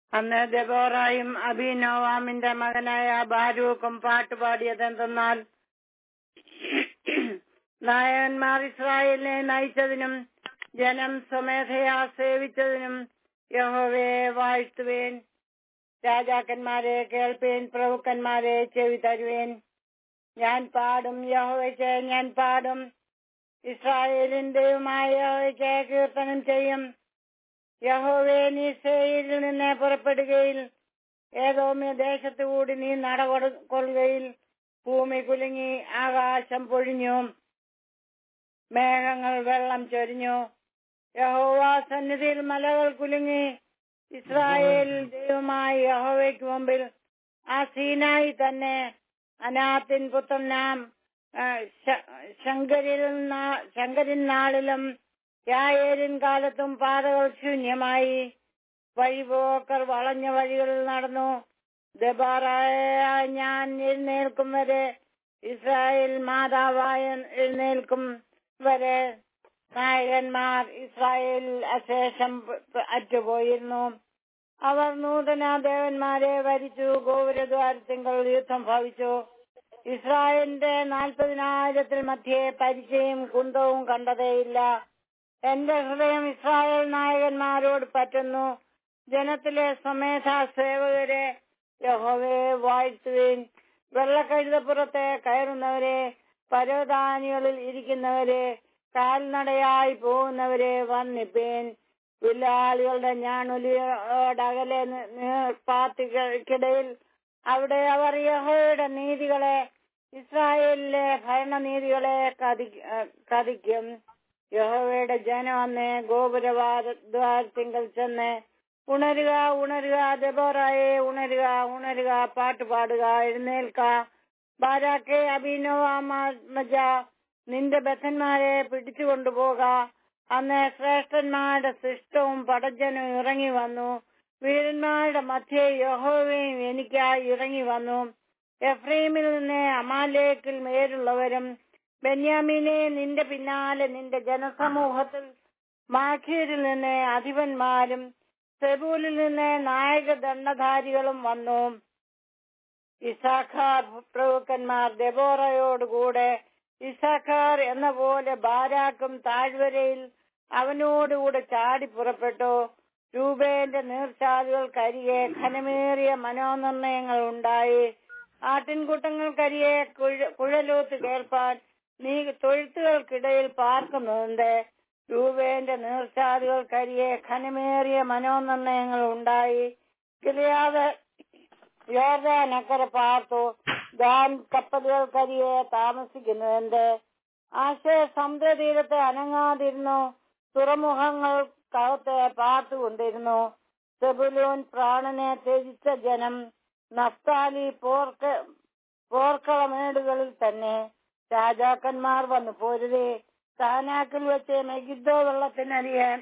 അന്ന് ദബോറായും അഭിനോവാമിന്റെ മകനായ ബാരൂക്കും പാട്ടുപാടിയതെന്തെന്നാൽ നായകന്മാർ ഇസ്രായേലിനെ നയിച്ചതിനും ജനം സ്വമേധയാ സേവിച്ചതിനും യഹോവയെ വാഴ്ത്തുവേൻ രാജാക്കന്മാരെ കേൾപ്പേൻ പ്രഭുക്കന്മാരെ ചെവി തരുവേൻ ഞാൻ പാടും യഹോവയ്ക്ക് ഞാൻ പാടും ഇസ്രായേലിന്റെയുമായ യഹോവയ്ക്ക് കീർത്തനം ചെയ്യും യഹോവേ നീ സേയിൽ നിന്ന് പുറപ്പെടുകയിൽ ഏതോമ്യ ദേശത്തു കൂടി നീ നടകൊള്ളുകയിൽ ഭൂമി കുലുങ്ങി ആകാശം പൊഴിഞ്ഞു മേഘങ്ങൾ വെള്ളം ചൊരിഞ്ഞു യഹോവ സന്നിധിയിൽ മലകൾ കുലുങ്ങി ഇസ്രായേൽ ദൈവമായ യഹോവയ്ക്ക് മുമ്പിൽ ആ സീനായി തന്നെ അനാത്തിൻ പുത്രനാം ആ, ശ- ശങ്കരിൽ നാ- ശങ്കരിൻ നാളിലും യായേരിൻ കാലത്തും പാതകൾ ശൂന്യമായി വഴിപോക്കർ വളഞ്ഞ വഴികളിൽ നടന്നു ദബാറായ ഞാൻ എഴുന്നേൽക്കും വരെ ഇസ്രായേൽ മാതാവായ എഴുന്നേൽക്കും വരെ നായകന്മാർ ഇസ്രായേൽ അശേഷം പ- പ- അറ്റുപോയിരുന്നു അവർ നൂതന ദേവന്മാരെ വരിച്ചു ഗോപുരദ്വാരത്തിങ്കൾ യുദ്ധം ഭവിച്ചു ഇസ്രായേലിന്റെ നാൽപ്പതിനായിരത്തിൽ മധ്യേ പരിചയം കുന്തവും കണ്ടതേയില്ല എന്റെ ഹൃദയം ഇസ്രായേൽ നായകന്മാരോട് പറ്റുന്നു ജനത്തിലെ സമേധ സേവകരെ യഹോവയെ വാഴ്ത്തുവേൻ വെള്ളക്കഴുതപ്പുറത്തെ കയറുന്നവരെ പരവതാനികളിൽ ഇരിക്കുന്നവരെ കാൽനടയായി പോകുന്നവരെ വന്നിപ്പേൻ വില്ലാളികളുടെ ഞാണൊലിയോടകലെ പാത്തികൾക്കിടയിൽ അവിടെ അവർ യഹോയുടെ നീതികളെ ഇസ്രായേലിലെ ഭരണനീതികളെ കതി- ഏ, കതിക്കും യഹോവയുടെ ജനം അന്ന് ഗോപുരവാദ്വാരത്തിങ്കൽ ചെന്ന് ഉണരുക ഉണരുക ദബോറായെ ഉണരുക ഉണരുക പാട്ട് പാടുക എഴുന്നേൽക്ക ബാരാക്കെ അഭിനവാമജ നിന്റെ ബദ്ധന്മാരെ പിടിച്ചു കൊണ്ടുപോക അന്ന് ശ്രേഷ്ഠന്മാരുടെ ശിഷ്ടവും പടജനും ഇറങ്ങി വന്നു വീരന്മാരുടെ മധ്യേ യഹോവയും എനിക്കായി ഇറങ്ങി വന്നു എഫ്രൈമിൽ നിന്ന് അമാലേക്കിൽ മേലുള്ളവരും ബെന്യാമീനെ നിന്റെ പിന്നാലെ നിന്റെ ജനസമൂഹത്തിൽ മാഖീരിൽ നിന്ന് അധിപന്മാരും സെബൂലിൽ നിന്ന് നായക ദണ്ഡധാരികളും വന്നു ഇസാഖാർ പ്രഭുക്കന്മാർ ദെബോറയോടുകൂടെ ഇസാഖാർ എന്ന പോലെ ബാരാക്കും താഴ്വരയിൽ അവനോടുകൂടെ ചാടി പുറപ്പെട്ടു രൂപേന്റെ നീർച്ചാലുകൾക്കരികെ ഘനമേറിയ മനോനിർണയങ്ങൾ ഉണ്ടായി ആട്ടിൻകൂട്ടങ്ങൾക്കരികെ കുഴ- കുഴലൂത്ത് കേൾപ്പാൻ നീ തൊഴുത്തുകൾക്കിടയിൽ പാർക്കുന്നുണ്ട് രൂപേന്റെ നീർച്ചാലുകൾക്കരികെ ഘനമേറിയ മനോനിർണയങ്ങൾ ഉണ്ടായി കിളിയാതെ യോർദാനക്കര പാർത്തു ദാൻ കപ്പലുകൾക്കരികെ താമസിക്കുന്നുണ്ട് ആശയ സമുദ്രതീരത്തെ അനങ്ങാതിരുന്നു തുറമുഖങ്ങൾക്കകത്ത് പാർത്തുകൊണ്ടിരുന്നു സെബുലൂൻ പ്രാണനെ ത്യജിച്ച ജനം നഫ്താലി പോർക്ക് പോർക്കളമേടുകളിൽ തന്നെ രാജാക്കന്മാർ വന്നു പോരുതേ കാനാക്കിൽ വെച്ച് മെഗിദ്ദോ വെള്ളത്തിനരികെ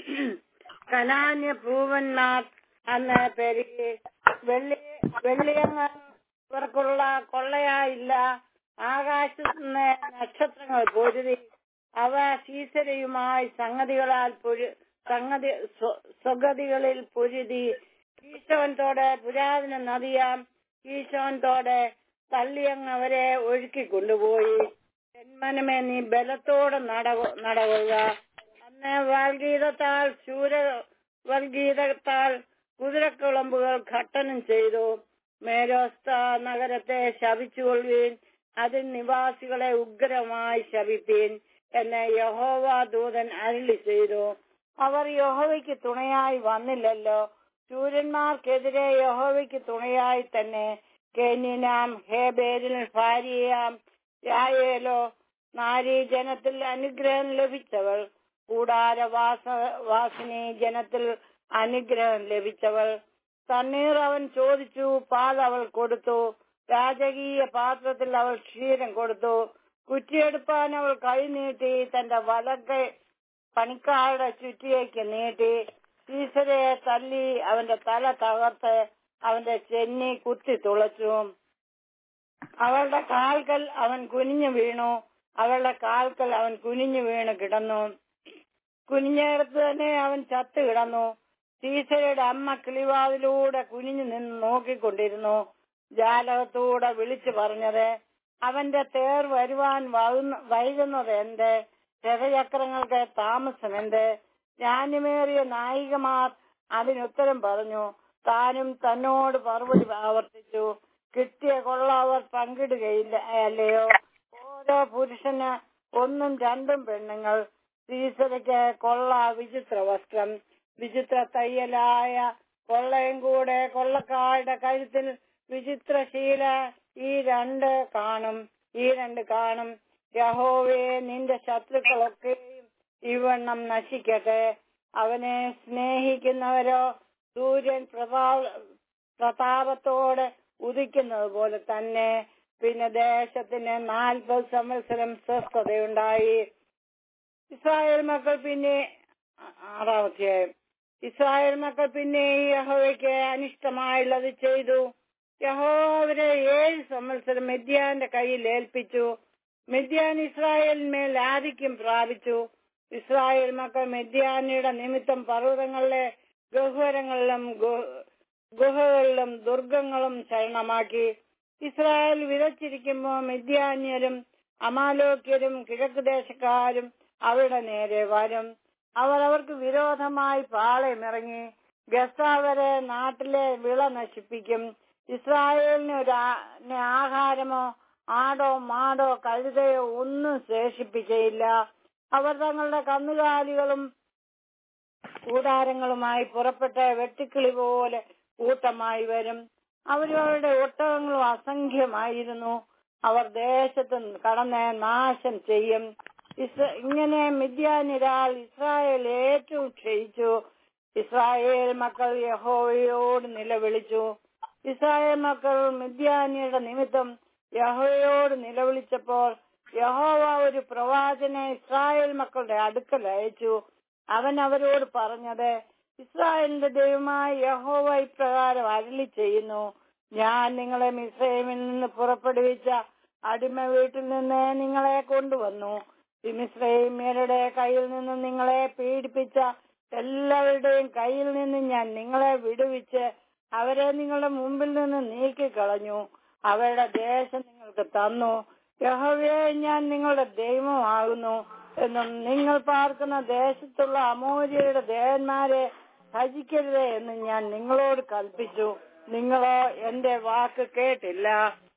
കനാന്യ ഭൂവന്മാർ അന്ന് പെരുകി വെള്ളി വെള്ളിയങ്ങൾ ഇവർക്കുള്ള കൊള്ളയായില്ല ആകാശത്ത് നിന്ന് നക്ഷത്രങ്ങൾ പൊരുതി അവ ശീസരയുമായി സംഗതികളാൽ പൊരു സംഗതി സ്വ- സ്വഗതികളിൽ പൊരുതി ഈശോനത്തോടെ പുരാതന നദിയാം ഈശോനത്തോടെ തള്ളിയങ്ങ് അവരെ ഒഴുക്കി കൊണ്ടുപോയി ജന്മനമേ നീ ബലത്തോടെ നട- നടവുക അന്ന് വാൽഗീതത്താൽ ശൂര വർഗീതത്താൽ കുതിരക്കുളമ്പുകൾ ഘട്ടനം ചെയ്തു മേരോസ്ത നഗരത്തെ ശപിച്ചുകൊള്ളുവീൻ അതിൽ നിവാസികളെ ഉഗ്രമായി ശപിപ്പീൻ എന്ന് യഹോവ ദൂതൻ അരുളി ചെയ്തു അവർ യഹോവയ്ക്ക് തുണയായി വന്നില്ലല്ലോ ശൂരന്മാർക്കെതിരെ യഹോവയ്ക്ക് തുണയായി തന്നെ കേന്യനാം ഹേബേരിൽ ഭാര്യയാം യായേലോ നാരീ ജനത്തിൽ അനുഗ്രഹം ലഭിച്ചവൾ കൂടാരവാസ വാസിനി ജനത്തിൽ അനുഗ്രഹം ലഭിച്ചവൾ തണ്ണീർ അവൻ ചോദിച്ചു പാൽ അവൾ കൊടുത്തു രാജകീയ പാത്രത്തിൽ അവൾ ക്ഷീരം കൊടുത്തു കുറ്റിയെടുപ്പാൻ അവൾ കൈ നീട്ടി തന്റെ വലക്കെ പണിക്കാരുടെ ചുറ്റിയേക്ക് നീട്ടി ഈശ്വരയെ തല്ലി അവന്റെ തല തകർത്ത് അവന്റെ ചെന്നി കുത്തി തുളച്ചു അവളുടെ കാൽക്കൽ അവൻ കുനിഞ്ഞു വീണു അവളുടെ കാൽക്കൽ അവൻ കുനിഞ്ഞു വീണ് കിടന്നു കുനിഞ്ഞിടത്ത് തന്നെ അവൻ ചത്തു കിടന്നു സീസയുടെ അമ്മ കിളിവാതിലൂടെ കുനിഞ്ഞു നിന്ന് നോക്കിക്കൊണ്ടിരുന്നു ജാലകത്തൂടെ വിളിച്ചു പറഞ്ഞത് അവന്റെ തേർ വരുവാൻ വൈകുന്ന- വൈകുന്നത് എന്ത് രഥചക്രങ്ങൾക്ക് താമസം എന്ത് ജ്ഞാനമേറിയ നായികമാർ അതിനുത്തരം പറഞ്ഞു താനും തന്നോട് മറുപടി ആവർത്തിച്ചു കിട്ടിയ കൊള്ള അവർ പങ്കിടുകയില്ല അല്ലയോ ഓരോ പുരുഷന് ഒന്നും രണ്ടും പെണ്ണുങ്ങൾ സീസരയ്ക്ക് കൊള്ള വിചിത്ര വസ്ത്രം വിചിത്ര തയ്യലായ കൊള്ളയും കൂടെ കൊള്ളക്കാരുടെ കഴുത്തിൽ വിചിത്ര ശീല ഈ രണ്ട് കാണും ഈ രണ്ട് കാണും യഹോവേ നിന്റെ ശത്രുക്കളൊക്കെയും ഇവണ്ണം നശിക്കട്ടെ അവനെ സ്നേഹിക്കുന്നവരോ സൂര്യൻ പ്രതാപ പ്രതാപത്തോടെ ഉദിക്കുന്നത് പോലെ തന്നെ പിന്നെ ദേശത്തിന് നാൽപ്പത് സംവത്സരം സ്വസ്ഥതയുണ്ടായി ഇസ്രായേൽ മക്കൾ പിന്നെ ആ- ആറാമധ്യായം ഇസ്രായേൽ മക്കൾ പിന്നെ യഹോവയ്ക്ക് അനിഷ്ടമായുള്ളത് ചെയ്തു യഹോ അവരെ ഏഴ് സംവത്സരം മെദ്യാന്റെ കയ്യിൽ ഏൽപ്പിച്ചു മെദ്യാൻ ഇസ്രായേലിന്മേൽ ആധിക്യം പ്രാപിച്ചു ഇസ്രായേൽ മക്കൾ മെദ്യാനിയുടെ നിമിത്തം പർവ്വതങ്ങളിലെ ഗഹ്വരങ്ങളിലും ഗു- ഗുഹകളിലും ദുർഗങ്ങളും ശരണമാക്കി ഇസ്രായേൽ വിതച്ചിരിക്കുമ്പോൾ മിദ്യാന്യരും അമാലോക്യരും കിഴക്ക് ദേശക്കാരും അവരുടെ നേരെ വരും അവർ അവർക്ക് വിരോധമായി പാളയമിറങ്ങി ഗസാവരെ നാട്ടിലെ വിള നശിപ്പിക്കും ഇസ്രായേലിന് ഒരു ആ- ന് ആഹാരമോ ആടോ മാടോ കഴുതയോ ഒന്നും ശേഷിപ്പിക്കയില്ല അവർ തങ്ങളുടെ കന്നുകാലികളും കൂടാരങ്ങളുമായി പുറപ്പെട്ട വെട്ടിക്കിളി പോലെ കൂട്ടമായി വരും അവരവരുടെ ഒട്ടകങ്ങളും അസംഖ്യമായിരുന്നു അവർ ദേശത്ത് കടന്ന് നാശം ചെയ്യും ഇസ്ര- ഇങ്ങനെ മിഥ്യാനിരാൾ ഇസ്രായേൽ ഏറ്റവും ക്ഷയിച്ചു ഇസ്രായേൽ മക്കൾ യഹോവയോട് നിലവിളിച്ചു ഇസ്രായേൽ മക്കൾ മിഥ്യാനിയുടെ നിമിത്തം യഹോവയോട് നിലവിളിച്ചപ്പോൾ യഹോവ ഒരു പ്രവാചനെ ഇസ്രായേൽ മക്കളുടെ അടുക്കൽ അയച്ചു അവൻ അവരോട് പറഞ്ഞത് ഇസ്രായേലിന്റെ ദൈവമായ യഹോവ ഇപ്രകാരം അരളി ചെയ്യുന്നു ഞാൻ നിങ്ങളെ മിസ്രൈമിൽ നിന്ന് പുറപ്പെടുവിച്ച അടിമ വീട്ടിൽ നിന്ന് നിങ്ങളെ കൊണ്ടുവന്നു ഈ മിസ്രൈമ്യരുടെ കയ്യിൽ നിന്ന് നിങ്ങളെ പീഡിപ്പിച്ച എല്ലാവരുടെയും കയ്യിൽ നിന്ന് ഞാൻ നിങ്ങളെ വിടുവിച്ച് അവരെ നിങ്ങളുടെ മുമ്പിൽ നിന്ന് നീക്കിക്കളഞ്ഞു അവരുടെ ദേശം നിങ്ങൾക്ക് തന്നു യഹോവയെ ഞാൻ നിങ്ങളുടെ ദൈവമാകുന്നു എന്നും നിങ്ങൾ പാർക്കുന്ന ദേശത്തുള്ള അമോര്യരുടെ ദേവന്മാരെ ഭജിക്കരുത് എന്ന് ഞാൻ നിങ്ങളോട് കൽപ്പിച്ചു നിങ്ങളോ എന്റെ വാക്ക് കേട്ടില്ല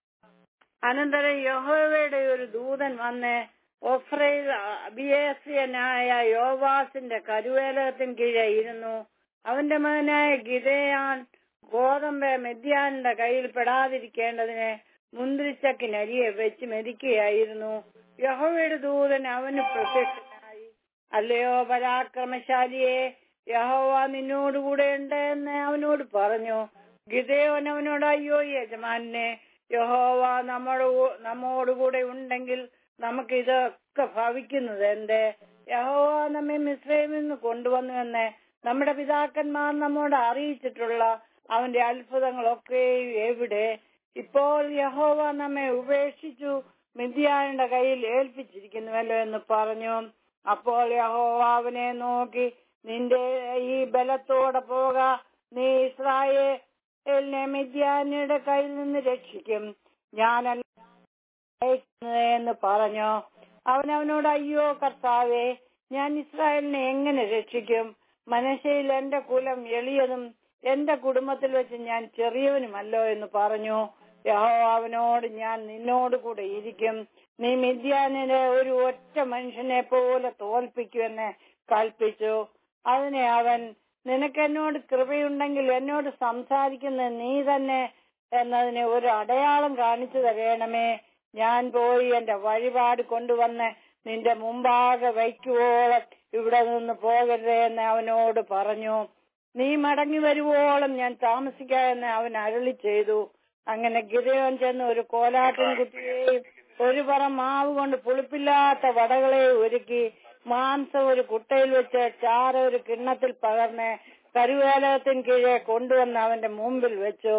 അനന്തരം യഹോവയുടെ ഒരു ദൂതൻ വന്ന് ഒഫ്രയിൽ അബിയേസ്യനായ യോവാസിന്റെ കരുവേലകത്തിന് കീഴെ ഇരുന്നു അവന്റെ മകനായ ഗിതയാൻ ഗോതമ്പ് മെദ്യാനിന്റെ കയ്യിൽ പെടാതിരിക്കേണ്ടതിന് മുന്തിരിച്ചക്കിനരിയെ വെച്ച് മെതിക്കുകയായിരുന്നു യഹോവയുടെ ദൂതൻ അവന് പ്രത്യക്ഷനായി അല്ലയോ പരാക്രമശാലിയെ യഹോവ നിന്നോടുകൂടെ ഉണ്ട് എന്ന് അവനോട് പറഞ്ഞു ഗിതയോൻ അവനോട് അയ്യോ യജമാനെ യഹോവ നമ്മുടെ കൂ- നമ്മോടുകൂടെ ഉണ്ടെങ്കിൽ നമുക്ക് ഇതൊക്കെ ഭവിക്കുന്നത് എന്ത് യഹോവ നമ്മെ മിശ്രയിൽ നിന്ന് കൊണ്ടുവന്നുവെന്ന് നമ്മുടെ പിതാക്കന്മാർ നമ്മോട് അറിയിച്ചിട്ടുള്ള അവന്റെ അത്ഭുതങ്ങളൊക്കെ എവിടെ ഇപ്പോൾ യഹോവ നമ്മെ ഉപേക്ഷിച്ചു മിഥ്യാന്റെ കയ്യിൽ ഏൽപ്പിച്ചിരിക്കുന്നുവല്ലോ എന്ന് പറഞ്ഞു അപ്പോൾ യഹോവ അവനെ നോക്കി നിന്റെ ഈ ബലത്തോടെ പോക നീ ഇസ്രായേലിനെ മിഥ്യാനിയുടെ കയ്യിൽ നിന്ന് രക്ഷിക്കും ഞാനല്ല അയക്കുന്നത് എന്ന് പറഞ്ഞു അവൻ അവനോട് അയ്യോ കർത്താവേ ഞാൻ ഇസ്രായേലിനെ എങ്ങനെ രക്ഷിക്കും മനശയിൽ എന്റെ കുലം എളിയതും എന്റെ കുടുംബത്തിൽ വെച്ച് ഞാൻ ചെറിയവനുമല്ലോ എന്ന് പറഞ്ഞു യഹോ അവനോട് ഞാൻ നിന്നോട് കൂടെ ഇരിക്കും നീ മിഥ്യാനിനെ ഒരു ഒറ്റ മനുഷ്യനെ പോലെ തോൽപ്പിക്കുമെന്ന് കൽപ്പിച്ചു അതിനെ അവൻ നിനക്ക് എന്നോട് കൃപയുണ്ടെങ്കിൽ എന്നോട് സംസാരിക്കുന്ന നീ തന്നെ എന്നതിന് ഒരു അടയാളം കാണിച്ചു തരേണമേ ഞാൻ പോയി എന്റെ വഴിപാട് കൊണ്ടുവന്ന് നിന്റെ മുമ്പാകെ വയ്ക്കുവോളം ഇവിടെ നിന്ന് പോകരുത് എന്ന് അവനോട് പറഞ്ഞു നീ മടങ്ങി വരുവോളം ഞാൻ താമസിക്കാമെന്ന് അവൻ അരുളി ചെയ്തു അങ്ങനെ ഗിരയോൻ ചെന്ന് ഒരു കോലാട്ടിൻ കുട്ടിയെയും ഒരു പറ മാവ് കൊണ്ട് പുളിപ്പില്ലാത്ത വടകളെ ഒരുക്കി മാംസം ഒരു കുട്ടയിൽ വെച്ച് ചാര ഒരു കിണ്ണത്തിൽ പകർന്ന് കരുവേലകത്തിന് കീഴെ കൊണ്ടുവന്ന് അവന്റെ മുമ്പിൽ വെച്ചു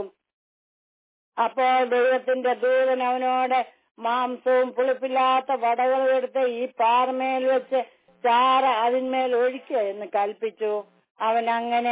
അപ്പോൾ ദൈവത്തിന്റെ ദൂതൻ അവനോട് മാംസവും പുളിപ്പില്ലാത്ത വടകളും എടുത്ത് ഈ പാറമേൽ വെച്ച് ചാറ അതിന്മേൽ ഒഴിക്കുക എന്ന് കൽപ്പിച്ചു അവൻ അങ്ങനെ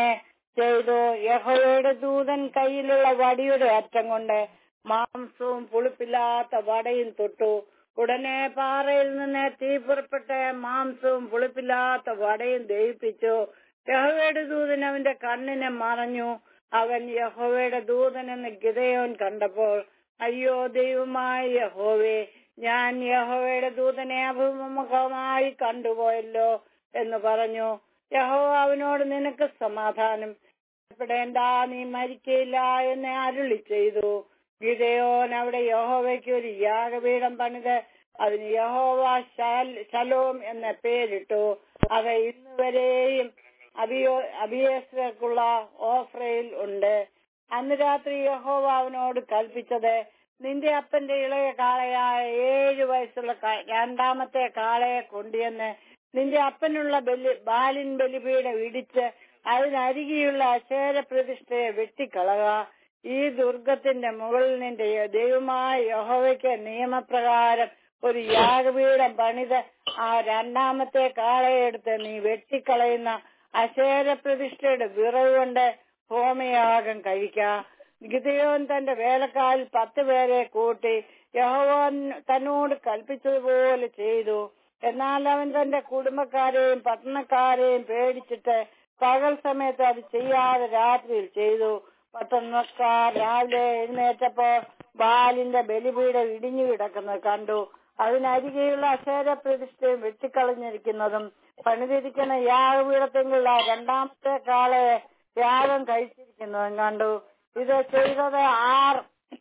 ചെയ്തു യഹോയുടെ ദൂതൻ കയ്യിലുള്ള വടിയുടെ അറ്റം കൊണ്ട് മാംസവും പുളിപ്പില്ലാത്ത വടയും തൊട്ടു ഉടനെ പാറയിൽ നിന്ന് തീ പുറപ്പെട്ട് മാംസവും പുളിപ്പില്ലാത്ത വടയും ദഹിപ്പിച്ചു യഹോവയുടെ ദൂതൻ അവന്റെ കണ്ണിനെ മറഞ്ഞു അവൻ യഹോവയുടെ ദൂതൻ എന്ന് ഗിതയോൻ കണ്ടപ്പോൾ അയ്യോ ദൈവമായ യഹോവേ ഞാൻ യഹോവയുടെ ദൂതനെ അഭിമുഖമായി കണ്ടുപോയല്ലോ എന്ന് പറഞ്ഞു യഹോവ അവനോട് നിനക്ക് സമാധാനം ഭയപ്പെടേണ്ട നീ മരിക്കയില്ല എന്ന് അരുളി ചെയ്തു ഗിതയോൻ അവിടെ യഹോവയ്ക്ക് ഒരു യാഗപീഠം പണിത് അതിന് യഹോവ ശാൽ- ശലോം എന്ന പേരിട്ടു അത് ഇന്നുവരെയും അബിയോ അബിയേസർക്കുള്ള ഓഫ്രയിൽ ഉണ്ട് അന്ന് രാത്രി യഹോവ അവനോട് കൽപ്പിച്ചത് നിന്റെ അപ്പന്റെ ഇളയ കാളയായ ഏഴു വയസ്സുള്ള ക- രണ്ടാമത്തെ കാളയെ കൊണ്ടുവന്ന് നിന്റെ അപ്പനുള്ള ബലി ബാലിൻ ബലിപീഠം ഇടിച്ച് അതിനരികെയുള്ള അശേര പ്രതിഷ്ഠയെ വെട്ടിക്കളക ഈ ദുർഗത്തിന്റെ മുകളിൽ നിന്റെ ദൈവമായ യഹോവയ്ക്ക് നിയമപ്രകാരം ഒരു യാഗപീഠം പണിത് ആ രണ്ടാമത്തെ കാളയെടുത്ത് നീ വെട്ടിക്കളയുന്ന അശേര പ്രതിഷ്ഠയുടെ വിറവ് കൊണ്ട് ഹോമയാഗം കഴിക്ക ഗിതയോൻ തന്റെ വേലക്കാരിൽ പത്ത് പേരെ കൂട്ടി യഹോവൻ തന്നോട് കൽപ്പിച്ചതുപോലെ ചെയ്തു എന്നാൽ അവൻ തന്റെ കുടുംബക്കാരെയും പട്ടണക്കാരെയും പേടിച്ചിട്ട് പകൽ സമയത്ത് അത് ചെയ്യാതെ രാത്രിയിൽ ചെയ്തു പട്ടണക്കാർ രാവിലെ എഴുന്നേറ്റപ്പോ ബാലിന്റെ ബലിപീഠം ഇടിഞ്ഞു കിടക്കുന്നത് കണ്ടു അതിനരികെയുള്ള അശേര പ്രതിഷ്ഠയും വെട്ടിക്കളഞ്ഞിരിക്കുന്നതും പണിതിരിക്കുന്ന യാഗപീഠത്തെങ്കിലുള്ള രണ്ടാമത്തെ കാളെ യാഗം കഴിച്ചിരിക്കുന്നതും കണ്ടു ഇത് ചെയ്തത് ആർ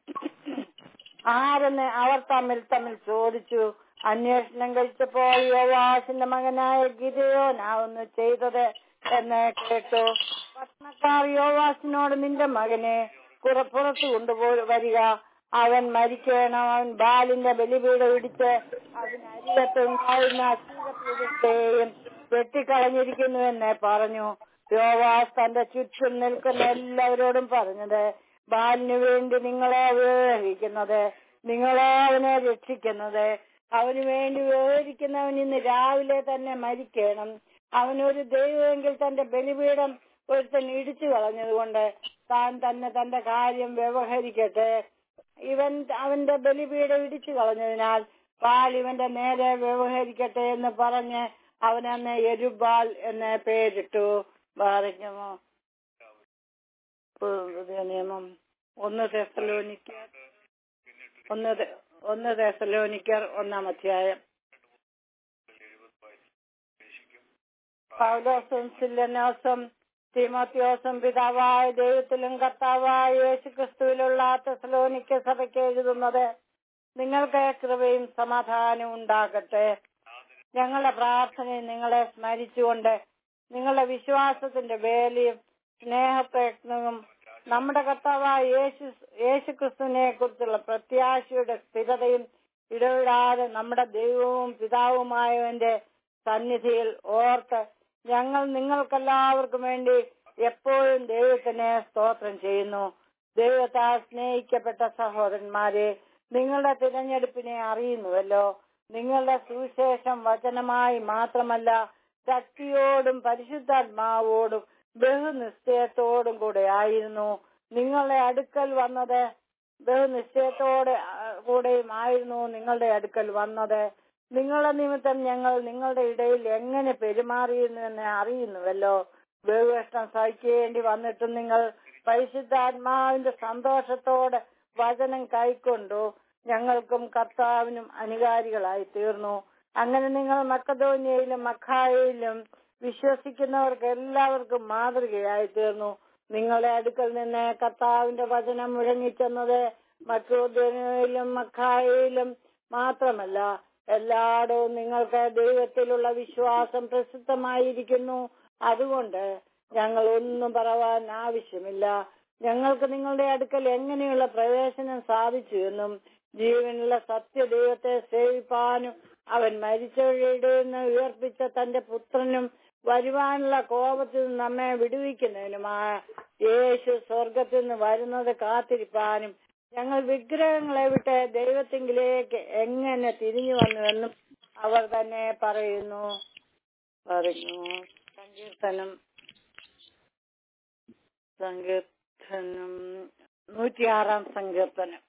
ആരെന്ന് അവർ തമ്മിൽ തമ്മിൽ ചോദിച്ചു അന്വേഷണം കഴിച്ചപ്പോൾ യോവാസിന്റെ മകനായ ഗിരിയോനാവുന്നു ചെയ്തത് എന്ന് കേട്ടു പട്ടണക്കാർ യോവാസിനോട് നിന്റെ മകനെ പുറപ്പുറത്ത് കൊണ്ടുപോയി വരിക അവൻ മരിക്കണം അവൻ ബാലിന്റെ ബലിപീഠം ഇടിച്ച് അതിനരികത്തുണ്ടായിരുന്ന അശീലപ്രതിഷ്ഠയെയും വെട്ടിക്കളഞ്ഞിരിക്കുന്നുവെന്ന് പറഞ്ഞു യോവാസ് തന്റെ ചുറ്റും നിൽക്കുന്ന എല്ലാവരോടും പറഞ്ഞത് ബാലിനു വേണ്ടി നിങ്ങളെ വ്യവഹരിക്കുന്നത് നിങ്ങളെ അവനെ രക്ഷിക്കുന്നത് അവന് വേണ്ടി വ്യവഹരിക്കുന്നവൻ ഇന്ന് രാവിലെ തന്നെ മരിക്കണം അവനൊരു ദൈവമെങ്കിൽ തന്റെ ബലിപീഠം ഒരുത്തൻ ഇടിച്ചു കളഞ്ഞതുകൊണ്ട് താൻ തന്നെ തന്റെ കാര്യം വ്യവഹരിക്കട്ടെ ഇവൻ അവന്റെ ബലിപീഠം ഇടിച്ചു കളഞ്ഞതിനാൽ പാൽ ഇവന്റെ നേരെ വ്യവഹരിക്കട്ടെ എന്ന് പറഞ്ഞ് അവനന്ന് എരുബാൽ എന്ന് പേരിട്ടു ബാധിക്കുമോ പുതിയ നിയമം ഒന്ന് തെസലോനിക്കർ ഒന്ന് തെ- ഒന്ന് തെസലോനിക്കർ ഒന്നാം അധ്യായം പൗലോസും സില്ലനോസും തിമോത്യോസും പിതാവായ ദൈവത്തിലും കർത്താവായ യേശു ക്രിസ്തുവിലുള്ള തെസലോനിക്ക സഭയ്ക്ക് എഴുതുന്നത് നിങ്ങൾക്ക് കൃപയും സമാധാനവും ഉണ്ടാകട്ടെ ഞങ്ങളുടെ പ്രാർത്ഥനയും നിങ്ങളെ സ്മരിച്ചുകൊണ്ട് നിങ്ങളുടെ വിശ്വാസത്തിന്റെ വേലയും സ്നേഹപ്രയത്നവും നമ്മുടെ കർത്താവായ യേശു യേശു ക്രിസ്തുവിനെ കുറിച്ചുള്ള പ്രത്യാശയുടെ സ്ഥിരതയും ഇടവിടാതെ നമ്മുടെ ദൈവവും പിതാവുമായവന്റെ സന്നിധിയിൽ ഓർത്ത് ഞങ്ങൾ നിങ്ങൾക്കെല്ലാവർക്കും വേണ്ടി എപ്പോഴും ദൈവത്തിനെ സ്തോത്രം ചെയ്യുന്നു ദൈവത്താൽ സ്നേഹിക്കപ്പെട്ട സഹോദരന്മാരെ നിങ്ങളുടെ തിരഞ്ഞെടുപ്പിനെ അറിയുന്നുവല്ലോ നിങ്ങളുടെ സുവിശേഷം വചനമായി മാത്രമല്ല ശക്തിയോടും പരിശുദ്ധാത്മാവോടും ബഹുനിശ്ചയത്തോടും കൂടെ ആയിരുന്നു നിങ്ങളുടെ അടുക്കൽ വന്നത് ബഹുനിശ്ചയത്തോടെ ആ, കൂടെയും ആയിരുന്നു നിങ്ങളുടെ അടുക്കൽ വന്നത് നിങ്ങളുടെ നിമിത്തം ഞങ്ങൾ നിങ്ങളുടെ ഇടയിൽ എങ്ങനെ പെരുമാറിയെന്ന് അറിയുന്നുവല്ലോ ബഹുകഷ്ടം സഹിക്കേണ്ടി വന്നിട്ടും നിങ്ങൾ പരിശുദ്ധാത്മാവിന്റെ സന്തോഷത്തോടെ വചനം കൈക്കൊണ്ടു ഞങ്ങൾക്കും കർത്താവിനും അനുകാരികളായി തീർന്നു അങ്ങനെ നിങ്ങൾ മക്കതോന്യയിലും മഖായയിലും വിശ്വസിക്കുന്നവർക്ക് എല്ലാവർക്കും മാതൃകയായി തീർന്നു നിങ്ങളുടെ അടുക്കൽ നിന്ന് കർത്താവിന്റെ വചനം മുഴങ്ങിച്ചെന്നത് മക്കോദ്യനയിലും മഖായയിലും മാത്രമല്ല എല്ലായിടവും നിങ്ങൾക്ക് ദൈവത്തിലുള്ള വിശ്വാസം പ്രസിദ്ധമായിരിക്കുന്നു അതുകൊണ്ട് ഞങ്ങൾ ഒന്നും പറവാൻ ആവശ്യമില്ല ഞങ്ങൾക്ക് നിങ്ങളുടെ അടുക്കൽ എങ്ങനെയുള്ള പ്രവേശനം സാധിച്ചു എന്നും ജീവനുള്ള സത്യദൈവത്തെ സേവിപ്പാനും അവൻ മരിച്ചവരുടെ നിന്ന് ഉയർപ്പിച്ച തന്റെ പുത്രനും വരുവാനുള്ള കോപത്തിൽ നിന്ന് നമ്മെ വിടുവിക്കുന്നതിനുമായ യേശു സ്വർഗത്തിൽ നിന്ന് വരുന്നത് കാത്തിരിപ്പാനും ഞങ്ങൾ വിഗ്രഹങ്ങളെ വിട്ട് ദൈവത്തിങ്കിലേക്ക് എങ്ങനെ തിരിഞ്ഞു വന്നുവെന്നും അവർ തന്നെ പറയുന്നു പറഞ്ഞു സങ്കീർത്തനം സങ്കീർത്തനം നൂറ്റിയാറാം സങ്കീർത്തനം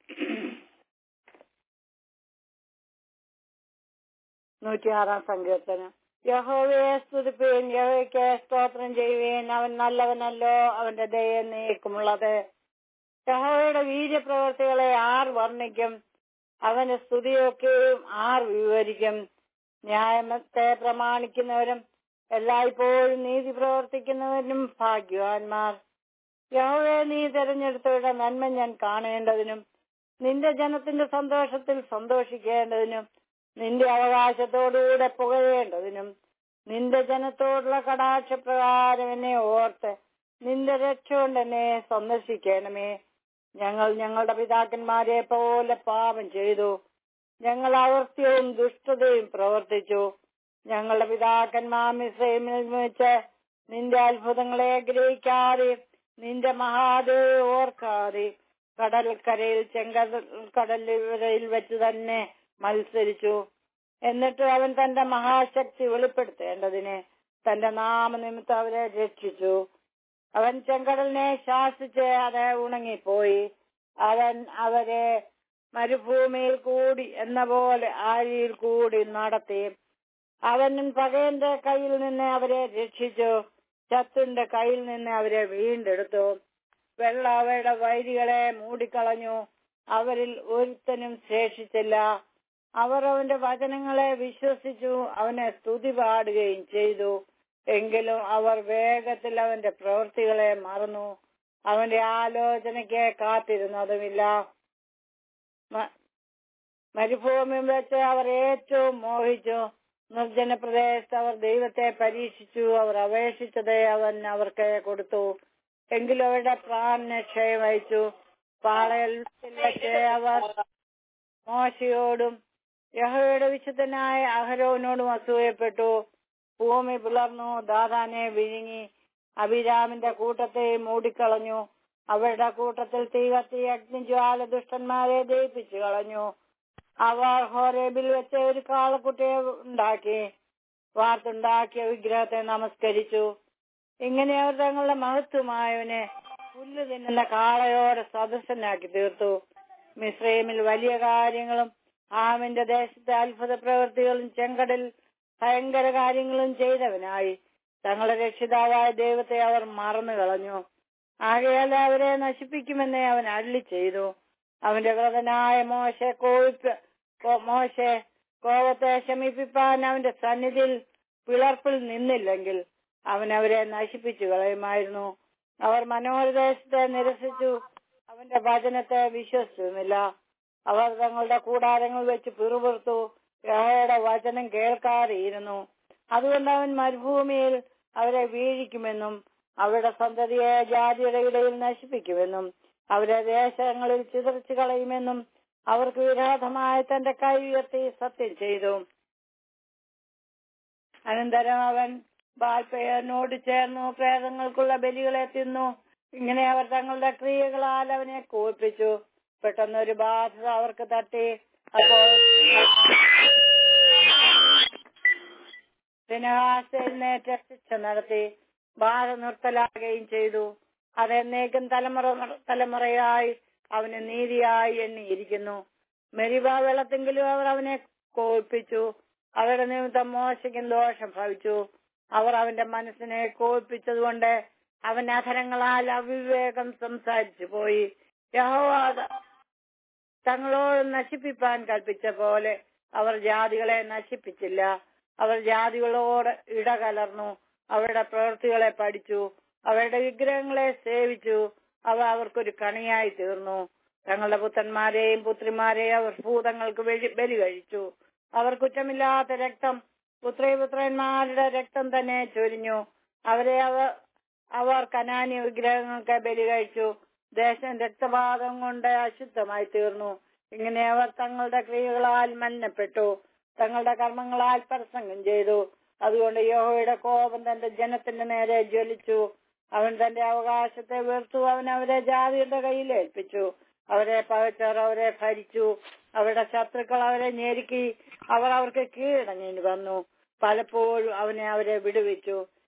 നൂറ്റിയാറാം സങ്കീർത്തനം യഹോവയെ സ്തുതിപ്പീൻ യഹോയ്ക്ക് സ്തോത്രം ചെയ്യുവീൻ അവൻ നല്ലവനല്ലോ അവന്റെ ദയ നീക്കുമുള്ളത് യഹോവയുടെ വീര്യപ്രവർത്തികളെ ആർ വർണ്ണിക്കും അവന്റെ സ്തുതിയൊക്കെയും ആർ വിവരിക്കും ന്യായമത്തെ പ്രമാണിക്കുന്നവരും എല്ലായ്പ്പോഴും നീതി പ്രവർത്തിക്കുന്നവരും ഭാഗ്യവാന്മാർ യഹോവയെ നീ തെരഞ്ഞെടുത്തവരുടെ നന്മ ഞാൻ കാണേണ്ടതിനും നിന്റെ ജനത്തിന്റെ സന്തോഷത്തിൽ സന്തോഷിക്കേണ്ടതിനും നിന്റെ അവകാശത്തോടുകൂടെ പുകഴേണ്ടതിനും നിന്റെ ജനത്തോടുള്ള കടാക്ഷപ്രകാരം എന്നെ ഓർത്ത് നിന്റെ രക്ഷ കൊണ്ട് എന്നെ സന്ദർശിക്കണമേ ഞങ്ങൾ ഞങ്ങളുടെ പിതാക്കന്മാരെ പോലെ പാപം ചെയ്തു ഞങ്ങൾ അവർത്യവും ദുഷ്ടതയും പ്രവർത്തിച്ചു ഞങ്ങളുടെ പിതാക്കന്മാർ മിസ്രൈമിൽ വെച്ച് നിന്റെ അത്ഭുതങ്ങളെ ഗ്രഹിക്കാതെ നിന്റെ മഹാദേവ ഓർക്കാതെ കടൽക്കരയിൽ ചെങ്കടൽ കടലിൽ വെച്ച് തന്നെ മത്സരിച്ചു എന്നിട്ട് അവൻ തന്റെ മഹാശക്തി വെളിപ്പെടുത്തേണ്ടതിന് തന്റെ നാമനിമിത്തം അവരെ രക്ഷിച്ചു അവൻ ചെങ്കടലിനെ ശാസിച്ച് അത് ഉണങ്ങിപ്പോയി അവൻ അവരെ മരുഭൂമിയിൽ കൂടി എന്ന പോലെ ആഴിയിൽ കൂടി നടത്തി അവൻ പകയന്റെ കയ്യിൽ നിന്ന് അവരെ രക്ഷിച്ചു ശത്രുന്റെ കയ്യിൽ നിന്ന് അവരെ വീണ്ടെടുത്തു വെള്ളം അവരുടെ വൈരികളെ മൂടിക്കളഞ്ഞു അവരിൽ ഒരുത്തനും ശേഷിച്ചില്ല അവർ അവന്റെ വചനങ്ങളെ വിശ്വസിച്ചു അവനെ സ്തുതി പാടുകയും ചെയ്തു എങ്കിലും അവർ വേഗത്തിൽ അവന്റെ പ്രവൃത്തികളെ മറന്നു അവന്റെ ആലോചനയ്ക്ക് കാത്തിരുന്നതുമില്ല മരുഭൂമിയിൽ വെച്ച് അവർ ഏറ്റവും മോഹിച്ചു നിർജ്ജന പ്രദേശത്ത് അവർ ദൈവത്തെ പരീക്ഷിച്ചു അവർ അപേക്ഷിച്ചത് അവൻ അവർക്ക് കൊടുത്തു എങ്കിലും അവരുടെ പ്രാണന ക്ഷയം വഹിച്ചു പാളയത്തിൽ വെച്ച് അവർ മോശയോടും യഹോയുടെ വിശുദ്ധനായ അഹരോനോടും അസൂയപ്പെട്ടു ഭൂമി പിളർന്നു ദാദാനെ വിഴുങ്ങി അഭിരാമിന്റെ കൂട്ടത്തെ മൂടിക്കളഞ്ഞു അവരുടെ കൂട്ടത്തിൽ തീ കത്തി അഗ്നിജ്വാല ദുഷ്ടന്മാരെ ദയിപ്പിച്ചു കളഞ്ഞു അവർ ഹോരേബിൽ വെച്ച് ഒരു കാളക്കുട്ടിയെ ഉണ്ടാക്കി വാർത്തുണ്ടാക്കിയ വിഗ്രഹത്തെ നമസ്കരിച്ചു ഇങ്ങനെ അവർ തങ്ങളുടെ മഹത്വമായവനെ പുല്ല് തിന്നുന്ന കാളയോടെ സദസ്സനാക്കി തീർത്തു മിശ്രൈമിൽ വലിയ കാര്യങ്ങളും ആമിന്റെ ദേശത്തെ അത്ഭുത പ്രവൃത്തികളും ചെങ്കടൽ ഭയങ്കര കാര്യങ്ങളും ചെയ്തവനായി തങ്ങളുടെ രക്ഷിതാവായ ദൈവത്തെ അവർ മറന്നു കളഞ്ഞു ആകയാൽ അവരെ നശിപ്പിക്കുമെന്ന് അവൻ അള്ളി ചെയ്തു അവന്റെ വ്രതനായ മോശ കോവിപ്പ് മോശെ കോപത്തെ ശമിപ്പിപ്പാൻ അവന്റെ സന്നിധിയിൽ പിളർപ്പിൽ നിന്നില്ലെങ്കിൽ അവൻ അവരെ നശിപ്പിച്ചു കളയുമായിരുന്നു അവർ മനോരദേശത്തെ നിരസിച്ചു അവന്റെ വചനത്തെ വിശ്വസിച്ചുമില്ല അവർ തങ്ങളുടെ കൂടാരങ്ങൾ വെച്ച് പിറുപിറുത്തു യഹോയുടെ വചനം കേൾക്കാതെയിരുന്നു അതുകൊണ്ട് അവൻ മരുഭൂമിയിൽ അവരെ വീഴിക്കുമെന്നും അവരുടെ സന്തതിയെ ജാതിയുടെ ഇടയിൽ നശിപ്പിക്കുമെന്നും അവരെ ദേശങ്ങളിൽ ചിതറിച്ചു കളയുമെന്നും അവർക്ക് വിരോധമായ തന്റെ കൈ ഉയർത്തി സത്യം ചെയ്തു അനന്തരം അവൻ ബാൽപേയനോട് ചേർന്നു പ്രേതങ്ങൾക്കുള്ള ബലികളെ തിന്നു ഇങ്ങനെ അവർ തങ്ങളുടെ ക്രിയകളാൽ അവനെ കൂപ്പിച്ചു പെട്ടെന്ന് ഒരു ബാധ അവർക്ക് തട്ടി അപ്പോൾ ദിനഹാസ് എഴുന്നേറ്റ് ശിക്ഷ നടത്തി ബാധ നിർത്തലാകുകയും ചെയ്തു അതെന്നേക്കും തലമുറ തലമുറയായി അവന് നീതിയായി എണ്ണിയിരിക്കുന്നു മെരിബ വെള്ളത്തെങ്കിലും അവർ അവനെ കോപ്പിച്ചു അവരുടെ നിമിത്തം മോശയ്ക്കും ദോഷം ഭവിച്ചു അവർ അവന്റെ മനസ്സിനെ കോപ്പിച്ചതുകൊണ്ട് അവൻ അധരങ്ങളാൽ അവിവേകം സംസാരിച്ചു പോയി യഹോവാദ തങ്ങളോട് നശിപ്പിപ്പാൻ കൽപ്പിച്ച പോലെ അവർ ജാതികളെ നശിപ്പിച്ചില്ല അവർ ജാതികളോട് ഇടകലർന്നു അവരുടെ പ്രവൃത്തികളെ പഠിച്ചു അവരുടെ വിഗ്രഹങ്ങളെ സേവിച്ചു അവ അവർക്കൊരു കണിയായി തീർന്നു തങ്ങളുടെ പുത്രന്മാരെയും പുത്രിമാരെയും അവർ ഭൂതങ്ങൾക്ക് ബലി കഴിച്ചു അവർ കുറ്റമില്ലാത്ത രക്തം പുത്രപുത്രന്മാരുടെ രക്തം തന്നെ ചൊരിഞ്ഞു അവരെ അവർ അവർ കനാനി വിഗ്രഹങ്ങൾക്ക് ബലി കഴിച്ചു ദേശം രക്തപാതം കൊണ്ട് അശുദ്ധമായി തീർന്നു ഇങ്ങനെ അവർ തങ്ങളുടെ ക്രിയകളാൽ മന്നപ്പെട്ടു തങ്ങളുടെ കർമ്മങ്ങളാൽ പ്രസംഗം ചെയ്തു അതുകൊണ്ട് യോഹയുടെ കോപം തന്റെ ജനത്തിന്റെ നേരെ ജ്വലിച്ചു അവൻ തന്റെ അവകാശത്തെ വെറുത്തു അവൻ അവരെ ജാതിയുടെ കയ്യിൽ ഏൽപ്പിച്ചു അവരെ പകച്ചവർ അവരെ ഭരിച്ചു അവരുടെ ശത്രുക്കൾ അവരെ ഞെരുക്കി അവർ അവർക്ക് കീഴടങ്ങേണ്ടി വന്നു പലപ്പോഴും അവനെ അവരെ വിടുവിച്ചു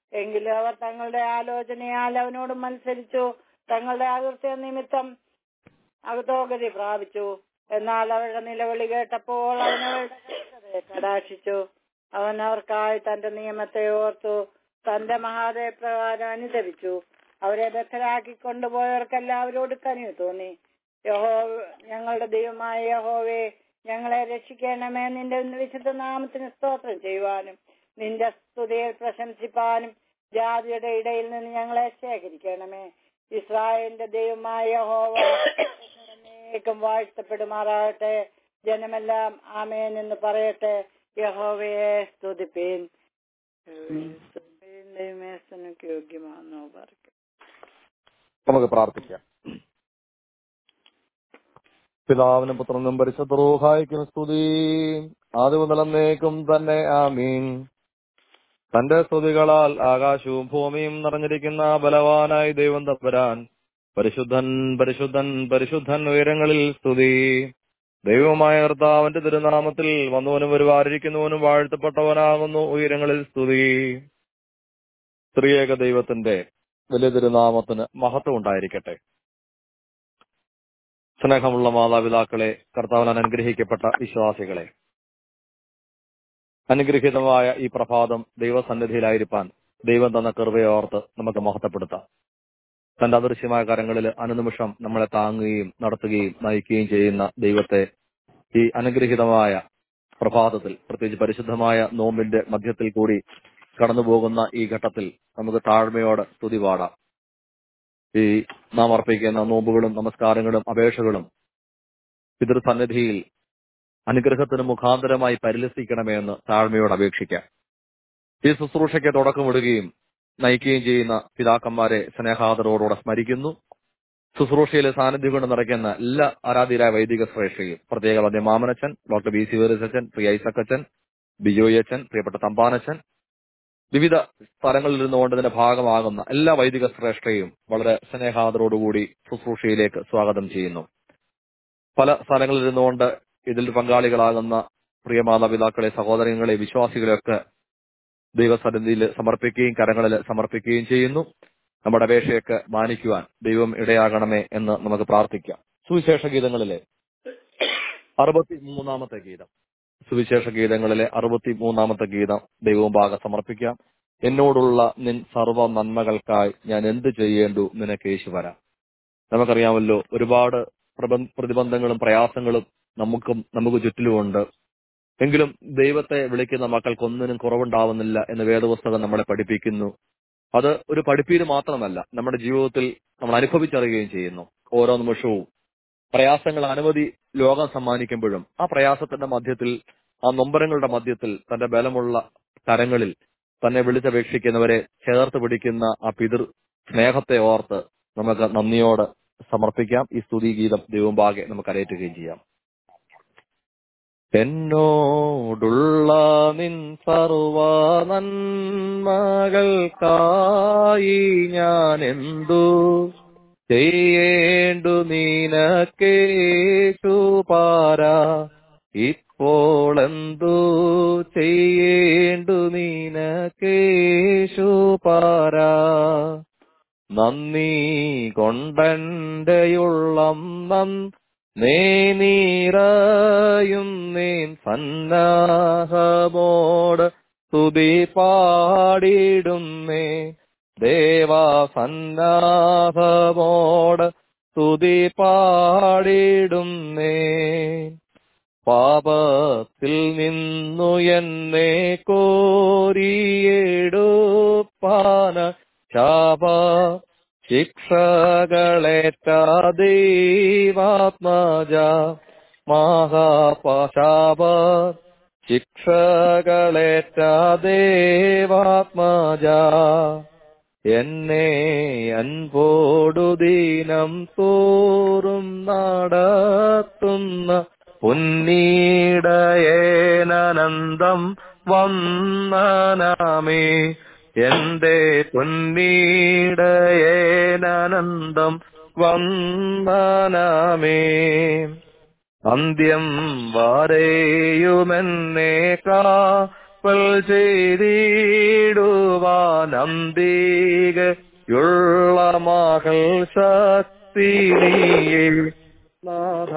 എങ്കിലും അവർ തങ്ങളുടെ ആലോചനയാൽ അവനോട് മത്സരിച്ചു തങ്ങളുടെ അകൃത്യ നിമിത്തം അകതോഗതി പ്രാപിച്ചു എന്നാൽ അവരുടെ നിലവിളി കേട്ടപ്പോൾ അവൻ അവരുടെ കഷ്ടതയെ കടാക്ഷിച്ചു അവൻ അവർക്കായി തന്റെ നിയമത്തെ ഓർത്തു തന്റെ മഹാദേവ പ്രകാരം അനുസരിച്ചു അവരെ ബദ്ധരാക്കി കൊണ്ടുപോയവർക്കെല്ലാവരോട് കനിവ് തോന്നി യഹോ ഞങ്ങളുടെ ദൈവമായ യഹോവേ ഞങ്ങളെ രക്ഷിക്കണമേ നിന്റെ വിശുദ്ധ നാമത്തിന് സ്തോത്രം ചെയ്യുവാനും നിന്റെ സ്തുതിയിൽ പ്രശംസിപ്പാനും ജാതിയുടെ ഇടയിൽ നിന്ന് ഞങ്ങളെ ശേഖരിക്കണമേ ഇസ്രായേലിന്റെ ദൈവമായ യഹോവ എന്നേക്കും വാഴ്ത്തപ്പെടുമാറാകട്ടെ ജനമെല്ലാം ആമേൻ എന്ന് പറയട്ടെ യഹോവയെ സ്തുതിപ്പീൻ ദൈവമേശനക്ക് യോഗ്യമാണെന്നോ പറയും നമുക്ക് പ്രാർത്ഥിക്കാം പിതാവിനും പുത്രനും പരിശുദ്ധ റൂഹായിക്കും സ്തുതി ആദ്യ മുതലന്നേക്കും തന്നെ ആമീൻ തന്റെ സ്തുതികളാൽ ആകാശവും ഭൂമിയും നിറഞ്ഞിരിക്കുന്ന ബലവാനായി ദൈവം തപ്പരാൻ പരിശുദ്ധൻ പരിശുദ്ധൻ പരിശുദ്ധൻ ഉയരങ്ങളിൽ സ്തുതി ദൈവമായ കർത്താവിന്റെ തിരുനാമത്തിൽ വന്നവനും വരുവാരിക്കുന്നവനും വാഴ്ത്തപ്പെട്ടവനാകുന്നു ഉയരങ്ങളിൽ സ്തുതി സ്ത്രീയേക ദൈവത്തിന്റെ വലിയ തിരുനാമത്തിന് മഹത്വം ഉണ്ടായിരിക്കട്ടെ സ്നേഹമുള്ള മാതാപിതാക്കളെ കർത്താവിനാൽ അനുഗ്രഹിക്കപ്പെട്ട വിശ്വാസികളെ അനുഗ്രഹീതമായ ഈ പ്രഭാതം ദൈവസന്നിധിയിലായിരിക്കാൻ ദൈവം തന്ന കൃപയോർത്ത് നമുക്ക് മഹത്വപ്പെടുത്താം തന്റെ അദൃശ്യമായ കരങ്ങളിൽ അനുനിമിഷം നമ്മളെ താങ്ങുകയും നടത്തുകയും നയിക്കുകയും ചെയ്യുന്ന ദൈവത്തെ ഈ അനുഗ്രഹീതമായ പ്രഭാതത്തിൽ പ്രത്യേകിച്ച് പരിശുദ്ധമായ നോമ്പിന്റെ മധ്യത്തിൽ കൂടി കടന്നുപോകുന്ന ഈ ഘട്ടത്തിൽ നമുക്ക് താഴ്മയോടെ സ്തുതി പാടാം ഈ നാം അർപ്പിക്കുന്ന നോമ്പുകളും നമസ്കാരങ്ങളും അപേക്ഷകളും പിതൃസന്നിധിയിൽ അനുഗ്രഹത്തിന് മുഖാന്തരമായി പരിലസിക്കണമേ എന്ന് താഴ്മയോട് അപേക്ഷിക്കാം ഈ ശുശ്രൂഷയ്ക്ക് തുടക്കമിടുകയും നയിക്കുകയും ചെയ്യുന്ന പിതാക്കന്മാരെ സ്നേഹാദരോടുകൂടെ സ്മരിക്കുന്നു ശുശ്രൂഷയിലെ സാന്നിധ്യം കൊണ്ട് നിറയ്ക്കുന്ന എല്ലാ ആരാധ്യരായ വൈദിക ശ്രേഷ്ഠയും പ്രത്യേക വന്യ മാമനച്ചൻ ഡോക്ടർ ബി സി വേറിസച്ചൻ പ്രിയ ഐസക്കച്ചൻ ബിജോയ് അച്ഛൻ പ്രിയപ്പെട്ട തമ്പാനച്ചൻ വിവിധ സ്ഥലങ്ങളിൽ നിന്നുകൊണ്ട് ഇതിന്റെ ഭാഗമാകുന്ന എല്ലാ വൈദിക ശ്രേഷ്ഠയും വളരെ സ്നേഹാദരോടുകൂടി ശുശ്രൂഷയിലേക്ക് സ്വാഗതം ചെയ്യുന്നു പല സ്ഥലങ്ങളിൽ നിന്നുകൊണ്ട് ഇതിൽ പങ്കാളികളാകുന്ന പ്രിയ മാതാപിതാക്കളെ സഹോദരങ്ങളെ വിശ്വാസികളെയൊക്കെ ദൈവസന്നിധിയിൽ സമർപ്പിക്കുകയും കരങ്ങളിൽ സമർപ്പിക്കുകയും ചെയ്യുന്നു നമ്മുടെ അപേക്ഷയൊക്കെ മാനിക്കുവാൻ ദൈവം ഇടയാകണമേ എന്ന് നമുക്ക് പ്രാർത്ഥിക്കാം സുവിശേഷ ഗീതങ്ങളിലെ അറുപത്തി മൂന്നാമത്തെ ഗീതം സുവിശേഷ ഗീതങ്ങളിലെ അറുപത്തി മൂന്നാമത്തെ ഗീതം ദൈവവും ഭാഗം സമർപ്പിക്കാം എന്നോടുള്ള നിൻ സർവ നന്മകൾക്കായി ഞാൻ എന്ത് ചെയ്യേണ്ടു നിനക്ക് യേശു വരാം നമുക്കറിയാമല്ലോ ഒരുപാട് പ്രബ- പ്രതിബന്ധങ്ങളും പ്രയാസങ്ങളും നമുക്കും നമുക്ക് ചുറ്റിലുമുണ്ട് എങ്കിലും ദൈവത്തെ വിളിക്കുന്ന മക്കൾക്കൊന്നിനും കുറവുണ്ടാവുന്നില്ല എന്ന് വേദപുസ്തകം നമ്മളെ പഠിപ്പിക്കുന്നു അത് ഒരു പഠിപ്പീര് മാത്രമല്ല നമ്മുടെ ജീവിതത്തിൽ നമ്മൾ അനുഭവിച്ചറിയുകയും ചെയ്യുന്നു ഓരോ നിമിഷവും പ്രയാസങ്ങൾ അനവധി ലോകം സമ്മാനിക്കുമ്പോഴും ആ പ്രയാസത്തിന്റെ മധ്യത്തിൽ ആ നൊമ്പരങ്ങളുടെ മധ്യത്തിൽ തന്റെ ബലമുള്ള കരങ്ങളിൽ തന്നെ വിളിച്ചപേക്ഷിക്കുന്നവരെ ചേർത്ത് പിടിക്കുന്ന ആ പിതൃ സ്നേഹത്തെ ഓർത്ത് നമുക്ക് നന്ദിയോട് സമർപ്പിക്കാം ഈ സ്തുതി ഗീതം ദൈവമ്പാകെ നമുക്ക് അരയറ്റുകയും ചെയ്യാം എന്നോടുള്ള നിൻ സർവ നന്മകൾക്കായി ഞാൻ എന്തു ചെയ്യേണ്ടു നീനക്കേശു പാരാ ഇപ്പോൾ എന്തു ചെയ്യേണ്ടു നീനക്കേശു പാരാ നന്ദി കൊണ്ടൻ്റെയുള്ളം നൻ നേ നീറയും നീൻ സന്നാഹമോട് സ്തുതി പാടിടുന്നേ ദേവാ സന്നാഹമോട് സ്തുതി പാടിടുന്നേ പാപത്തിൽ നിന്നു എന്നെ കോരിയെടുപ്പാന ശാപ ശിക്ഷകളേറ്റ ദൈവാത്മജ മഹാപശാപ ശിക്ഷകളേറ്റ ദേവാത്മജ എന്നെ അൻപോടു ദീനം തോറും നടത്തുന്ന പൊന്നീടയേനനന്തം വന്ദനാമേ എന്റെ പൊന്നീടയേനനന്തം വന്ദനാമേ അന്ത്യം വരെയുമെന്നെ കപ്പൽ ചെയ്തിടുവാൻ അന്തികയുള്ള മകൾ ശക്തി നീയേ നാഥ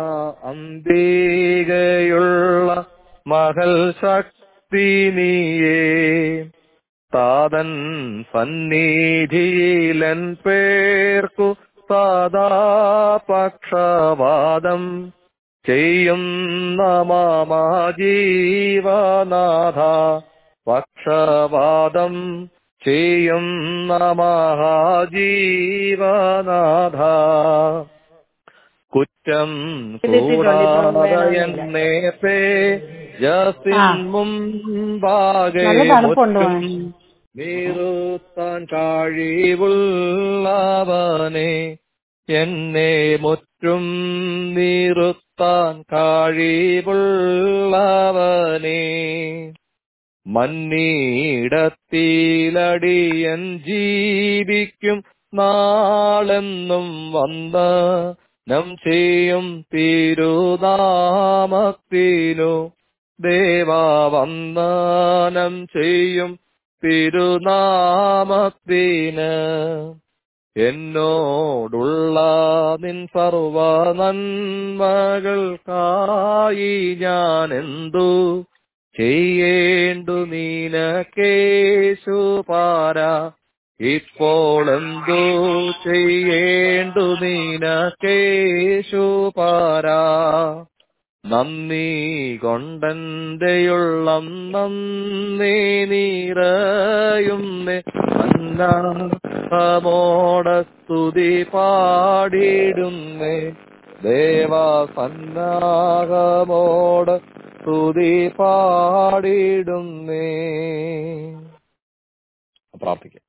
അന്തികയുള്ള മകൾ ശക്തി നീയേ താതൻ സന്നിധിയിലൻ പേർക്കു സദാ പക്ഷവാദം ചെയ്യുന്ന മാമ ജീവനാഥ പക്ഷവാദം ചെയ്യുന്ന മഹാജീവനാഥ കുറ്റം കൂടാതയെന്നേ ജസിൻ മുമ്പാകെ നല്ല തണുപ്പുണ്ട് മുറ്റും നീറുത്താൻ കഴിവുള്ളവനെ എന്നെ മുറ്റും നീറുത്താൻ കഴിവുള്ളവനെ മന്നീടത്തിലടിയൻ ജീവിക്കും നാളെന്നും വന്ന നം ചെയ്യും തിരുനാമത്തിനു ദേവാ വന്ദനം ചെയ്യും തിരുനാമത്തിന് എന്നോടുള്ള നിൻ സർവ നന്മകൾക്കായി ഞാൻ എന്തു ചെയ്യേണ്ടു നീനക്കേശു പാര ഇപ്പോൾ എന്തു ചെയ്യേണ്ടു നീനക്കേശു പാര നന്ദി കൊണ്ടെന്റെയുള്ളം നന്ദി നീറയുന്നേ അന്നമോടെ സ്തുതി പാടിടുന്നേ ദേവാ സന്നാഹമോട് സ്തുതി പാടിടുന്നേ പ്രാർത്ഥിക്കാം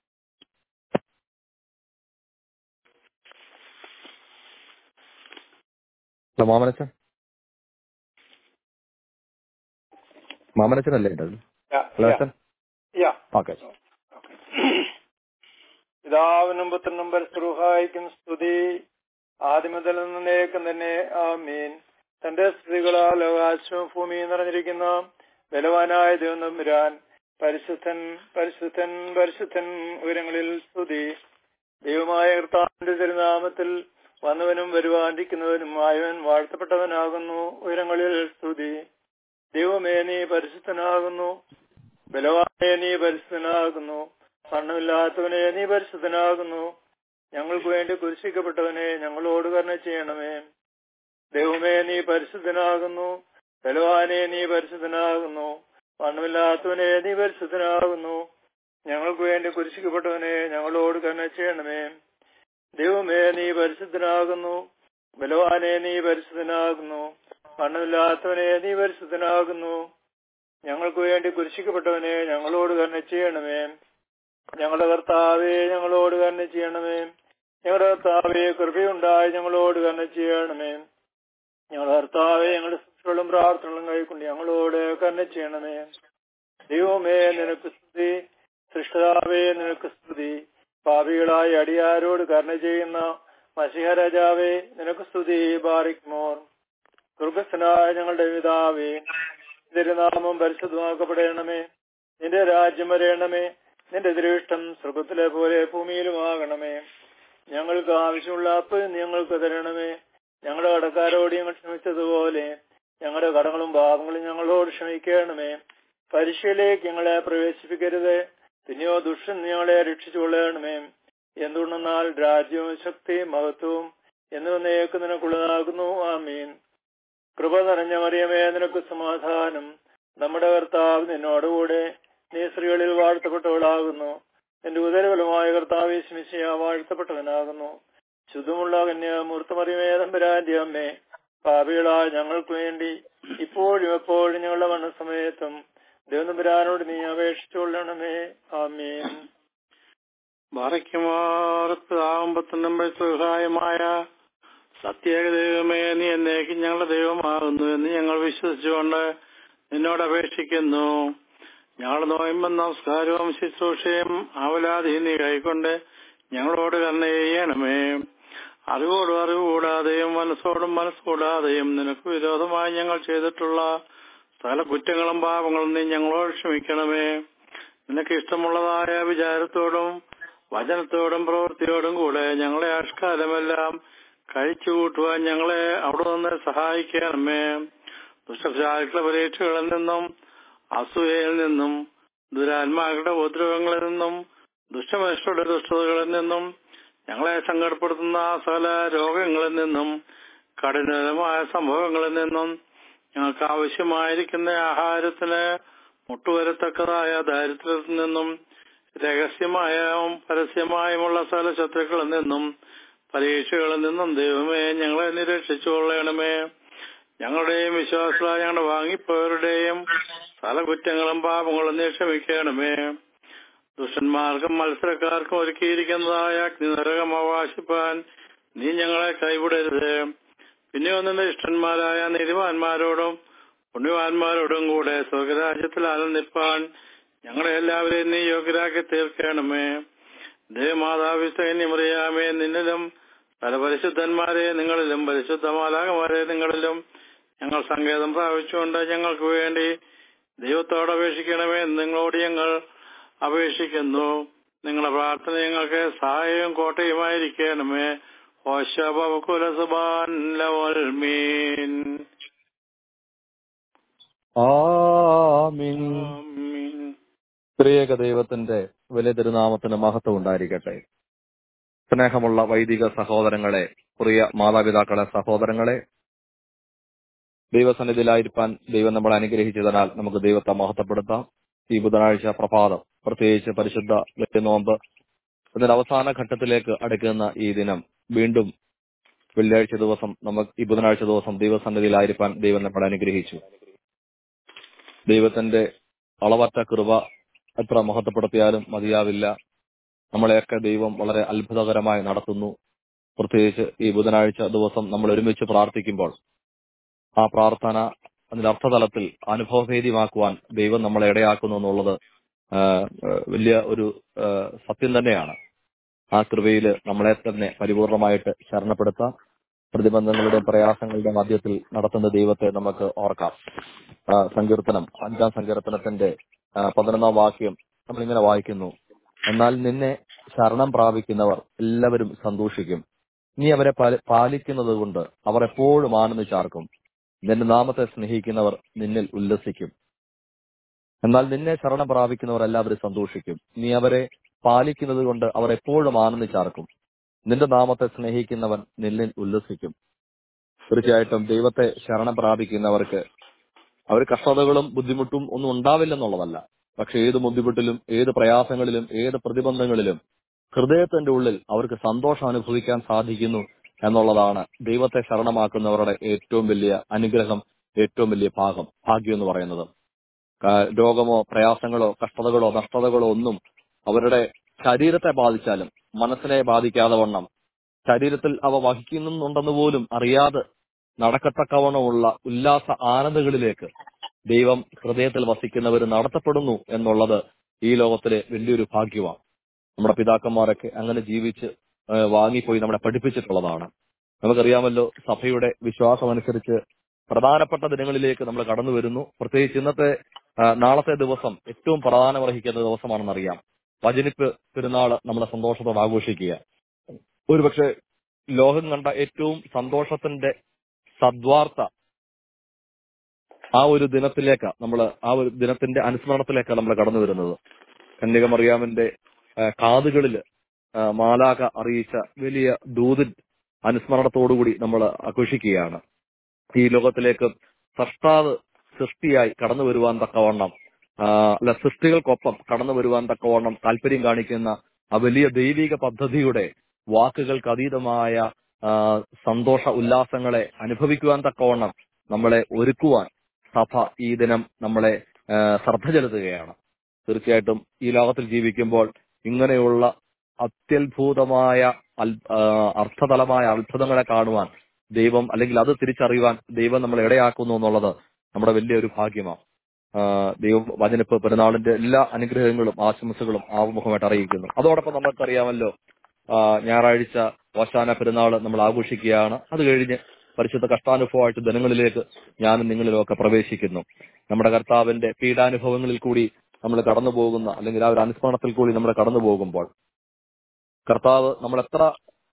മാമനച്ച മാമനച്ചനല്ലേ ഇട്ടത് ഹലോ അച്ഛൻ Yeah. ഓക്കെ പിതാവിനും പുത്രനും പരസ്പരഹായിക്കും സ്തുതി ആദ്യമുതൽ നിന്നേക്കും തന്നെ ആമീൻ തന്റെ സ്ത്രീകളാൽ ആകാശവും ഭൂമിയും നിറഞ്ഞിരിക്കുന്ന ബലവാനായ ദൈവം നമ്പുരാൻ പരിശുദ്ധൻ പരിശുദ്ധൻ പരിശുദ്ധൻ ഉയരങ്ങളിൽ സ്തുതി ദൈവമായ കർത്താവിന്റെ തിരുനാമത്തിൽ വന്നവനും വരുവാനിരിക്കുന്നവനും ആയവൻ വാഴ്ത്തപ്പെട്ടവനാകുന്നു ഉയരങ്ങളിൽ സ്തുതി ദൈവമേ നീ പരിശുദ്ധനാകുന്നു ബലവാനെ നീ പരിശുദ്ധനാകുന്നു മരണമില്ലാത്തവനെ നീ പരിശുദ്ധനാകുന്നു ഞങ്ങൾക്ക് വേണ്ടി കുരിശിക്കപ്പെട്ടവനെ ഞങ്ങളോട് കരുണ ചെയ്യണമേ ദൈവമേ നീ പരിശുദ്ധനാകുന്നു ബലവാനെ നീ പരിശുദ്ധനാകുന്നു മരണമില്ലാത്തവനെ നീ പരിശുദ്ധനാകുന്നു ഞങ്ങൾക്ക് വേണ്ടി കുരിശിക്കപ്പെട്ടവനെ ഞങ്ങളോട് കരുണ ചെയ്യണമേ ദൈവമേ നീ പരിശുദ്ധനാകുന്നു ബലവാനെ നീ പരിശുദ്ധനാകുന്നു മണ്ണമില്ലാത്തവനെ നീ പരിശുദ്ധനാകുന്നു ഞങ്ങൾക്ക് വേണ്ടി കുരിശിക്കപ്പെട്ടവനെ ഞങ്ങളോട് കരുണ ചെയ്യണമേ ഞങ്ങളുടെ കർത്താവെ ഞങ്ങളോട് കരുണ ചെയ്യണമേ ഞങ്ങളുടെ കർത്താവെ കൃപയുണ്ടായി ഞങ്ങളോട് കരുണ ചെയ്യണമേ ഞങ്ങളുടെ കർത്താവെ ഞങ്ങളുടെ ശുശ്രൂഷകളും പ്രാർത്ഥനകളും കൈക്കൊണ്ട് ഞങ്ങളോട് കരുണ ചെയ്യണമേ ദൈവമേ നിനക്ക് സ്തുതി സൃഷ്ടാവേ നിനക്ക് സ്തുതി പാപികളായ അടിയാരോട് കരുണ ചെയ്യുന്ന മസിഹ രാജാവേ നിനക്ക് സ്തുതി ബാറിക് മോർ ദുർഗസ്ഥനായ ഞങ്ങളുടെ പിതാവേ തിരുനാമം പരിശുദ്ധമാക്കപ്പെടണമേ നിന്റെ രാജ്യം വരയണമേ നിന്റെ ദൃഷ്ടം സ്വർഗത്തിലെ പോലെ ഭൂമിയിലുമാകണമേ ഞങ്ങൾക്ക് ആവശ്യമുള്ള അപ്പ് ഞങ്ങൾക്ക് തരണമേ ഞങ്ങളുടെ കടക്കാരോട് ഞങ്ങൾ ക്ഷമിച്ചതുപോലെ ഞങ്ങളുടെ കടങ്ങളും പാപങ്ങളും ഞങ്ങളോട് ക്ഷമിക്കണമേ പരീക്ഷയിലേക്ക് ഞങ്ങളെ പ്രവേശിപ്പിക്കരുത് പിന്നെയോ ദുഷ്ടൻ ഞങ്ങളെ രക്ഷിച്ചുകൊള്ളണമേ എന്തുകൊണ്ടെന്നാൽ രാജ്യവും ശക്തിയും മഹത്വവും എന്ന് നേക്ക് നിനക്കുള്ളതാകുന്നു ആമീൻ കൃപ നിറഞ്ഞ മറിയമേ നിനക്ക് സമാധാനം നമ്മുടെ കർത്താവ് നിന്നോടുകൂടെ നീ സ്ത്രീകളിൽ വാഴ്ത്തപ്പെട്ടവളാകുന്നു നിന്റെ ഉദരബലമായ കർത്താവ് സ്മിശിയ വാഴ്ത്തപ്പെട്ടവനാകുന്നു ശുദ്ധമുള്ള കന്യാമൂർത്തമറിയമേ തമ്പരാന്റെ അമ്മേ പാപികളായ ഞങ്ങൾക്ക് വേണ്ടി ഇപ്പോഴും എപ്പോഴും ഞങ്ങളുടെ മരണസമയത്തും ദേവനമ്പുരാനോട് നീ അപേക്ഷിച്ചുകൊള്ളണമേ ആമീൻ മറയ്ക്കുമാർത്താകുമ്പത്തിനും സഹായമായ സത്യേകദൈവമേ നീ എന്നേക്കും ഞങ്ങളുടെ ദൈവമാകുന്നു എന്ന് ഞങ്ങൾ വിശ്വസിച്ചുകൊണ്ട് നിന്നോട് അപേക്ഷിക്കുന്നു ഞങ്ങൾ നോയമ്പം നമസ്കാരവും ശുശ്രൂഷയും ആവലാതി നീ കൈക്കൊണ്ട് ഞങ്ങളോട് കരുണ ചെയ്യണമേ അറിവോടും അറിവ് കൂടാതെയും മനസ്സോടും മനസ്സ് കൂടാതെയും നിനക്ക് വിരോധമായി ഞങ്ങൾ ചെയ്തിട്ടുള്ള സകല കുറ്റങ്ങളും പാപങ്ങളും നീ ഞങ്ങളോട് ക്ഷമിക്കണമേ നിനക്ക് ഇഷ്ടമുള്ളതായ വിചാരത്തോടും വചനത്തോടും പ്രവൃത്തിയോടും കൂടെ ഞങ്ങളെ ആഷ്കാലമെല്ലാം കഴിച്ചു കൂട്ടുവാൻ ഞങ്ങളെ അവിടെ നിന്ന് സഹായിക്കണമേ ദുഷ്ടശാലികളുടെ പരീക്ഷകളിൽ നിന്നും അസൂയയിൽ നിന്നും ദുരാത്മാക്കളുടെ ഉപദ്രവങ്ങളിൽ നിന്നും ദുഷ്ടമനുഷ്യരുടെ ദുഷ്ടതകളിൽ നിന്നും ഞങ്ങളെ സങ്കടപ്പെടുത്തുന്ന സകല രോഗങ്ങളിൽ നിന്നും കഠിനമായ സംഭവങ്ങളിൽ നിന്നും ഞങ്ങൾക്ക് ആവശ്യമായിരിക്കുന്ന ആഹാരത്തിന് മുട്ടുവരത്തക്കതായ ദാരിദ്ര്യത്തിൽ നിന്നും രഹസ്യമായും പരസ്യമായുമുള്ള സകല ശത്രുക്കളിൽ നിന്നും പരീക്ഷകളിൽ നിന്നും ദൈവമേ ഞങ്ങളെ നിരീക്ഷിച്ചുകൊള്ളണമേ ഞങ്ങളുടെയും വിശ്വാസ ഞങ്ങളുടെ വാങ്ങിപ്പോയവരുടെയും പല കുറ്റങ്ങളും പാപങ്ങളും നീ ക്ഷമിക്കണമേ ദുഷ്ടന്മാർക്കും മത്സരക്കാർക്കും ഒരുക്കിയിരിക്കുന്നതായ അഗ്നിനരകം അവകാശിപ്പാൻ നീ ഞങ്ങളെ കൈവിടരുത് പിന്നെ ഒന്നിന്റെ ഇഷ്ടന്മാരായ നീതിമാന്മാരോടും പുണ്യവാന്മാരോടും കൂടെ സ്വർഗരാജ്യത്തിൽ ആനന്ദിപ്പാൻ ഞങ്ങളെ എല്ലാവരെയും നീ യോഗ്യരാക്കി തീർക്കണമേ ദേവമാതാവി സൈന്യമറിയാമേ നിന്നിലും പല പരിശുദ്ധന്മാരെ നിങ്ങളിലും പരിശുദ്ധമാലാകമാരെ നിങ്ങളിലും ഞങ്ങൾ സങ്കേതം പ്രാപിച്ചുകൊണ്ട് ഞങ്ങൾക്ക് വേണ്ടി ദൈവത്തോട് അപേക്ഷിക്കണമേ എന്ന് നിങ്ങളോട് ഞങ്ങൾ അപേക്ഷിക്കുന്നു നിങ്ങളുടെ പ്രാർത്ഥന ഞങ്ങൾക്ക് സഹായവും കോട്ടയുമായിരിക്കണമേ ഓശബകുലസുബാൻ ആമീൻ ആമീൻ ത്രിയേക ദൈവത്തിന്റെ വലിയ തിരുനാമത്തിന് മഹത്വം ഉണ്ടായിരിക്കട്ടെ സ്നേഹമുള്ള വൈദിക സഹോദരങ്ങളെ പ്രിയ മാതാപിതാക്കളെ സഹോദരങ്ങളെ ദൈവസന്നിധിയിലായിരിക്കാൻ ദൈവം നമ്മളെ അനുഗ്രഹിച്ചതിനാൽ നമുക്ക് ദൈവത്തെ മഹത്വപ്പെടുത്താം ഈ ബുധനാഴ്ച പ്രഭാതം പ്രത്യേകിച്ച് പരിശുദ്ധ നോമ്പ് ഇതിന്റെ അവസാന ഘട്ടത്തിലേക്ക് അടുക്കുന്ന ഈ ദിനം വീണ്ടും വെള്ളിയാഴ്ച ദിവസം നമുക്ക് ഈ ബുധനാഴ്ച ദിവസം ദൈവസന്നിധിയിലായിരിക്കാൻ ദൈവം നമ്മളെ അനുഗ്രഹിച്ചു ദൈവത്തിന്റെ അളവറ്റ കൃപ എത്ര മഹത്വപ്പെടുത്തിയാലും മതിയാവില്ല നമ്മളെയൊക്കെ ദൈവം വളരെ അത്ഭുതകരമായി നടത്തുന്നു പ്രത്യേകിച്ച് ഈ ബുധനാഴ്ച ദിവസം നമ്മൾ ഒരുമിച്ച് പ്രാർത്ഥിക്കുമ്പോൾ ആ പ്രാർത്ഥന അതിന്റെ അർത്ഥതലത്തിൽ അനുഭവഭേദ്യമാക്കുവാൻ ദൈവം നമ്മളെ ഇടയാക്കുന്നു എന്നുള്ളത് ആ, ആ, വലിയ ഒരു ആ, സത്യം തന്നെയാണ് ആ കൃപയിൽ നമ്മളെ തന്നെ പരിപൂർണമായിട്ട് ശരണപ്പെടുത്താം പ്രതിബന്ധങ്ങളുടെ പ്രയാസങ്ങളുടെ മധ്യത്തിൽ നടത്തുന്ന ദൈവത്തെ നമുക്ക് ഓർക്കാം ആ, സങ്കീർത്തനം അഞ്ചാം സങ്കീർത്തനത്തിന്റെ ആ, പതിനൊന്നാം വാക്യം നമ്മളിങ്ങനെ വായിക്കുന്നു എന്നാൽ നിന്നെ ശരണം പ്രാപിക്കുന്നവർ എല്ലാവരും സന്തോഷിക്കും നീ അവരെ പാലി- പാലിക്കുന്നത് കൊണ്ട് അവർ എപ്പോഴും ആനന്ദിച്ചാർക്കും നിന്റെ നാമത്തെ സ്നേഹിക്കുന്നവർ നിന്നിൽ ഉല്ലസിക്കും എന്നാൽ നിന്നെ ശരണം പ്രാപിക്കുന്നവർ എല്ലാവരും സന്തോഷിക്കും നീ അവരെ പാലിക്കുന്നത് കൊണ്ട് അവർ എപ്പോഴും ആനന്ദിച്ചാർക്കും നിന്റെ നാമത്തെ സ്നേഹിക്കുന്നവൻ നിന്നിൽ ഉല്ലസിക്കും തീർച്ചയായിട്ടും ദൈവത്തെ ശരണം പ്രാപിക്കുന്നവർക്ക് അവർ കഷ്ടതകളും ബുദ്ധിമുട്ടും ഒന്നും ഉണ്ടാവില്ലെന്നുള്ളതല്ല പക്ഷെ ഏത് ബുദ്ധിമുട്ടിലും ഏത് പ്രയാസങ്ങളിലും ഏത് പ്രതിബന്ധങ്ങളിലും ഹൃദയത്തിന്റെ ഉള്ളിൽ അവർക്ക് സന്തോഷം അനുഭവിക്കാൻ സാധിക്കുന്നു എന്നുള്ളതാണ് ദൈവത്തെ ശരണമാക്കുന്നവരുടെ ഏറ്റവും വലിയ അനുഗ്രഹം ഏറ്റവും വലിയ ഭാഗം ഭാഗ്യം എന്ന് പറയുന്നത് കാ- രോഗമോ പ്രയാസങ്ങളോ കഷ്ടതകളോ നഷ്ടതകളോ ഒന്നും അവരുടെ ശരീരത്തെ ബാധിച്ചാലും മനസ്സിനെ ബാധിക്കാതെ വണ്ണം ശരീരത്തിൽ അവ വഹിക്കുന്നുണ്ടെന്ന് പോലും അറിയാതെ നടക്കത്തക്കവണ്ണമുള്ള ഉല്ലാസ ആനന്ദങ്ങളിലേക്ക് ദൈവം ഹൃദയത്തിൽ വസിക്കുന്നവർ നടത്തപ്പെടുന്നു എന്നുള്ളത് ഈ ലോകത്തിലെ വലിയൊരു ഭാഗ്യമാണ് നമ്മുടെ പിതാക്കന്മാരൊക്കെ അങ്ങനെ ജീവിച്ച് ആ, വാങ്ങിപ്പോയി നമ്മളെ പഠിപ്പിച്ചിട്ടുള്ളതാണ് നമുക്കറിയാമല്ലോ സഭയുടെ വിശ്വാസം അനുസരിച്ച് പ്രധാനപ്പെട്ട ദിനങ്ങളിലേക്ക് നമ്മൾ കടന്നു വരുന്നു പ്രത്യേകിച്ച് ഇന്നത്തെ ആ, നാളത്തെ ദിവസം ഏറ്റവും പ്രധാനമർഹിക്കുന്ന ദിവസമാണെന്നറിയാം വചനിപ്പ് പെരുന്നാള് നമ്മളെ സന്തോഷത്തോടെ ആഘോഷിക്കുക ഒരുപക്ഷെ ലോകം കണ്ട ഏറ്റവും സന്തോഷത്തിന്റെ സദ്വാർത്ത ആ ഒരു ദിനത്തിലേക്ക് നമ്മൾ ആ ഒരു ദിനത്തിന്റെ അനുസ്മരണത്തിലേക്ക് നമ്മൾ കടന്നു വരുന്നത് കന്യകമറിയാമിന്റെ ആ, കാതുകളിൽ ആ, മാലാക അറിയിച്ച വലിയ ദൂതിൻ അനുസ്മരണത്തോടുകൂടി നമ്മൾ ആഘോഷിക്കുകയാണ് ഈ ലോകത്തിലേക്ക് സൃഷ്ടാവ് സൃഷ്ടിയായി കടന്നു വരുവാൻ തക്കവണ്ണം ആ, അല്ല സൃഷ്ടികൾക്കൊപ്പം കടന്നു വരുവാൻ തക്കവണ്ണം താല്പര്യം കാണിക്കുന്ന ആ വലിയ ദൈവിക പദ്ധതിയുടെ വാക്കുകൾക്ക് അതീതമായ ആ, സന്തോഷ ഉല്ലാസങ്ങളെ അനുഭവിക്കുവാൻ തക്കവണ്ണം നമ്മളെ ഒരുക്കുവാൻ സഭ ഈ ദിനം നമ്മളെ ആ, ശ്രദ്ധ ചെലുത്തുകയാണ് തീർച്ചയായിട്ടും ഈ ലോകത്തിൽ ജീവിക്കുമ്പോൾ ഇങ്ങനെയുള്ള അത്യത്ഭുതമായ അൽ- ആ, അർത്ഥതലമായ അത്ഭുതങ്ങളെ കാണുവാൻ ദൈവം അല്ലെങ്കിൽ അത് തിരിച്ചറിയുവാൻ ദൈവം നമ്മളെ ഇടയാക്കുന്നു എന്നുള്ളത് നമ്മുടെ വലിയൊരു ഭാഗ്യമാണ് ആ, ദൈവം വചനിപ്പ് പെരുന്നാളിന്റെ എല്ലാ അനുഗ്രഹങ്ങളും ആശംസകളും ആവുമുഖമായിട്ട് അറിയിക്കുന്നു അതോടൊപ്പം നമുക്കറിയാമല്ലോ ആ, ഞായറാഴ്ച ഓശാന പെരുന്നാൾ നമ്മൾ ആഘോഷിക്കുകയാണ് അത് കഴിഞ്ഞ് പരിശുദ്ധ കഷ്ടാനുഭവമായിട്ട് ദിനങ്ങളിലേക്ക് ഞാനും നിങ്ങളിലും ഒക്കെ പ്രവേശിക്കുന്നു നമ്മുടെ കർത്താവിന്റെ പീഡാനുഭവങ്ങളിൽ കൂടി നമ്മൾ കടന്നു പോകുന്ന അല്ലെങ്കിൽ ആ ഒരു അനുസ്മരണത്തിൽ കൂടി നമ്മൾ കടന്നു പോകുമ്പോൾ കർത്താവ് നമ്മൾ എത്ര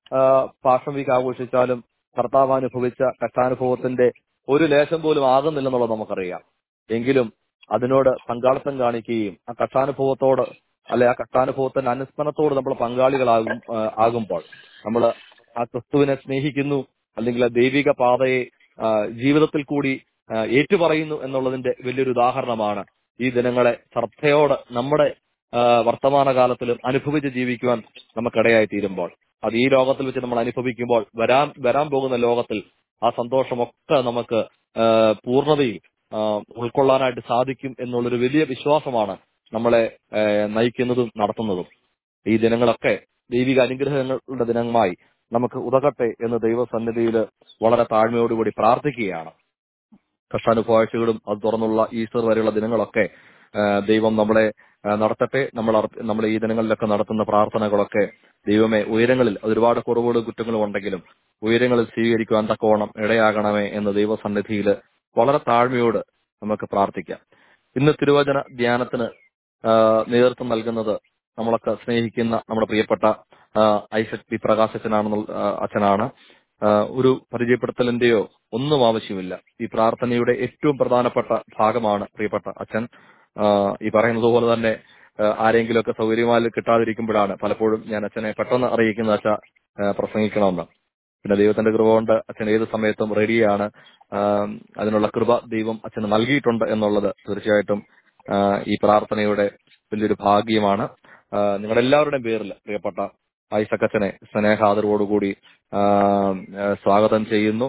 പാഷൻ വീക്ക് ആഘോഷിച്ചാലും കർത്താവ് അനുഭവിച്ച കഷ്ടാനുഭവത്തിന്റെ ഒരു ലേശം പോലും ആകുന്നില്ലെന്നുള്ളത് നമുക്കറിയാം എങ്കിലും അതിനോട് പങ്കാളിത്തം കാണിക്കുകയും ആ കഷ്ടാനുഭവത്തോട് അല്ലെ ആ കഷ്ടാനുഭവത്തിന്റെ അനുസ്മരണത്തോട് നമ്മൾ പങ്കാളികളാകും ആ, ആകുമ്പോൾ നമ്മൾ ആ ക്രിസ്തുവിനെ സ്നേഹിക്കുന്നു അല്ലെങ്കിൽ ആ ദൈവിക പാതയെ ആ, ജീവിതത്തിൽ കൂടി ആ, ഏറ്റുപറയുന്നു എന്നുള്ളതിന്റെ വലിയൊരു ഉദാഹരണമാണ് ഈ ദിനങ്ങളെ ശ്രദ്ധയോടെ നമ്മുടെ ആ, വർത്തമാനകാലത്തിലും അനുഭവിച്ച് ജീവിക്കുവാൻ നമുക്കിടയായി തീരുമ്പോൾ അത് ഈ ലോകത്തിൽ വെച്ച് നമ്മൾ അനുഭവിക്കുമ്പോൾ വരാൻ വരാൻ പോകുന്ന ലോകത്തിൽ ആ സന്തോഷമൊക്കെ നമുക്ക് ആ, പൂർണ്ണതയിൽ ആ, ഉൾക്കൊള്ളാനായിട്ട് സാധിക്കും എന്നുള്ളൊരു വലിയ വിശ്വാസമാണ് നമ്മളെ ആ, നയിക്കുന്നതും നടത്തുന്നതും ഈ ദിനങ്ങളൊക്കെ ദൈവിക അനുഗ്രഹങ്ങളുടെ ദിനമായി നമുക്ക് ഉതകട്ടെ എന്ന് ദൈവസന്നിധിയിൽ വളരെ താഴ്മയോടുകൂടി പ്രാർത്ഥിക്കുകയാണ് കഷ്ടാനുഭവാഴ്ചകളും അത് തുറന്നുള്ള ഈസ്റ്റർ വരെയുള്ള ദിനങ്ങളൊക്കെ ആ, ദൈവം നമ്മളെ ആ, നടത്തട്ടെ നമ്മൾ അർപ്പ- നമ്മൾ ഈ ദിനങ്ങളിലൊക്കെ നടത്തുന്ന പ്രാർത്ഥനകളൊക്കെ ദൈവമേ ഉയരങ്ങളിൽ അത് ഒരുപാട് കുറവുകളും കുറ്റങ്ങളും ഉണ്ടെങ്കിലും ഉയരങ്ങളിൽ സ്വീകരിക്കുവാൻ തക്കവണ്ണം ഇടയാകണമേ എന്ന് ദൈവസന്നിധിയിൽ വളരെ താഴ്മയോട് നമുക്ക് പ്രാർത്ഥിക്കാം ഇന്ന് തിരുവചന ധ്യാനത്തിന് ആ, നേതൃത്വം നൽകുന്നത് നമ്മളൊക്കെ സ്നേഹിക്കുന്ന നമ്മുടെ പ്രിയപ്പെട്ട ആ, ഐസക് പി പ്രകാശ് അച്ഛനാണെന്നുള്ള ആ, അച്ഛനാണ് ആ, ഒരു പരിചയപ്പെടുത്തലിന്റെയോ ഒന്നും ആവശ്യമില്ല ഈ പ്രാർത്ഥനയുടെ ഏറ്റവും പ്രധാനപ്പെട്ട ഭാഗമാണ് പ്രിയപ്പെട്ട അച്ഛൻ ആ, ഈ പറയുന്നത് പോലെ തന്നെ ആ, ആരെങ്കിലുമൊക്കെ സൗകര്യമായി കിട്ടാതിരിക്കുമ്പോഴാണ് പലപ്പോഴും ഞാൻ അച്ഛനെ പെട്ടെന്ന് അറിയിക്കുന്ന അച്ഛ ആ, പ്രസംഗിക്കണമെന്ന് പിന്നെ ദൈവത്തിന്റെ കൃപ കൊണ്ട് അച്ഛൻ ഏത് സമയത്തും റെഡിയാണ് ആ, അതിനുള്ള കൃപ ദൈവം അച്ഛന് നൽകിയിട്ടുണ്ട് എന്നുള്ളത് തീർച്ചയായിട്ടും ആ, ഈ പ്രാർത്ഥനയുടെ വലിയൊരു ഭാഗ്യമാണ് ആ, നിങ്ങളുടെ എല്ലാവരുടെയും പേരിൽ പ്രിയപ്പെട്ട ഐസക് അച്ഛനെ സ്നേഹാദരവോടുകൂടി ആ, ആ, സ്വാഗതം ചെയ്യുന്നു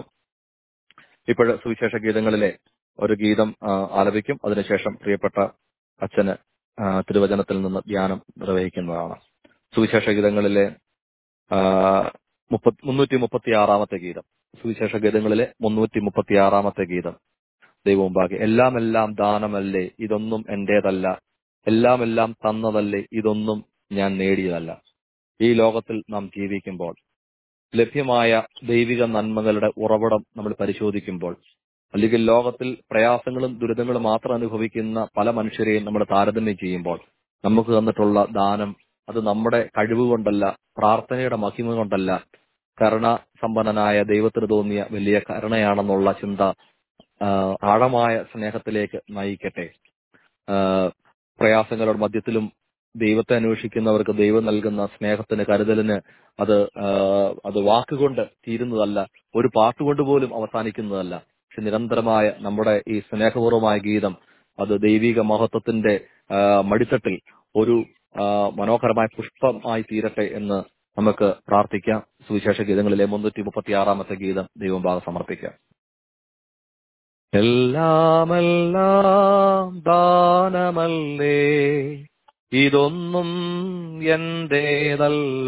ഇപ്പോഴ് സുവിശേഷ ഗീതങ്ങളിലെ ഒരു ഗീതം ആ, ആലപിക്കും അതിനുശേഷം പ്രിയപ്പെട്ട അച്ഛന് ആ, തിരുവചനത്തിൽ നിന്ന് ധ്യാനം നിർവഹിക്കുന്നതാണ് സുവിശേഷ ഗീതങ്ങളിലെ ആ, മുപ്പത് മുന്നൂറ്റി മുപ്പത്തി ആറാമത്തെ ഗീതം സുവിശേഷ ഗീതങ്ങളിലെ മുന്നൂറ്റി മുപ്പത്തി ആറാമത്തെ ഗീതം ദൈവമുമ്പാകെ എല്ലാം എല്ലാം ദാനമല്ലേ ഇതൊന്നും എന്റേതല്ല എല്ലാം എല്ലാം തന്നതല്ലേ ഇതൊന്നും ഞാൻ നേടിയതല്ല ഈ ലോകത്തിൽ നാം ജീവിക്കുമ്പോൾ ലഭ്യമായ ദൈവിക നന്മകളുടെ ഉറവിടം നമ്മൾ പരിശോധിക്കുമ്പോൾ അല്ലെങ്കിൽ ലോകത്തിൽ പ്രയാസങ്ങളും ദുരിതങ്ങളും മാത്രം അനുഭവിക്കുന്ന പല മനുഷ്യരെയും നമ്മൾ താരതമ്യം ചെയ്യുമ്പോൾ നമുക്ക് തന്നിട്ടുള്ള ദാനം അത് നമ്മുടെ കഴിവ് കൊണ്ടല്ല പ്രാർത്ഥനയുടെ മഹിമ കൊണ്ടല്ല കരുണ സമ്പന്നനായ ദൈവത്തിന് തോന്നിയ വലിയ കരുണയാണെന്നുള്ള ചിന്ത ആ, ആഴമായ സ്നേഹത്തിലേക്ക് നയിക്കട്ടെ ആ, പ്രയാസങ്ങളുടെ മധ്യത്തിലും ദൈവത്തെ അന്വേഷിക്കുന്നവർക്ക് ദൈവം നൽകുന്ന സ്നേഹത്തിന് കരുതലിന് അത് ആ, അത് വാക്കുകൊണ്ട് തീരുന്നതല്ല ഒരു പാട്ടുകൊണ്ട് പോലും അവസാനിക്കുന്നതല്ല പക്ഷെ നിരന്തരമായ നമ്മുടെ ഈ സ്നേഹപൂർവമായ ഗീതം അത് ദൈവിക മഹത്വത്തിന്റെ ആ, മടിത്തട്ടിൽ ഒരു ആ, മനോഹരമായ പുഷ്പമായി തീരട്ടെ എന്ന് നമുക്ക് പ്രാർത്ഥിക്കാം സുവിശേഷ ഗീതങ്ങളിലെ മുന്നൂറ്റി മുപ്പത്തി ആറാമത്തെ ഗീതം ദൈവം ഭാഗം സമർപ്പിക്കാം എല്ലാമെല്ലാം ദാനമല്ലേ ഇതൊന്നും എന്റേതല്ല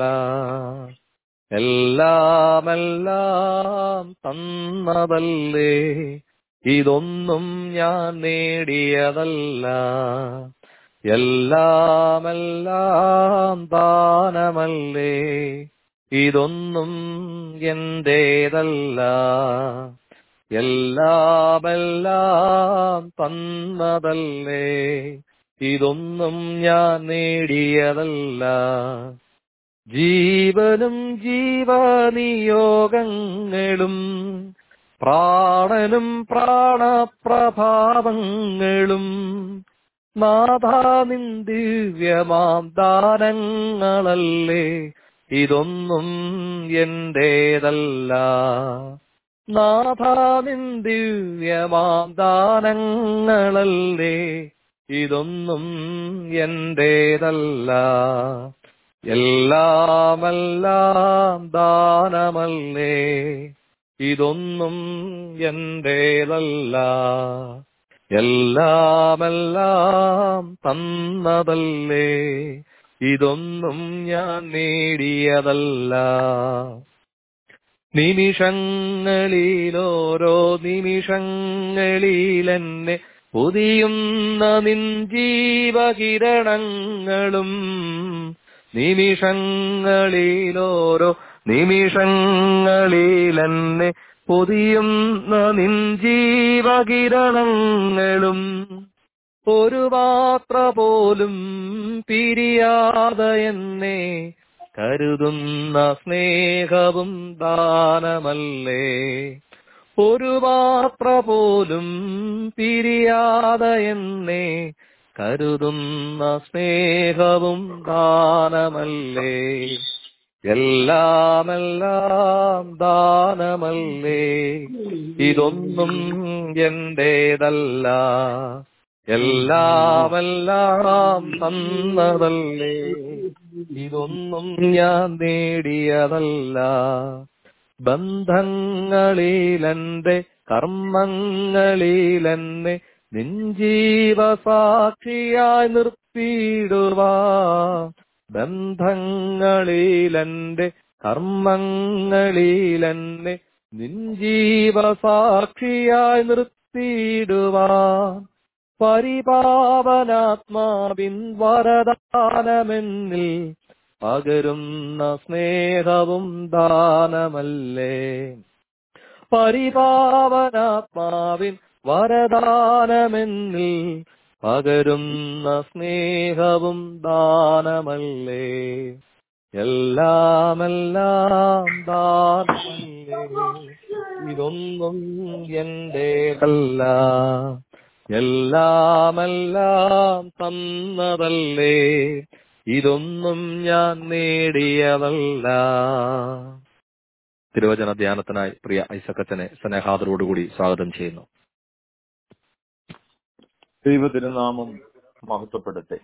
എല്ലാമെല്ലാം തന്നതല്ലേ ഇതൊന്നും ഞാൻ നേടിയതല്ല എല്ലാമെല്ലാം ദാനമല്ലേ ഇതൊന്നും എന്റേതല്ല എല്ലാമെല്ലാം തന്നതല്ലേ ഇതൊന്നും ഞാൻ നേടിയതല്ല ജീവനും ജീവനിയോഗങ്ങളും പ്രാണനും പ്രാണപ്രഭാവങ്ങളും നാഥാ നിൻ ദിവ്യമാം ദാനങ്ങളല്ലേ ഇതൊന്നും എന്റേതല്ല നാഥാ നിൻ ദിവ്യമാം ദാനങ്ങളല്ലേ ഇതൊന്നും എന്റേതല്ല എല്ലാമെല്ലാം ദാനമല്ലേ ഇതൊന്നും എന്റേതല്ല എല്ലാമെല്ലാം തന്നതല്ലേ ഇതൊന്നും ഞാൻ നേടിയതല്ല നിമിഷങ്ങളിലോരോ നിമിഷങ്ങളിലെന്നെ പുതിയുന്ന നിൻ ജീവകിരണങ്ങളും നിമിഷങ്ങളിലോരോ നിമിഷങ്ങളിലെന്നെ പൊതിയുന്ന നിൻ ജീവകിരണങ്ങളും ഒരു മാത്ര പോലും പിരിയാതെ എന്നെ കരുതുന്ന സ്നേഹവും ദാനമല്ലേ ഒരു മാത്ര പോലും പിരിയാതെ എന്നെ കരുതുന്ന സ്നേഹവും ദാനമല്ലേ എല്ലാമെല്ലാം ദാനമല്ലേ ഇതൊന്നും എന്റേതല്ല എല്ലാമെല്ലാം തന്നതല്ലേ ഇതൊന്നും ഞാൻ നേടിയതല്ല ബന്ധങ്ങളിലെന്റെ കർമ്മങ്ങളിലെന്നെ നിഞ്ചീവസാക്ഷിയായി നിർത്തിയിടുവാ ബന്ധങ്ങളിലെന്റെ കർമ്മങ്ങളിലെന്നെ നിഞ്ചീവസാക്ഷിയായി നിർത്തിയിടുവാൻ പരിപാവനാത്മാവിൻ വരദാനമെന്നിൽ പകരുന്ന സ്നേഹവും ദാനമല്ലേ പരിപാവനാത്മാവിൻ വരദാനമെന്നിൽ പകരുന്ന സ്നേഹവും ദാനമല്ലേ എല്ലാമെല്ലാം ദാനമല്ലേ ഇതൊന്നും എന്റേതല്ല എല്ലാമെല്ലാം തന്നതല്ലേ ഇതൊന്നും ഞാൻ നേടിയതല്ല തിരുവചന ധ്യാനത്തിനായി പ്രിയ ഐസക്കച്ചനെ സ്നേഹാദരോടുകൂടി സ്വാഗതം ചെയ്യുന്നു ദൈവതിരുനാമം മഹത്വപ്പെടട്ടെ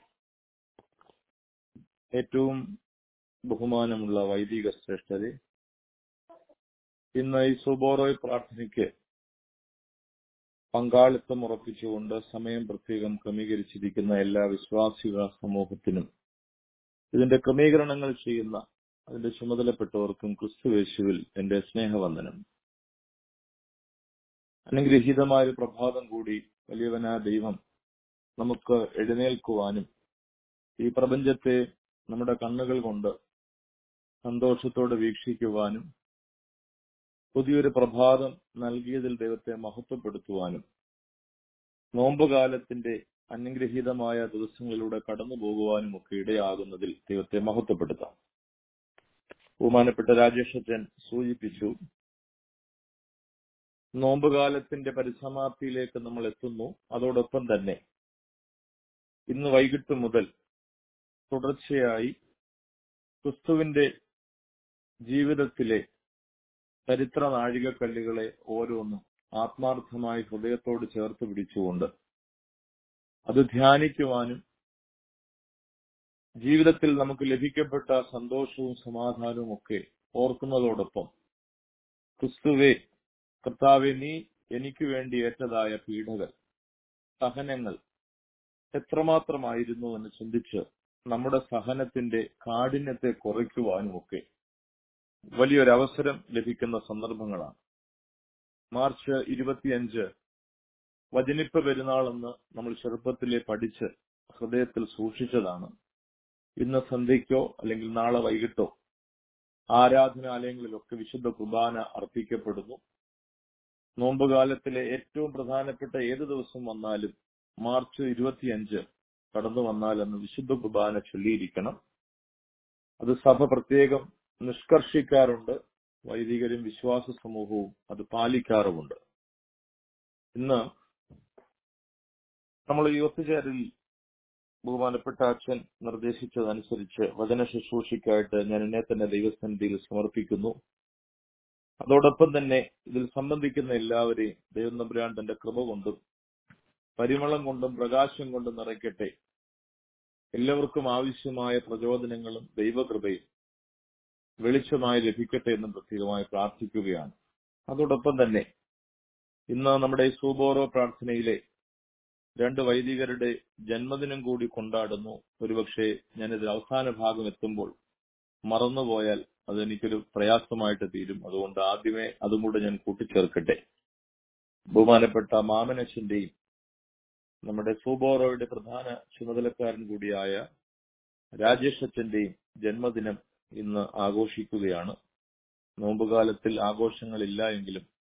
ഏറ്റവും ബഹുമാനമുള്ള വൈദിക ശ്രേഷ്ഠരെ ഇന്ന് ഈ സുബോറോയ് പ്രാർത്ഥനയ്ക്ക് പങ്കാളിത്തം ഉറപ്പിച്ചുകൊണ്ട് സമയം പ്രത്യേകം ക്രമീകരിച്ചിരിക്കുന്ന എല്ലാ വിശ്വാസിക സമൂഹത്തിനും ഇതിന്റെ ക്രമീകരണങ്ങൾ ചെയ്യുന്ന അതിന്റെ ചുമതലപ്പെട്ടവർക്കും ക്രിസ്തുവേശുവിൽ എന്റെ സ്നേഹവന്ദനം അനുഗ്രഹീതമായ ഒരു പ്രഭാതം കൂടി വലിയവനാ ദൈവം നമുക്ക് എഴുന്നേൽക്കുവാനും ഈ പ്രപഞ്ചത്തെ നമ്മുടെ കണ്ണുകൾ കൊണ്ട് സന്തോഷത്തോടെ വീക്ഷിക്കുവാനും പുതിയൊരു പ്രഭാതം നൽകിയതിൽ ദൈവത്തെ മഹത്വപ്പെടുത്തുവാനും നോമ്പുകാലത്തിന്റെ അനുഗ്രഹീതമായ ദിവസങ്ങളിലൂടെ കടന്നു പോകുവാനും ഒക്കെ ഇടയാകുന്നതിൽ ദൈവത്തെ മഹത്വപ്പെടുത്താം ബഹുമാനപ്പെട്ട രാജേഷച്ചൻ സൂചിപ്പിച്ചു നോമ്പുകാലത്തിന്റെ പരിസമാപ്തിയിലേക്ക് നമ്മൾ എത്തുന്നു അതോടൊപ്പം തന്നെ ഇന്ന് വൈകിട്ട് മുതൽ തുടർച്ചയായി ക്രിസ്തുവിന്റെ ജീവിതത്തിലെ ചരിത്ര നാഴികക്കല്ലുകളെ ഓരോന്നും ആത്മാർത്ഥമായി ഹൃദയത്തോട് ചേർത്ത് പിടിച്ചുകൊണ്ട് അത് ധ്യാനിക്കുവാനും ജീവിതത്തിൽ നമുക്ക് ലഭിക്കപ്പെട്ട സന്തോഷവും സമാധാനവും ഒക്കെ ഓർക്കുന്നതോടൊപ്പം ക്രിസ്തുവെ കർത്താവെ നീ എനിക്ക് വേണ്ടി ഏറ്റതായ പീഡകൾ സഹനങ്ങൾ എത്രമാത്രമായിരുന്നു എന്ന് ചിന്തിച്ച് നമ്മുടെ സഹനത്തിന്റെ കാഠിന്യത്തെ കുറയ്ക്കുവാനുമൊക്കെ വലിയൊരു അവസരം ലഭിക്കുന്ന സന്ദർഭങ്ങളാണ് മാർച്ച് ഇരുപത്തിയഞ്ച് വചനിപ്പ പെരുന്നാളെന്ന് നമ്മൾ ചെറുപ്പത്തിലെ പഠിച്ച് ഹൃദയത്തിൽ സൂക്ഷിച്ചതാണ് ഇന്ന് സന്ധ്യയ്ക്കോ അല്ലെങ്കിൽ നാളെ വൈകിട്ടോ ആരാധനാലയങ്ങളിലൊക്കെ വിശുദ്ധ കുർബാന അർപ്പിക്കപ്പെടുന്നു നോമ്പുകാലത്തിലെ ഏറ്റവും പ്രധാനപ്പെട്ട ഏത് ദിവസം വന്നാലും മാർച്ച് ഇരുപത്തിയഞ്ച് കടന്നു വന്നാൽ അന്ന് വിശുദ്ധ കുർബാന ചൊല്ലിയിരിക്കണം അത് സഭ പ്രത്യേകം നിഷ്കർഷിക്കാറുണ്ട് വൈദികരും വിശ്വാസ സമൂഹവും അത് പാലിക്കാറുമുണ്ട് ഇന്ന് നമ്മൾ ഈ ഒത്തുചേരലിൽ ബഹുമാനപ്പെട്ട അച്ഛൻ നിർദ്ദേശിച്ചതനുസരിച്ച് വചന ശുശ്രൂഷയ്ക്കായിട്ട് ഞാൻ എന്നെ തന്നെ ദൈവസന്നിധിയിൽ സമർപ്പിക്കുന്നു അതോടൊപ്പം തന്നെ ഇതിൽ സംബന്ധിക്കുന്ന എല്ലാവരെയും ദൈവം നമ്പുരാൻ തന്റെ കൃപ കൊണ്ടും പരിമളം കൊണ്ടും പ്രകാശം കൊണ്ടും നിറയ്ക്കട്ടെ എല്ലാവർക്കും ആവശ്യമായ പ്രചോദനങ്ങളും ദൈവകൃപയും വെളിച്ചമായി ലഭിക്കട്ടെ എന്നും പ്രത്യേകമായി പ്രാർത്ഥിക്കുകയാണ് അതോടൊപ്പം തന്നെ ഇന്ന് നമ്മുടെ ഈ സൂബോറോ പ്രാർത്ഥനയിലെ രണ്ട് വൈദികരുടെ ജന്മദിനം കൂടി കൊണ്ടാടുന്നു ഒരുപക്ഷെ ഞാനിതിൽ അവസാന ഭാഗം എത്തുമ്പോൾ മറന്നുപോയാൽ അതെനിക്കൊരു പ്രയാസമായിട്ട് തീരും അതുകൊണ്ട് ആദ്യമേ അതും കൂടെ ഞാൻ കൂട്ടിച്ചേർക്കട്ടെ ബഹുമാനപ്പെട്ട മാമനച്ചന്റെയും നമ്മുടെ സൂബോറോയുടെ പ്രധാന ചുമതലക്കാരൻ കൂടിയായ രാജേഷ് അച്ഛന്റെയും ജന്മദിനം ഇന്ന് ആഘോഷിക്കുകയാണ് നോമ്പുകാലത്തിൽ ആഘോഷങ്ങളില്ല എങ്കിലും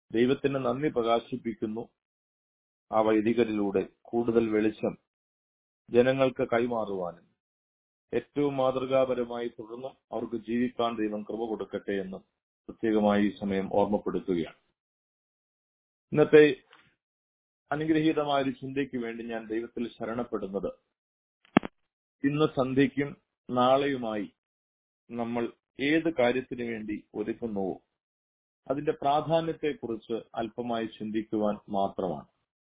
ദൈവത്തിന് നന്ദി പ്രകാശിപ്പിക്കുന്നു ആ വൈദികരിലൂടെ കൂടുതൽ വെളിച്ചം ജനങ്ങൾക്ക് കൈമാറുവാനും ഏറ്റവും മാതൃകാപരമായി തുടർന്നും അവർക്ക് ജീവിക്കാൻ ദൈവം കൃപ കൊടുക്കട്ടെ എന്ന് പ്രത്യേകമായി ഈ സമയം ഓർമ്മപ്പെടുത്തുകയാണ് ഇന്നത്തെ അനുഗ്രഹീതമായ ഒരു ചിന്തയ്ക്ക് വേണ്ടി ഞാൻ ദൈവത്തിൽ ശരണപ്പെടുന്നത് ഇന്ന് സന്ധ്യയ്ക്കും നാളെയുമായി നമ്മൾ ഏത് കാര്യത്തിന് വേണ്ടി ഒരുക്കുന്നുവോ അതിന്റെ പ്രാധാന്യത്തെക്കുറിച്ച് അല്പമായി ചിന്തിക്കുവാൻ മാത്രമാണ്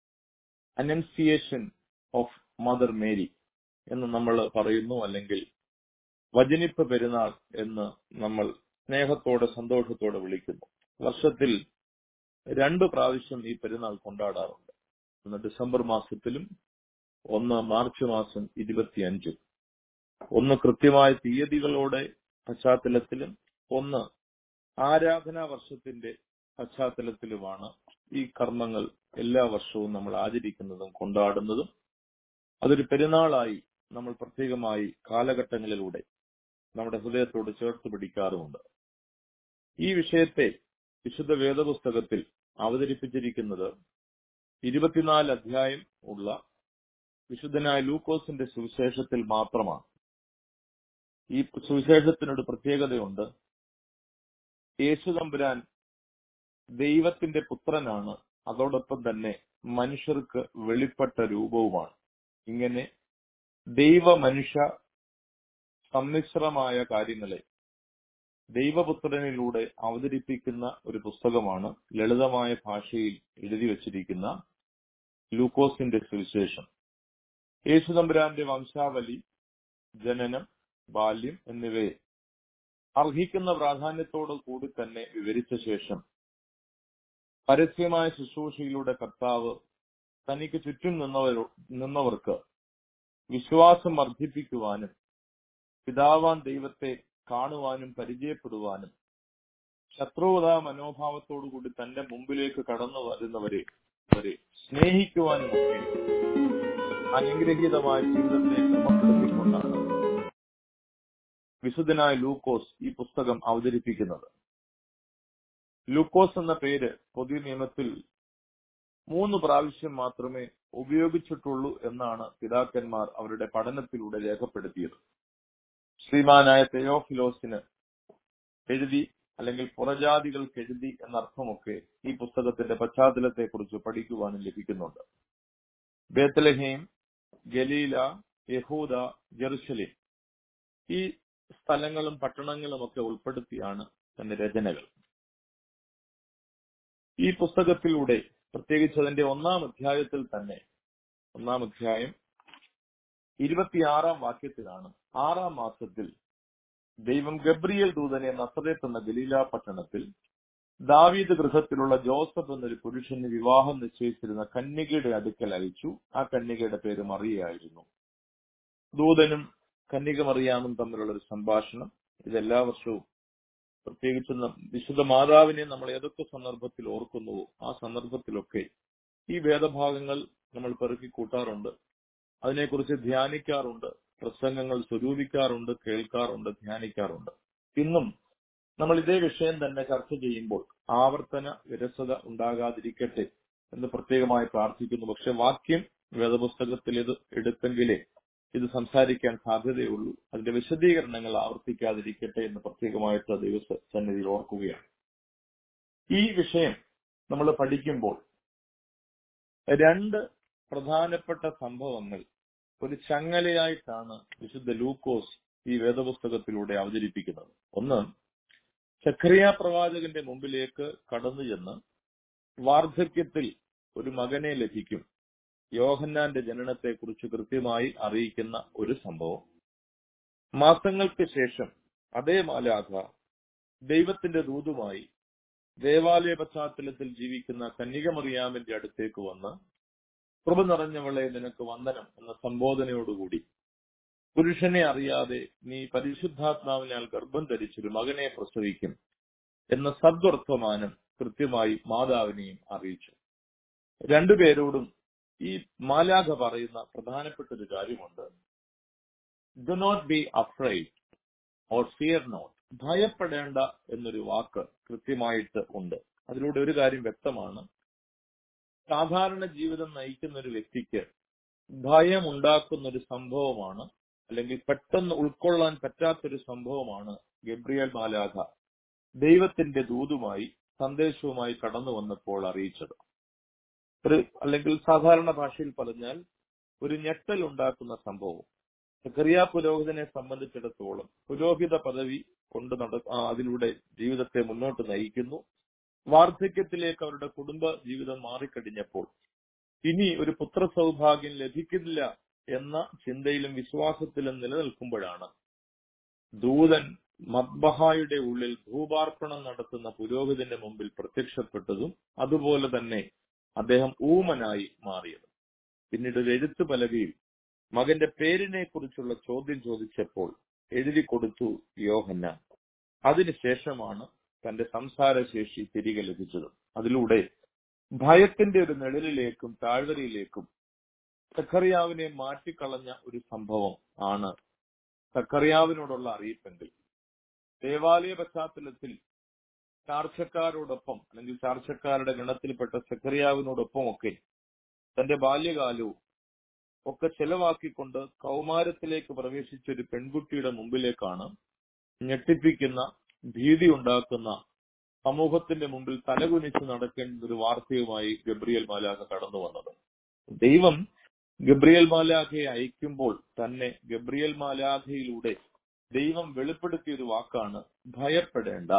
അനൻസിയേഷൻ ഓഫ് മദർ മേരി എന്ന് നമ്മൾ പറയുന്നു അല്ലെങ്കിൽ വചനിപ്പ് പെരുന്നാൾ എന്ന് നമ്മൾ സ്നേഹത്തോടെ സന്തോഷത്തോടെ വിളിക്കുന്നു വർഷത്തിൽ രണ്ട് പ്രാവശ്യം ഈ പെരുന്നാൾ കൊണ്ടാടാറുണ്ട് ഒന്ന് ഡിസംബർ മാസത്തിലും ഒന്ന് മാർച്ച് മാസം ഇരുപത്തിയഞ്ചും ഒന്ന് കൃത്യമായ തീയതികളോടെ പശ്ചാത്തലത്തിലും ഒന്ന് ആരാധനാ വർഷത്തിന്റെ പശ്ചാത്തലത്തിലുമാണ് ഈ കർമ്മങ്ങൾ എല്ലാ വർഷവും നമ്മൾ ആചരിക്കുന്നതും കൊണ്ടാടുന്നതും അതൊരു പെരുന്നാളായി നമ്മൾ പ്രത്യേകമായി കാലഘട്ടങ്ങളിലൂടെ നമ്മുടെ ഹൃദയത്തോട് ചേർത്ത് പിടിക്കാറുമുണ്ട് ഈ വിഷയത്തെ വിശുദ്ധ വേദപുസ്തകത്തിൽ അവതരിപ്പിച്ചിരിക്കുന്നത് ഇരുപത്തിനാല് അധ്യായം ഉള്ള വിശുദ്ധനായ ലൂക്കോസിന്റെ സുവിശേഷത്തിൽ മാത്രമാണ് ഈ സുവിശേഷത്തിനൊരു പ്രത്യേകതയുണ്ട് യേശുതമ്പുരാൻ ദൈവത്തിന്റെ പുത്രനാണ് അതോടൊപ്പം തന്നെ മനുഷ്യർക്ക് വെളിപ്പെട്ട രൂപവുമാണ് ഇങ്ങനെ ദൈവ മനുഷ്യ സമ്മിശ്രമായ കാര്യങ്ങളെ ദൈവപുത്രനിലൂടെ അവതരിപ്പിക്കുന്ന ഒരു പുസ്തകമാണ് ലളിതമായ ഭാഷയിൽ എഴുതി വച്ചിരിക്കുന്ന ലൂക്കോസിന്റെ സുവിശേഷം യേശുതമ്പുരാന്റെ വംശാവലി ജനനം ബാല്യം എന്നിവയെ അർഹിക്കുന്ന പ്രാധാന്യത്തോടു കൂടി തന്നെ വിവരിച്ച ശേഷം പരസ്യമായ ശുശ്രൂഷയിലൂടെ കർത്താവ് തനിക്ക് ചുറ്റും നിന്നവരോ നിന്നവർക്ക് വിശ്വാസം വർദ്ധിപ്പിക്കുവാനും പിതാവാൻ ദൈവത്തെ കാണുവാനും പരിചയപ്പെടുവാനും ശത്രുവതാ മനോഭാവത്തോടുകൂടി തന്റെ മുമ്പിലേക്ക് കടന്നു വരുന്നവരെ അവരെ സ്നേഹിക്കുവാനും ഒക്കെ അനുഗ്രഹീതമായ ജീവിതത്തെ ക്രമപ്പെടുത്തിക്കൊണ്ടാണ് വിശുദ്ധനായ ലൂക്കോസ് ഈ പുസ്തകം അവതരിപ്പിക്കുന്നത് ലൂക്കോസ് എന്ന പേര് പുതിയ നിയമത്തിൽ മൂന്ന് പ്രാവശ്യം മാത്രമേ ഉപയോഗിച്ചിട്ടുള്ളൂ എന്നാണ് പിതാക്കന്മാർ അവരുടെ പഠനത്തിലൂടെ രേഖപ്പെടുത്തിയത് ശ്രീമാനായ തെയോഫിലോസിന് എഴുതി അല്ലെങ്കിൽ പുറജാതികൾക്ക് എഴുതി എന്നർത്ഥമൊക്കെ ഈ പുസ്തകത്തിന്റെ പശ്ചാത്തലത്തെ കുറിച്ച് പഠിക്കുവാനും ലഭിക്കുന്നുണ്ട് ബേത്തലഹീം ഗലീല യഹൂദ ജെറുസലേം ഈ സ്ഥലങ്ങളും പട്ടണങ്ങളും ഒക്കെ ഉൾപ്പെടുത്തിയാണ് തന്റെ രചനകൾ ഈ പുസ്തകത്തിലൂടെ പ്രത്യേകിച്ച് അതിന്റെ ഒന്നാം അധ്യായത്തിൽ തന്നെ ഒന്നാം അധ്യായം ഇരുപത്തിയാറാം വാക്യത്തിലാണ് ആറാം മാസത്തിൽ ദൈവം ഗബ്രിയേൽ ദൂതനെ നസറേത്ത് എന്ന ഗലീല പട്ടണത്തിൽ ദാവീദ് ഗൃഹത്തിലുള്ള ജോസഫ് എന്നൊരു പുരുഷന് വിവാഹം നിശ്ചയിച്ചിരുന്ന കന്യകയുടെ അടുക്കൽ അയച്ചു ആ കന്യകയുടെ പേര് മറിയായിരുന്നു ദൂതനും കന്യക മറിയാമും തമ്മിലുള്ള ഒരു സംഭാഷണം ഇതെല്ലാ വർഷവും പ്രത്യേകിച്ച് വിശുദ്ധ മാതാവിനെ നമ്മൾ ഏതൊക്കെ സന്ദർഭത്തിൽ ഓർക്കുന്നുവോ ആ സന്ദർഭത്തിലൊക്കെ ഈ വേദഭാഗങ്ങൾ നമ്മൾ പെറുക്കി കൂട്ടാറുണ്ട് അതിനെക്കുറിച്ച് ധ്യാനിക്കാറുണ്ട് പ്രസംഗങ്ങൾ സ്വരൂപിക്കാറുണ്ട് കേൾക്കാറുണ്ട് ധ്യാനിക്കാറുണ്ട് ഇന്നും നമ്മൾ ഇതേ വിഷയം തന്നെ ചർച്ച ചെയ്യുമ്പോൾ ആവർത്തന വിരസത ഉണ്ടാകാതിരിക്കട്ടെ എന്ന് പ്രത്യേകമായി പ്രാർത്ഥിക്കുന്നു പക്ഷെ വാക്യം വേദപുസ്തകത്തിൽ ഇത് എടുത്തെങ്കിലേ ഇത് സംസാരിക്കാൻ സാധ്യതയുള്ളൂ അതിന്റെ വിശദീകരണങ്ങൾ ആവർത്തിക്കാതിരിക്കട്ടെ എന്ന് പ്രത്യേകമായിട്ട് ദൈവ സന്നിധിയിൽ ഓർക്കുകയാണ് ഈ വിഷയം നമ്മൾ പഠിക്കുമ്പോൾ രണ്ട് പ്രധാനപ്പെട്ട സംഭവങ്ങൾ ഒരു ചങ്ങലയായിട്ടാണ് വിശുദ്ധ ലൂക്കോസ് ഈ വേദപുസ്തകത്തിലൂടെ അവതരിപ്പിക്കുന്നത് ഒന്ന് ചക്രിയ പ്രവാചകന്റെ മുമ്പിലേക്ക് കടന്നു ചെന്ന് വാർദ്ധക്യത്തിൽ ഒരു മകനെ ലഭിക്കും യോഹന്നാന്റെ ജനനത്തെക്കുറിച്ച് കൃത്യമായി അറിയിക്കുന്ന ഒരു സംഭവം മാസങ്ങൾക്ക് ശേഷം അതേ മാലാഖ ദൈവത്തിന്റെ ദൂതുമായി ദേവാലയ പശ്ചാത്തലത്തിൽ ജീവിക്കുന്ന കന്യകമറിയാമിന്റെ അടുത്തേക്ക് വന്ന് കൃപ നിറഞ്ഞവളെ നിനക്ക് വന്ദനം എന്ന സംബോധനയോടുകൂടി പുരുഷനെ അറിയാതെ നീ പരിശുദ്ധാത്മാവിനാൽ ഗർഭം ധരിച്ചൊരു മകനെ പ്രസവിക്കും എന്ന സദ്വർത്തമാനം കൃത്യമായി മാതാവിനെയും അറിയിച്ചു രണ്ടുപേരോടും ഈ മാലാഖ പറയുന്ന പ്രധാനപ്പെട്ട ഒരു കാര്യമുണ്ട് do not be afraid or fear not ഭയപ്പെടേണ്ട എന്നൊരു വാക്ക് കൃത്യമായിട്ട് ഉണ്ട് അതിലൂടെ ഒരു കാര്യം വ്യക്തമാണ് സാധാരണ ജീവിതം നയിക്കുന്ന ഒരു വ്യക്തിക്ക് ഭയം ഉണ്ടാക്കുന്ന ഒരു സംഭവമാണ് അല്ലെങ്കിൽ പെട്ടെന്ന് ഉൾക്കൊള്ളാൻ പറ്റാത്തൊരു സംഭവമാണ് ഗബ്രിയൽ മാലാഖ ദൈവത്തിന്റെ ദൂതുമായി സന്ദേശവുമായി കടന്നു വന്നപ്പോൾ അറിയിച്ചത് ഒരു അല്ലെങ്കിൽ സാധാരണ ഭാഷയിൽ പറഞ്ഞാൽ ഒരു ഞെട്ടൽ ഉണ്ടാക്കുന്ന സംഭവം സക്കറിയ പുരോഹിതനെ സംബന്ധിച്ചിടത്തോളം പുരോഹിത പദവി കൊണ്ട് നട ആ, അതിലൂടെ ജീവിതത്തെ മുന്നോട്ട് നയിക്കുന്നു വാർദ്ധക്യത്തിലേക്ക് അവരുടെ കുടുംബ ജീവിതം മാറിക്കഴിഞ്ഞപ്പോൾ ഇനി ഒരു പുത്ര സൗഭാഗ്യം ലഭിക്കില്ല എന്ന ചിന്തയിലും വിശ്വാസത്തിലും നിലനിൽക്കുമ്പോഴാണ് ദൂതൻ മദ്ബഹായുടെ ഉള്ളിൽ ഭൂപാർപ്പണം നടത്തുന്ന പുരോഹിതന്റെ മുമ്പിൽ പ്രത്യക്ഷപ്പെട്ടതും അതുപോലെ തന്നെ അദ്ദേഹം ഊമനായി മാറിയത് പിന്നീട് ഒരു എഴുത്തു പലകയിൽ മകന്റെ പേരിനെ കുറിച്ചുള്ള ചോദ്യം ചോദിച്ചപ്പോൾ എഴുതി കൊടുത്തു യോഹന്നാൻ അതിനുശേഷമാണ് തന്റെ സംസാരശേഷി തിരികെ ലഭിച്ചത് അതിലൂടെ ഭയത്തിന്റെ ഒരു നിഴലിലേക്കും താഴ്വരയിലേക്കും സക്കറിയാവിനെ മാറ്റിക്കളഞ്ഞ ഒരു സംഭവം ആണ് സക്കറിയാവിനോടുള്ള അറിയിപ്പെങ്കിൽ ദേവാലയ പശ്ചാത്തലത്തിൽ ചാർച്ചക്കാരോടൊപ്പം അല്ലെങ്കിൽ ചാർച്ചക്കാരുടെ ഗണത്തിൽപ്പെട്ട സക്കറിയാവിനോടൊപ്പം ഒക്കെ തന്റെ ബാല്യകാലവും ഒക്കെ ചെലവാക്കിക്കൊണ്ട് കൗമാരത്തിലേക്ക് പ്രവേശിച്ച ഒരു പെൺകുട്ടിയുടെ മുമ്പിലേക്കാണ് ഞെട്ടിപ്പിക്കുന്ന ഭീതി ഉണ്ടാക്കുന്ന സമൂഹത്തിന്റെ മുമ്പിൽ തലകുനിച്ച് നടക്കേണ്ട ഒരു വാർത്തയുമായി ഗബ്രിയൽ മാലാഖ കടന്നു വന്നത് ദൈവം ഗബ്രിയൽ മാലാഖയെ അയക്കുമ്പോൾ തന്നെ ഗബ്രിയൽ മാലാഖയിലൂടെ ദൈവം വെളിപ്പെടുത്തിയ ഒരു വാക്കാണ് ഭയപ്പെടേണ്ട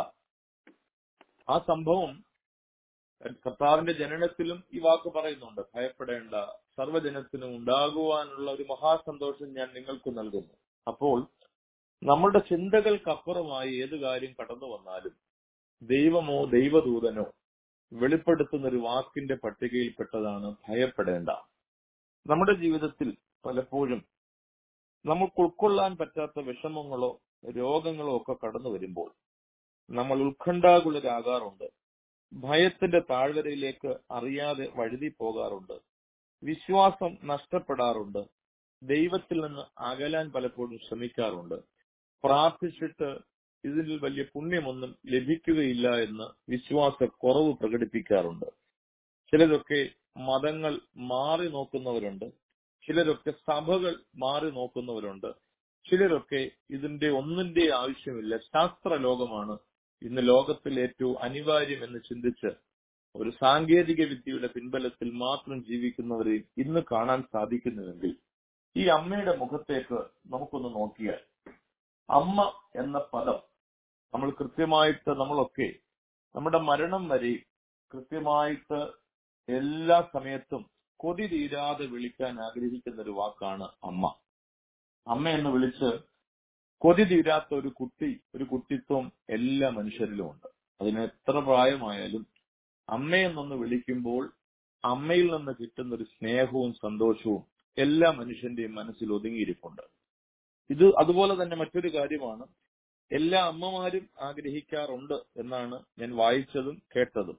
ആ സംഭവം കർത്താവിന്റെ ജനനത്തിലും ഈ വാക്ക് പറയുന്നുണ്ട് ഭയപ്പെടേണ്ട സർവ്വജനത്തിനും ഉണ്ടാകുവാനുള്ള ഒരു മഹാസന്തോഷം ഞാൻ നിങ്ങൾക്ക് നൽകുന്നു അപ്പോൾ നമ്മളുടെ ചിന്തകൾക്കപ്പുറമായി ഏത് കാര്യം കടന്നു വന്നാലും ദൈവമോ ദൈവദൂതനോ വെളിപ്പെടുത്തുന്ന ഒരു വാക്കിന്റെ പട്ടികയിൽപ്പെട്ടതാണ് ഭയപ്പെടേണ്ട നമ്മുടെ ജീവിതത്തിൽ പലപ്പോഴും നമുക്ക് ഉൾക്കൊള്ളാൻ പറ്റാത്ത വിഷമങ്ങളോ രോഗങ്ങളോ ഒക്കെ കടന്നു വരുമ്പോൾ നമ്മൾ ഉത്കണ്ഠാകുലരാകാറുണ്ട് ഭയത്തിന്റെ താഴ്വരയിലേക്ക് അറിയാതെ വഴുതി പോകാറുണ്ട് വിശ്വാസം നഷ്ടപ്പെടാറുണ്ട് ദൈവത്തിൽ നിന്ന് അകലാൻ പലപ്പോഴും ശ്രമിക്കാറുണ്ട് പ്രാർത്ഥിച്ചിട്ട് ഇതിൽ വലിയ പുണ്യമൊന്നും ലഭിക്കുകയില്ല എന്ന് വിശ്വാസക്കുറവ് പ്രകടിപ്പിക്കാറുണ്ട് ചിലരൊക്കെ മതങ്ങൾ മാറി നോക്കുന്നവരുണ്ട് ചിലരൊക്കെ സഭകൾ മാറി നോക്കുന്നവരുണ്ട് ചിലരൊക്കെ ഇതിന്റെ ഒന്നിന്റെ ആവശ്യമില്ല ശാസ്ത്ര ലോകമാണ് ഇന്ന് ലോകത്തിൽ ഏറ്റവും അനിവാര്യം എന്ന് ചിന്തിച്ച് ഒരു സാങ്കേതിക വിദ്യയുടെ പിൻബലത്തിൽ മാത്രം ജീവിക്കുന്നവരെ ഇന്ന് കാണാൻ സാധിക്കുന്നുവെങ്കിൽ ഈ അമ്മയുടെ മുഖത്തേക്ക് നമുക്കൊന്ന് നോക്കിയാൽ അമ്മ എന്ന പദം നമ്മൾ കൃത്യമായിട്ട് നമ്മളൊക്കെ നമ്മുടെ മരണം വരെ കൃത്യമായിട്ട് എല്ലാ സമയത്തും കൊതി തീരാതെ വിളിക്കാൻ ആഗ്രഹിക്കുന്ന ഒരു വാക്കാണ് അമ്മ അമ്മ എന്ന് വിളിച്ച് കൊതി തീരാത്ത ഒരു കുട്ടി ഒരു കുട്ടിത്വം എല്ലാ മനുഷ്യരിലും ഉണ്ട് അതിന് എത്ര പ്രായമായാലും അമ്മയെന്നൊന്ന് വിളിക്കുമ്പോൾ അമ്മയിൽ നിന്ന് കിട്ടുന്ന ഒരു സ്നേഹവും സന്തോഷവും എല്ലാ മനുഷ്യന്റെയും മനസ്സിൽ ഒതുങ്ങിയിരിപ്പുണ്ട് ഇത് അതുപോലെ തന്നെ മറ്റൊരു കാര്യമാണ് എല്ലാ അമ്മമാരും ആഗ്രഹിക്കാറുണ്ട് എന്നാണ് ഞാൻ വായിച്ചതും കേട്ടതും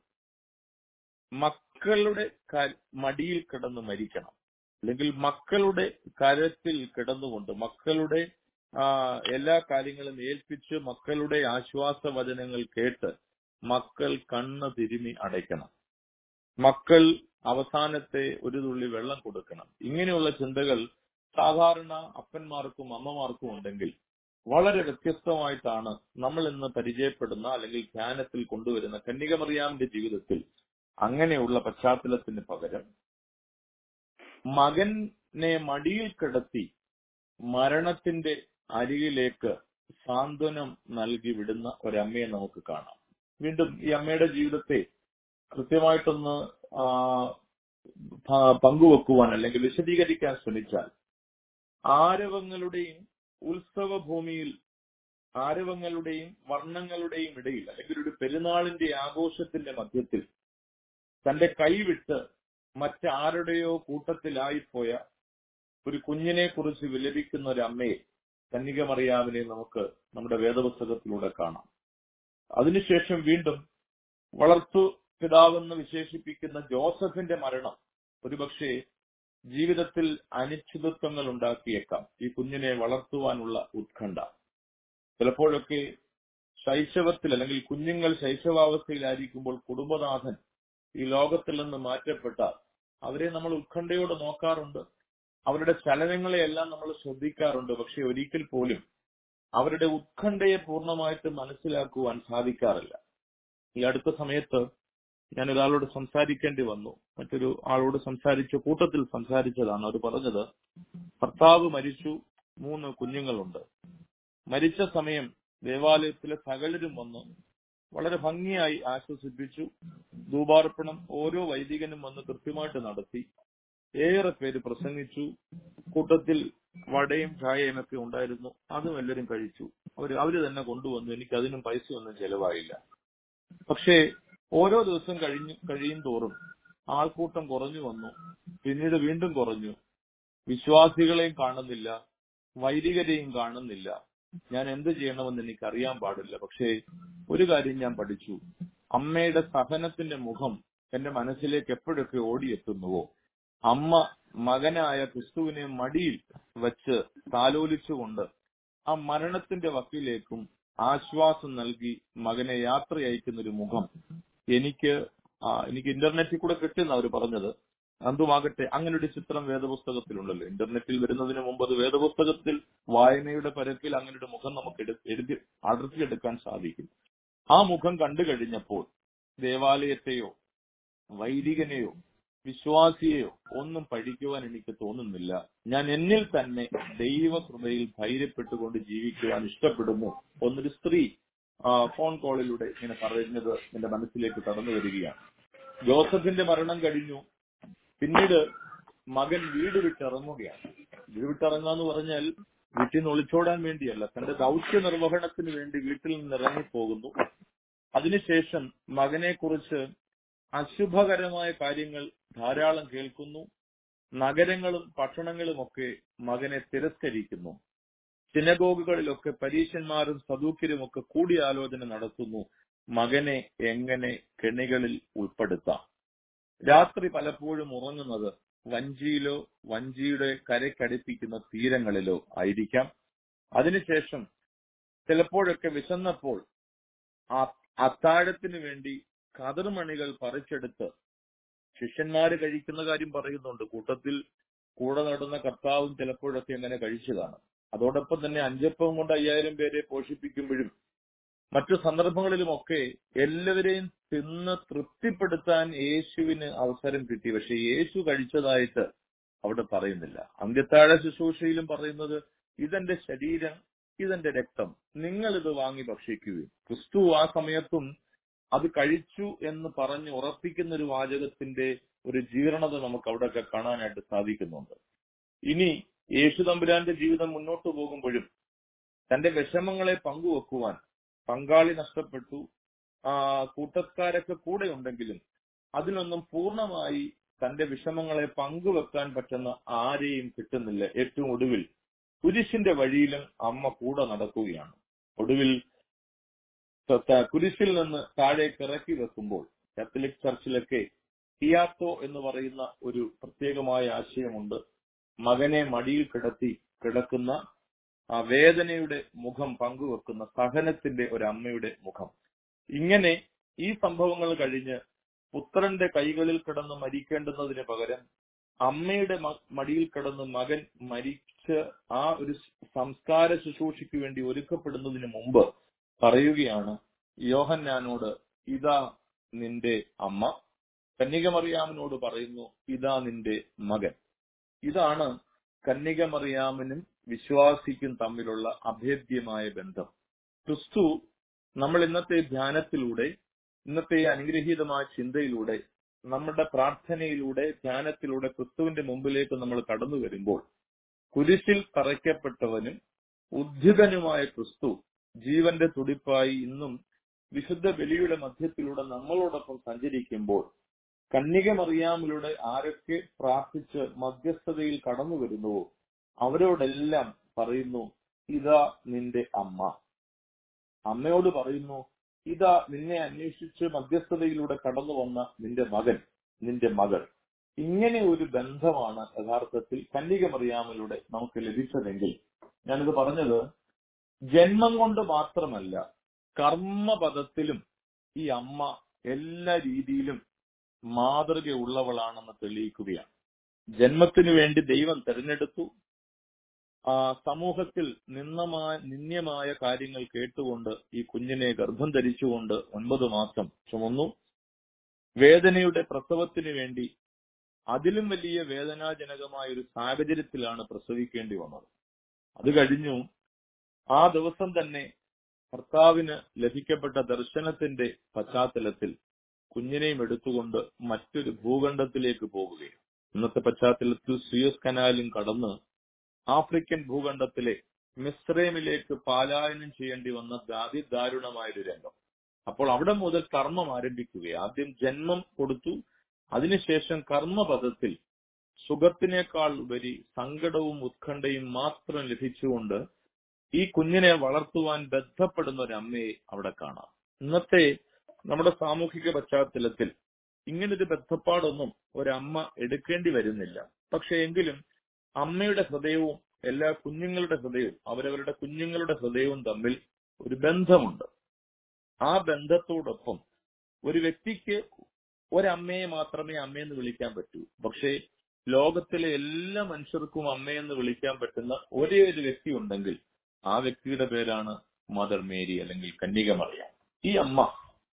മക്കളുടെ ക- മടിയിൽ കിടന്ന് മരിക്കണം അല്ലെങ്കിൽ മക്കളുടെ കരത്തിൽ കിടന്നുകൊണ്ട് മക്കളുടെ ആ, എല്ലാ കാര്യങ്ങളും ഏൽപ്പിച്ച് മക്കളുടെ ആശ്വാസ വചനങ്ങൾ കേട്ട് മക്കൾ കണ്ണ് തിരുമി അടയ്ക്കണം മക്കൾ അവസാനത്തെ ഒരു തുള്ളി വെള്ളം കൊടുക്കണം ഇങ്ങനെയുള്ള ചിന്തകൾ സാധാരണ അപ്പന്മാർക്കും അമ്മമാർക്കും ഉണ്ടെങ്കിൽ വളരെ വ്യത്യസ്തമായിട്ടാണ് നമ്മൾ ഇന്ന് പരിചയപ്പെടുന്ന അല്ലെങ്കിൽ ധ്യാനത്തിൽ കൊണ്ടുവരുന്ന കന്യകമറിയാമിന്റെ ജീവിതത്തിൽ അങ്ങനെയുള്ള പശ്ചാത്തലത്തിന് പകരം മകനെ മടിയിൽ കിടത്തി മരണത്തിന്റെ അരികിലേക്ക് സാന്ത്വനം നൽകി വിടുന്ന ഒരമ്മയെ നമുക്ക് കാണാം വീണ്ടും ഈ അമ്മയുടെ ജീവിതത്തെ കൃത്യമായിട്ടൊന്ന് ആ, പ- പങ്കുവെക്കുവാൻ അല്ലെങ്കിൽ വിശദീകരിക്കാൻ ശ്രമിച്ചാൽ ആരവങ്ങളുടെയും ഉത്സവ ഭൂമിയിൽ ആരവങ്ങളുടെയും വർണ്ണങ്ങളുടെയും ഇടയിൽ അല്ലെങ്കിൽ ഒരു പെരുന്നാളിന്റെ ആഘോഷത്തിന്റെ മധ്യത്തിൽ തന്റെ കൈവിട്ട് മറ്റാരുടെയോ കൂട്ടത്തിലായിപ്പോയ ഒരു കുഞ്ഞിനെ കുറിച്ച് വിലപിക്കുന്ന ഒരു അമ്മയെ കന്യകമറിയാവിനെ നമുക്ക് നമ്മുടെ വേദപുസ്തകത്തിലൂടെ കാണാം അതിനുശേഷം വീണ്ടും വളർത്തു പിതാവെന്ന് വിശേഷിപ്പിക്കുന്ന ജോസഫിന്റെ മരണം ഒരുപക്ഷെ ജീവിതത്തിൽ അനിശ്ചിതത്വങ്ങൾ ഉണ്ടാക്കിയേക്കാം ഈ കുഞ്ഞിനെ വളർത്തുവാനുള്ള ഉത്കണ്ഠ ചിലപ്പോഴൊക്കെ ശൈശവത്തിൽ അല്ലെങ്കിൽ കുഞ്ഞുങ്ങൾ ശൈശവാവസ്ഥയിലായിരിക്കുമ്പോൾ കുടുംബനാഥൻ ഈ ലോകത്തിൽ നിന്ന് മാറ്റപ്പെട്ടാൽ അവരെ നമ്മൾ ഉത്കണ്ഠയോടെ നോക്കാറുണ്ട് അവരുടെ ചലനങ്ങളെയെല്ലാം നമ്മൾ ശ്രദ്ധിക്കാറുണ്ട് പക്ഷെ ഒരിക്കൽ പോലും അവരുടെ ഉത്കണ്ഠയെ പൂർണ്ണമായിട്ട് മനസ്സിലാക്കുവാൻ സാധിക്കാറില്ല ഈ അടുത്ത സമയത്ത് ഞാൻ ഒരാളോട് സംസാരിക്കേണ്ടി വന്നു മറ്റൊരു ആളോട് സംസാരിച്ച കൂട്ടത്തിൽ സംസാരിച്ചതാണ് അവർ പറഞ്ഞത് ഭർത്താവ് മരിച്ചു മൂന്ന് കുഞ്ഞുങ്ങളുണ്ട് മരിച്ച സമയം ദേവാലയത്തിലെ സകലരും വന്ന് വളരെ ഭംഗിയായി ആശ്വസിപ്പിച്ചു ധൂപാർപ്പണം ഓരോ വൈദികനും വന്ന് കൃത്യമായിട്ട് നടത്തി ഏറെ പേര് പ്രസംഗിച്ചു കൂട്ടത്തിൽ വടയും ചായയും ഒക്കെ ഉണ്ടായിരുന്നു അതും എല്ലാവരും കഴിച്ചു അവര് അവര് തന്നെ കൊണ്ടുവന്നു എനിക്ക് അതിനും പൈസയൊന്നും ചെലവായില്ല പക്ഷേ ഓരോ ദിവസം കഴിഞ്ഞു കഴിയും തോറും ആൾക്കൂട്ടം കുറഞ്ഞു വന്നു പിന്നീട് വീണ്ടും കുറഞ്ഞു വിശ്വാസികളെയും കാണുന്നില്ല വൈദികരെയും കാണുന്നില്ല ഞാൻ എന്ത് ചെയ്യണമെന്ന് എനിക്ക് അറിയാൻ പാടില്ല പക്ഷേ ഒരു കാര്യം ഞാൻ പഠിച്ചു അമ്മയുടെ സഹനത്തിന്റെ മുഖം എന്റെ മനസ്സിലേക്ക് എപ്പോഴൊക്കെ ഓടിയെത്തുന്നുവോ അമ്മ മകനായ ക്രിസ്തുവിനെ മടിയിൽ വെച്ച് താലോലിച്ചുകൊണ്ട് ആ മരണത്തിന്റെ വക്കിലേക്കും ആശ്വാസം നൽകി മകനെ യാത്ര അയക്കുന്ന ഒരു മുഖം എനിക്ക് ആ, എനിക്ക് ഇന്റർനെറ്റിൽ കൂടെ കിട്ടുന്ന അവർ പറഞ്ഞത് എന്തുമാകട്ടെ അങ്ങനെ ഒരു ചിത്രം വേദപുസ്തകത്തിലുണ്ടല്ലോ ഇന്റർനെറ്റിൽ വരുന്നതിന് മുമ്പ് അത് വേദപുസ്തകത്തിൽ വായനയുടെ പരപ്പിൽ അങ്ങനെ ഒരു മുഖം നമുക്ക് എടു- എഴുതി അടർത്തിയെടുക്കാൻ സാധിക്കും ആ മുഖം കണ്ടു കഴിഞ്ഞപ്പോൾ ദേവാലയത്തെയോ വൈദികനെയോ വിശ്വാസിയെയോ ഒന്നും പഠിക്കുവാൻ എനിക്ക് തോന്നുന്നില്ല ഞാൻ എന്നിൽ തന്നെ ദൈവകൃപയിൽ ധൈര്യപ്പെട്ടുകൊണ്ട് ജീവിക്കുവാൻ ഇഷ്ടപ്പെടുന്നു ഒന്നൊരു സ്ത്രീ ആ, ഫോൺ കോളിലൂടെ ഇങ്ങനെ പറയുന്നത് എന്റെ മനസ്സിലേക്ക് കടന്നു വരികയാണ് ജോസഫിന്റെ മരണം കഴിഞ്ഞു പിന്നീട് മകൻ വീട് വിട്ടിറങ്ങുകയാണ് വീട് വിട്ടിറങ്ങുക എന്ന് പറഞ്ഞാൽ വീട്ടിൽ നിന്ന് ഒളിച്ചോടാൻ വേണ്ടിയല്ല തന്റെ ദൗത്യ നിർവഹണത്തിന് വേണ്ടി വീട്ടിൽ നിന്ന് ഇറങ്ങിപ്പോകുന്നു അതിനുശേഷം മകനെ കുറിച്ച് അശുഭകരമായ കാര്യങ്ങൾ ധാരാളം കേൾക്കുന്നു നഗരങ്ങളും പട്ടണങ്ങളുമൊക്കെ മകനെ തിരസ്കരിക്കുന്നു സിനഗോഗുകളിലൊക്കെ പരീശന്മാരും സദൂക്യരും ഒക്കെ കൂടിയാലോചന നടത്തുന്നു മകനെ എങ്ങനെ കെണികളിൽ ഉൾപ്പെടുത്താം രാത്രി പലപ്പോഴും ഉറങ്ങുന്നത് വഞ്ചിയിലോ വഞ്ചിയുടെ കരക്കടുപ്പിക്കുന്ന തീരങ്ങളിലോ ആയിരിക്കാം അതിനുശേഷം ചിലപ്പോഴൊക്കെ വിശന്നപ്പോൾ ആ അത്താഴത്തിന് വേണ്ടി കതിർമണികൾ പറിച്ചെടുത്ത് ശിഷ്യന്മാര് കഴിക്കുന്ന കാര്യം പറയുന്നുണ്ട് കൂട്ടത്തിൽ കൂടെ നടന്ന കർത്താവും ചിലപ്പോഴൊക്കെ അങ്ങനെ കഴിച്ചതാണ് അതോടൊപ്പം തന്നെ അഞ്ചപ്പവും കൊണ്ട് അയ്യായിരം പേരെ പോഷിപ്പിക്കുമ്പോഴും മറ്റു സന്ദർഭങ്ങളിലുമൊക്കെ എല്ലാവരെയും തിന്ന് തൃപ്തിപ്പെടുത്താൻ യേശുവിന് അവസരം കിട്ടി പക്ഷെ യേശു കഴിച്ചതായിട്ട് അവിടെ പറയുന്നില്ല അന്ത്യത്താഴ ശുശ്രൂഷയിലും പറയുന്നത് ഇതെന്റെ ശരീരം ഇതെന്റെ രക്തം നിങ്ങൾ ഇത് വാങ്ങി ഭക്ഷിക്കുകയും ക്രിസ്തു ആ സമയത്തും അത് കഴിച്ചു എന്ന് പറഞ്ഞ് ഉറപ്പിക്കുന്ന ഒരു വാചകത്തിന്റെ ഒരു ജീർണത നമുക്ക് അവിടെയൊക്കെ കാണാനായിട്ട് സാധിക്കുന്നുണ്ട് ഇനി യേശു തമ്പുരാന്റെ ജീവിതം മുന്നോട്ട് പോകുമ്പോഴും തന്റെ വിഷമങ്ങളെ പങ്കുവെക്കുവാൻ പങ്കാളി നഷ്ടപ്പെട്ടു ആ കൂട്ടക്കാരൊക്കെ കൂടെ ഉണ്ടെങ്കിലും അതിനൊന്നും പൂർണ്ണമായി തന്റെ വിഷമങ്ങളെ പങ്കുവെക്കാൻ പറ്റുന്ന ആരെയും കിട്ടുന്നില്ല ഏറ്റവും ഒടുവിൽ കുരിശിന്റെ വഴിയിലും അമ്മ കൂടെ നടക്കുകയാണ് ഒടുവിൽ ത- ത- കുരിശിൽ നിന്ന് താഴേക്ക് ഇറക്കി വെക്കുമ്പോൾ കാത്തലിക് ചർച്ചിലൊക്കെ ഹിയാത്തോ എന്ന് പറയുന്ന ഒരു പ്രത്യേകമായ ആശയമുണ്ട് മകനെ മടിയിൽ കിടത്തി കിടക്കുന്ന ആ വേദനയുടെ മുഖം പങ്കുവെക്കുന്ന സഹനത്തിന്റെ ഒരു അമ്മയുടെ മുഖം ഇങ്ങനെ ഈ സംഭവങ്ങൾ കഴിഞ്ഞ് പുത്രന്റെ കൈകളിൽ കിടന്ന് മരിക്കേണ്ടുന്നതിന് പകരം അമ്മയുടെ മ- മടിയിൽ കിടന്ന് മകൻ മരിച്ച് ആ ഒരു സംസ്കാര ശുശ്രൂഷയ്ക്ക് വേണ്ടി ഒരുക്കപ്പെടുന്നതിന് മുമ്പ് പറയുകയാണ് യോഹന്നാനോട് ഇതാ നിന്റെ അമ്മ കന്യകമറിയാമിനോട് പറയുന്നു ഇതാ നിന്റെ മകൻ ഇതാണ് കന്യകമറിയാമിനും വിശ്വാസിക്കും തമ്മിലുള്ള അഭേദ്യമായ ബന്ധം ക്രിസ്തു നമ്മൾ ഇന്നത്തെ ധ്യാനത്തിലൂടെ ഇന്നത്തെ ഈ അനുഗ്രഹീതമായ ചിന്തയിലൂടെ നമ്മുടെ പ്രാർത്ഥനയിലൂടെ ധ്യാനത്തിലൂടെ ക്രിസ്തുവിന്റെ മുമ്പിലേക്ക് നമ്മൾ കടന്നു വരുമ്പോൾ കുരിശിൽ തറയ്ക്കപ്പെട്ടവനും ഉദ്ധിതനുമായ ക്രിസ്തു ജീവന്റെ തുടിപ്പായി ഇന്നും വിശുദ്ധ ബലിയുടെ മധ്യത്തിലൂടെ നമ്മളോടൊപ്പം സഞ്ചരിക്കുമ്പോൾ കന്യകമറിയാമിലൂടെ ആരൊക്കെ പ്രാർത്ഥിച്ച് മധ്യസ്ഥതയിൽ കടന്നു വരുന്നുവോ അവരോടെല്ലാം പറയുന്നു ഇതാ നിന്റെ അമ്മ അമ്മയോട് പറയുന്നു ഇതാ നിന്നെ അന്വേഷിച്ച് മധ്യസ്ഥതയിലൂടെ കടന്നു വന്ന നിന്റെ മകൻ നിന്റെ മകൾ ഇങ്ങനെ ഒരു ബന്ധമാണ് യഥാർത്ഥത്തിൽ കന്യകമറിയാമിലൂടെ നമുക്ക് ലഭിച്ചതെങ്കിൽ ഞാനിത് പറഞ്ഞത് ജന്മം കൊണ്ട് മാത്രമല്ല കർമ്മപദത്തിലും ഈ അമ്മ എല്ലാ രീതിയിലും മാതൃകയുള്ളവളാണെന്ന് തെളിയിക്കുകയാണ് ജന്മത്തിനു വേണ്ടി ദൈവം തെരഞ്ഞെടുത്തു ആ സമൂഹത്തിൽ നിന്നമായ നിന്ദ്യമായ കാര്യങ്ങൾ കേട്ടുകൊണ്ട് ഈ കുഞ്ഞിനെ ഗർഭം ധരിച്ചുകൊണ്ട് ഒൻപത് മാസം ചുമന്നു വേദനയുടെ പ്രസവത്തിന് വേണ്ടി അതിലും വലിയ വേദനാജനകമായ ഒരു സാഹചര്യത്തിലാണ് പ്രസവിക്കേണ്ടി വന്നത് അത് കഴിഞ്ഞു ആ ദിവസം തന്നെ ഭർത്താവിന് ലഭിക്കപ്പെട്ട ദർശനത്തിന്റെ പശ്ചാത്തലത്തിൽ കുഞ്ഞിനെയും എടുത്തുകൊണ്ട് മറ്റൊരു ഭൂഖണ്ഡത്തിലേക്ക് പോകുകയാണ് ഇന്നത്തെ പശ്ചാത്തലത്തിൽ സുയസ് കനാലും കടന്ന് ആഫ്രിക്കൻ ഭൂഖണ്ഡത്തിലെ മിസ്രൈമിലേക്ക് പാലായനം ചെയ്യേണ്ടി വന്ന അതിദാരുണമായൊരു രംഗം അപ്പോൾ അവിടെ മുതൽ കർമ്മം ആരംഭിക്കുകയാണ് ആദ്യം ജന്മം കൊടുത്തു അതിനുശേഷം കർമ്മപദത്തിൽ സുഖത്തിനേക്കാൾ ഉപരി സങ്കടവും ഉത്കണ്ഠയും മാത്രം ലഭിച്ചുകൊണ്ട് ഈ കുഞ്ഞിനെ വളർത്തുവാൻ ബന്ധപ്പെടുന്ന ഒരു അമ്മയെ അവിടെ കാണാം ഇന്നത്തെ നമ്മുടെ സാമൂഹിക പശ്ചാത്തലത്തിൽ ഇങ്ങനൊരു ബന്ധപ്പാടൊന്നും ഒരമ്മ എടുക്കേണ്ടി വരുന്നില്ല പക്ഷെ എങ്കിലും അമ്മയുടെ ഹൃദയവും എല്ലാ കുഞ്ഞുങ്ങളുടെ ഹൃദയവും അവരവരുടെ കുഞ്ഞുങ്ങളുടെ ഹൃദയവും തമ്മിൽ ഒരു ബന്ധമുണ്ട് ആ ബന്ധത്തോടൊപ്പം ഒരു വ്യക്തിക്ക് ഒരമ്മയെ മാത്രമേ അമ്മയെന്ന് വിളിക്കാൻ പറ്റൂ പക്ഷേ ലോകത്തിലെ എല്ലാ മനുഷ്യർക്കും അമ്മയെന്ന് വിളിക്കാൻ പറ്റുന്ന ഒരേ ഒരു വ്യക്തി ഉണ്ടെങ്കിൽ ആ വ്യക്തിയുടെ പേരാണ് മദർ മേരി അല്ലെങ്കിൽ കന്യക മറിയാം ഈ അമ്മ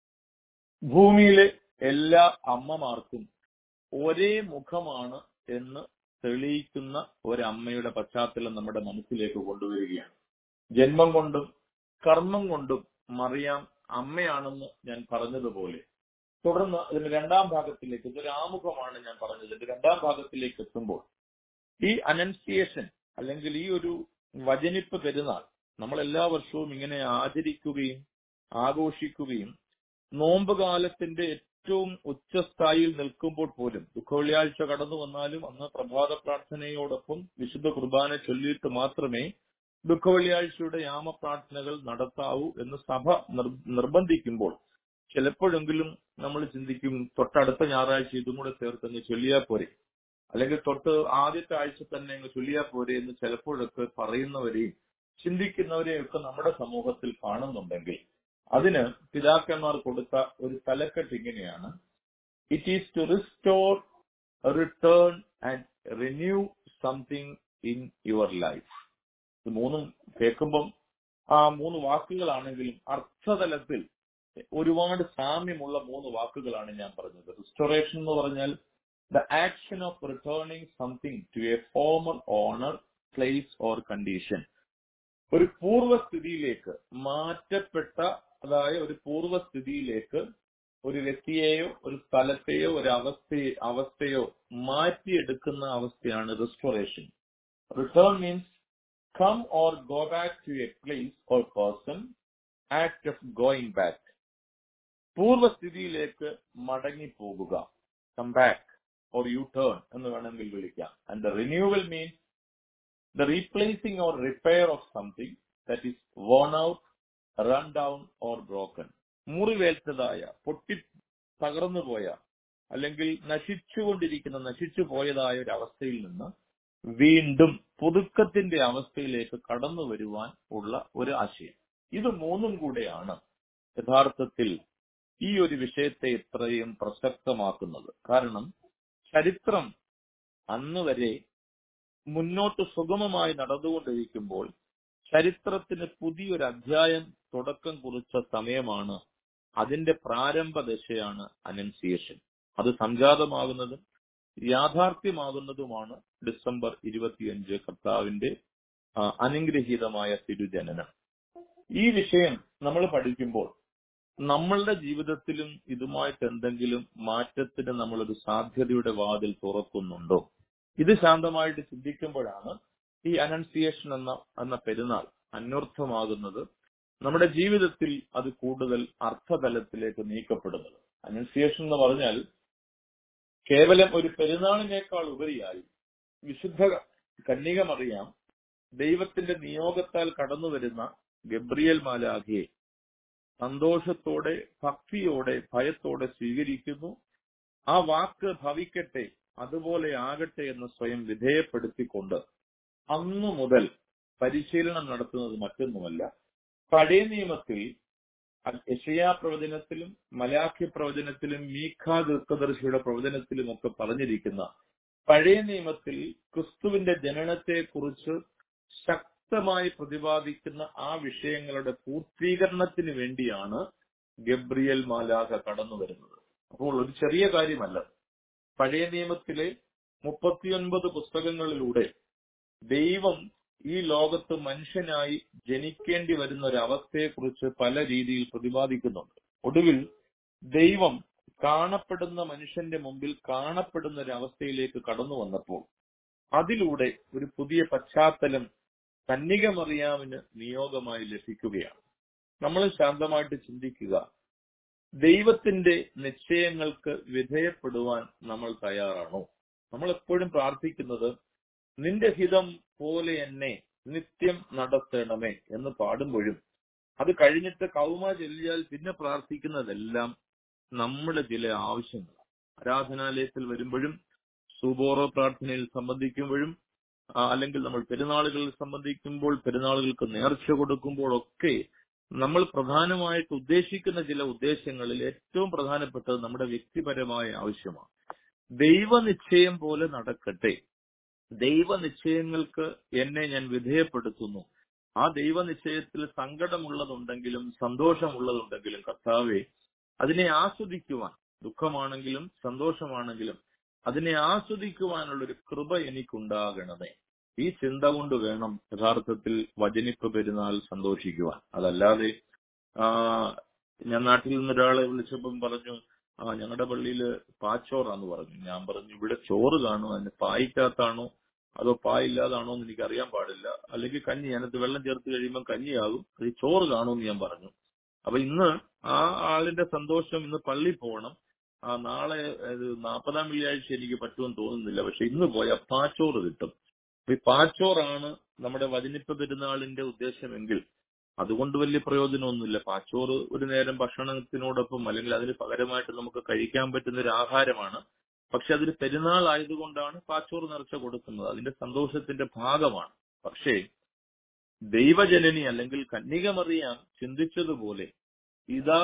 ഭൂമിയിലെ എല്ലാ അമ്മമാർക്കും ഒരേ മുഖമാണ് എന്ന് തെളിയിക്കുന്ന ഒരമ്മയുടെ പശ്ചാത്തലം നമ്മുടെ മനസ്സിലേക്ക് കൊണ്ടുവരികയാണ് ജന്മം കൊണ്ടും കർമ്മം കൊണ്ടും മറിയാം അമ്മയാണെന്ന് ഞാൻ പറഞ്ഞതുപോലെ തുടർന്ന് ഇതിന്റെ രണ്ടാം ഭാഗത്തിലേക്ക് ഇതൊരു ആമുഖമാണ് ഞാൻ പറഞ്ഞത് ഇതിന്റെ രണ്ടാം ഭാഗത്തിലേക്ക് എത്തുമ്പോൾ ഈ അനൻസിയേഷൻ അല്ലെങ്കിൽ ഈ ഒരു വചനിപ്പ് പെരുന്നാൾ നമ്മൾ എല്ലാ വർഷവും ഇങ്ങനെ ആചരിക്കുകയും ആഘോഷിക്കുകയും നോമ്പ് കാലത്തിന്റെ ഏറ്റവും ഉച്ചസ്ഥായിയിൽ നിൽക്കുമ്പോൾ പോലും ദുഃഖവെള്ളിയാഴ്ച കടന്നു വന്നാലും അന്ന് പ്രഭാത പ്രാർത്ഥനയോടൊപ്പം വിശുദ്ധ കുർബാന ചൊല്ലിയിട്ട് മാത്രമേ ദുഃഖവെള്ളിയാഴ്ചയുടെ യാമപ്രാർത്ഥനകൾ നടത്താവൂ എന്ന് സഭ നിർബന്ധിക്കുമ്പോൾ ചിലപ്പോഴെങ്കിലും നമ്മൾ ചിന്തിക്കും തൊട്ടടുത്ത ഞായറാഴ്ച ഇതും കൂടെ ചേർത്തങ്ങ് ചൊല്ലിയാൽ പോരെ അല്ലെങ്കിൽ തൊട്ട് ആദ്യത്തെ ആഴ്ച തന്നെ അങ്ങ് ചൊല്ലിയാൽ പോരെ എന്ന് ചിലപ്പോഴൊക്കെ പറയുന്നവരെയും ചിന്തിക്കുന്നവരെയും ഒക്കെ നമ്മുടെ സമൂഹത്തിൽ കാണുന്നുണ്ടെങ്കിൽ അതിന് പിതാക്കന്മാർ കൊടുത്ത ഒരു തലക്കെട്ട് ഇങ്ങനെയാണ് it is to restore return and renew something in your life ഇത് മൂന്നും കേൾക്കുമ്പം ആ മൂന്ന് വാക്കുകളാണെങ്കിലും അർത്ഥതലത്തിൽ ഒരുപാട് സാമ്യമുള്ള മൂന്ന് വാക്കുകളാണ് ഞാൻ പറഞ്ഞത് റിസ്റ്റോറേഷൻ എന്ന് പറഞ്ഞാൽ the action of returning something to a former owner place or condition ഒരു പൂർവ്വസ്ഥിതിയിലേക്ക് മാറ്റപ്പെട്ട അതായത് ഒരു പൂർവ്വസ്ഥിതിയിലേക്ക് ഒരു വ്യക്തിയെയോ ഒരു സ്ഥലത്തെയോ ഒരു അവസ്ഥയെ അവസ്ഥയോ മാറ്റിയെടുക്കുന്ന അവസ്ഥയാണ് restoration return means come or go back to a place or person act of going back പൂർവ്വസ്ഥിതിയിലേക്ക് മടങ്ങി പോകുക come back or U turn എന്ന് വേണമെങ്കിൽ വിളിക്കാം and the renewal means the replacing or repair of something that is worn out run down or broken മുറിവേൽത്തതായ പൊട്ടി തകർന്നുപോയ അല്ലെങ്കിൽ നശിച്ചുകൊണ്ടിരിക്കുന്ന നശിച്ചു പോയതായ ഒരു അവസ്ഥയിൽ നിന്ന് വീണ്ടും പുതുക്കത്തിന്റെ അവസ്ഥയിലേക്ക് കടന്നു വരുവാൻ ഉള്ള ഒരു ആശയം ഇത് മൂന്നും കൂടെയാണ് യഥാർത്ഥത്തിൽ ഈ ഒരു വിഷയത്തെ ഇത്രയും പ്രസക്തമാക്കുന്നത് കാരണം ചരിത്രം അന്ന് വരെ മുന്നോട്ട് സുഗമമായി നടന്നുകൊണ്ടിരിക്കുമ്പോൾ ചരിത്രത്തിന് പുതിയൊരു അധ്യായം തുടക്കം കുറിച്ച സമയമാണ് അതിന്റെ പ്രാരംഭ ദശയാണ് അനൻസിയേഷൻ അത് സംജാതമാകുന്നതും യാഥാർത്ഥ്യമാകുന്നതുമാണ് ഡിസംബർ ഇരുപത്തിയഞ്ച് കർത്താവിന്റെ അനുഗ്രഹീതമായ തിരുജനനം ഈ വിഷയം നമ്മൾ പഠിക്കുമ്പോൾ നമ്മളുടെ ജീവിതത്തിലും ഇതുമായിട്ട് എന്തെങ്കിലും മാറ്റത്തിന് നമ്മളൊരു സാധ്യതയുടെ വാതിൽ തുറക്കുന്നുണ്ടോ ഇത് ശാന്തമായിട്ട് ചിന്തിക്കുമ്പോഴാണ് ഈ അനൗൺസിയേഷൻ എന്ന എന്ന പെരുന്നാൾ അന്വർത്ഥമാകുന്നത് നമ്മുടെ ജീവിതത്തിൽ അത് കൂടുതൽ അർത്ഥതലത്തിലേക്ക് നീക്കപ്പെടുന്നത് അനൗൺസിയേഷൻ എന്ന് പറഞ്ഞാൽ കേവലം ഒരു പെരുന്നാളിനേക്കാൾ ഉപരിയായി വിശുദ്ധ കന്യകമറിയാം ദൈവത്തിന്റെ നിയോഗത്താൽ കടന്നു വരുന്ന ഗബ്രിയൽ മാലാഖിയെ സന്തോഷത്തോടെ ഭക്തിയോടെ ഭയത്തോടെ സ്വീകരിക്കുന്നു ആ വാക്ക് ഭവിക്കട്ടെ അതുപോലെ ആകട്ടെ എന്ന് സ്വയം വിധേയപ്പെടുത്തിക്കൊണ്ട് അന്നു മുതൽ പരിശീലനം നടത്തുന്നത് മറ്റൊന്നുമല്ല പഴയ നിയമത്തിൽ യശയാ പ്രവചനത്തിലും മലാഖ്യ പ്രവചനത്തിലും മീഖ ദീർഘദർശിയുടെ പ്രവചനത്തിലും ഒക്കെ പറഞ്ഞിരിക്കുന്ന പഴയ നിയമത്തിൽ ക്രിസ്തുവിന്റെ ജനനത്തെ കുറിച്ച് ശക്തമായി പ്രതിപാദിക്കുന്ന ആ വിഷയങ്ങളുടെ പൂർത്തീകരണത്തിന് വേണ്ടിയാണ് ഗബ്രിയൽ മാലാഖ കടന്നു വരുന്നത് അപ്പോൾ ഒരു ചെറിയ കാര്യമല്ല പഴയ നിയമത്തിലെ മുപ്പത്തിയൊൻപത് പുസ്തകങ്ങളിലൂടെ ദൈവം ഈ ലോകത്ത് മനുഷ്യനായി ജനിക്കേണ്ടി വരുന്ന ഒരു അവസ്ഥയെക്കുറിച്ച് പല രീതിയിൽ പ്രതിപാദിക്കുന്നുണ്ട് ഒടുവിൽ ദൈവം കാണപ്പെടുന്ന മനുഷ്യന്റെ മുമ്പിൽ കാണപ്പെടുന്ന ഒരു അവസ്ഥയിലേക്ക് കടന്നു വന്നപ്പോൾ അതിലൂടെ ഒരു പുതിയ പശ്ചാത്തലം കന്യകമറിയാമിന് നിയോഗമായി ലഭിക്കുകയാണ് നമ്മൾ ശാന്തമായിട്ട് ചിന്തിക്കുക ദൈവത്തിന്റെ നിശ്ചയങ്ങൾക്ക് വിധേയപ്പെടുവാൻ നമ്മൾ തയ്യാറാണോ നമ്മൾ എപ്പോഴും പ്രാർത്ഥിക്കുന്നത് നിന്റെ ഹിതം പോലെ എന്നെ നിത്യം നടത്തണമേ എന്ന് പാടുമ്പോഴും അത് കഴിഞ്ഞിട്ട് കൗമ ചൊല്ലിയാൽ പിന്നെ പ്രാർത്ഥിക്കുന്നതെല്ലാം നമ്മുടെ ചില ആവശ്യങ്ങൾ ആരാധനാലയത്തിൽ വരുമ്പോഴും സുബോറോ പ്രാർത്ഥനയിൽ സംബന്ധിക്കുമ്പോഴും ആ, അല്ലെങ്കിൽ നമ്മൾ പെരുന്നാളുകളിൽ സംബന്ധിക്കുമ്പോൾ പെരുന്നാളുകൾക്ക് നേർച്ച കൊടുക്കുമ്പോഴൊക്കെ നമ്മൾ പ്രധാനമായിട്ട് ഉദ്ദേശിക്കുന്ന ചില ഉദ്ദേശങ്ങളിൽ ഏറ്റവും പ്രധാനപ്പെട്ടത് നമ്മുടെ വ്യക്തിപരമായ ആവശ്യമാണ് ദൈവനിശ്ചയം പോലെ നടക്കട്ടെ ദൈവനിശ്ചയങ്ങൾക്ക് എന്നെ ഞാൻ വിധേയപ്പെടുത്തുന്നു ആ ദൈവനിശ്ചയത്തിൽ സങ്കടമുള്ളതുണ്ടെങ്കിലും സന്തോഷമുള്ളതുണ്ടെങ്കിലും കർത്താവെ അതിനെ ആസ്വദിക്കുവാൻ ദുഃഖമാണെങ്കിലും സന്തോഷമാണെങ്കിലും അതിനെ ആസ്വദിക്കുവാനുള്ള ഒരു കൃപ എനിക്കുണ്ടാകണമേ ഈ ചിന്ത കൊണ്ട് വേണം യഥാർത്ഥത്തിൽ വചനിപ്പ് പെരുന്നാൾ സന്തോഷിക്കുവാൻ അതല്ലാതെ ആ ഞാൻ നാട്ടിൽ നിന്ന് ഒരാളെ വിളിച്ചപ്പം പറഞ്ഞു ആ ഞങ്ങളുടെ പള്ളിയില് പാച്ചോറാന്ന് പറഞ്ഞു ഞാൻ പറഞ്ഞു ഇവിടെ ചോറ് കാണും അതിന് പായിക്കകത്താണോ അതോ പായില്ലാതാണോ എന്ന് എനിക്ക് അറിയാൻ പാടില്ല അല്ലെങ്കിൽ കഞ്ഞി അതിനകത്ത് വെള്ളം ചേർത്ത് കഴിയുമ്പോൾ കഞ്ഞിയാകും അത് ഈ ചോറ് കാണുമെന്ന് ഞാൻ പറഞ്ഞു അപ്പൊ ഇന്ന് ആ ആളിന്റെ സന്തോഷം ഇന്ന് പള്ളി പോകണം ആ നാളെ ഇത് നാൽപ്പതാം വെള്ളിയാഴ്ച എനിക്ക് പറ്റുമെന്ന് തോന്നുന്നില്ല പക്ഷെ ഇന്ന് പോയാൽ പാച്ചോറ് കിട്ടും അപ്പൊ ഈ പാച്ചോറാണ് നമ്മുടെ വചനിപ്പ പെരുന്നാളിന്റെ ഉദ്ദേശമെങ്കിൽ അതുകൊണ്ട് വലിയ പ്രയോജനമൊന്നുമില്ല പാച്ചോറ് ഒരു നേരം ഭക്ഷണത്തിനോടൊപ്പം അല്ലെങ്കിൽ അതിന് പകരമായിട്ട് നമുക്ക് കഴിക്കാൻ പറ്റുന്ന ഒരു ആഹാരമാണ് പക്ഷെ അതൊരു പെരുന്നാൾ ആയതുകൊണ്ടാണ് പാച്ചോറ് നിറച്ച കൊടുക്കുന്നത് അതിന്റെ സന്തോഷത്തിന്റെ ഭാഗമാണ് പക്ഷേ ദൈവജനനി അല്ലെങ്കിൽ കന്യകമറിയാൻ ചിന്തിച്ചതുപോലെ ഇതാ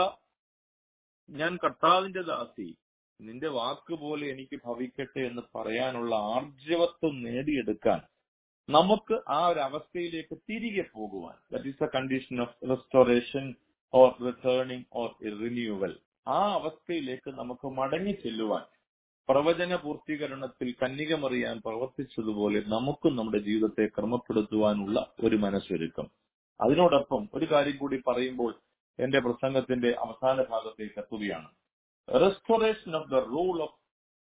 ഞാൻ കർത്താവിന്റെ ദാസി നിന്റെ വാക്ക് പോലെ എനിക്ക് ഭവിക്കട്ടെ എന്ന് പറയാനുള്ള ആർജവത്വം നേടിയെടുക്കാൻ നമുക്ക് ആ ഒരു അവസ്ഥയിലേക്ക് തിരികെ പോകുവാൻ that is a condition of restoration or returning or renewal ആ അവസ്ഥയിലേക്ക് നമുക്ക് മടങ്ങി ചെല്ലുവാൻ പ്രവചന പൂർത്തീകരണത്തിൽ കന്യകമറിയാൻ പ്രവർത്തിച്ചതുപോലെ നമുക്കും നമ്മുടെ ജീവിതത്തെ ക്രമപ്പെടുത്തുവാനുള്ള ഒരു മനസ്സൊരുക്കം അതിനോടൊപ്പം ഒരു കാര്യം കൂടി പറയുമ്പോൾ എന്റെ പ്രസംഗത്തിന്റെ അവസാന ഭാഗത്തേക്ക് എത്തുകയാണ് restoration of the rule of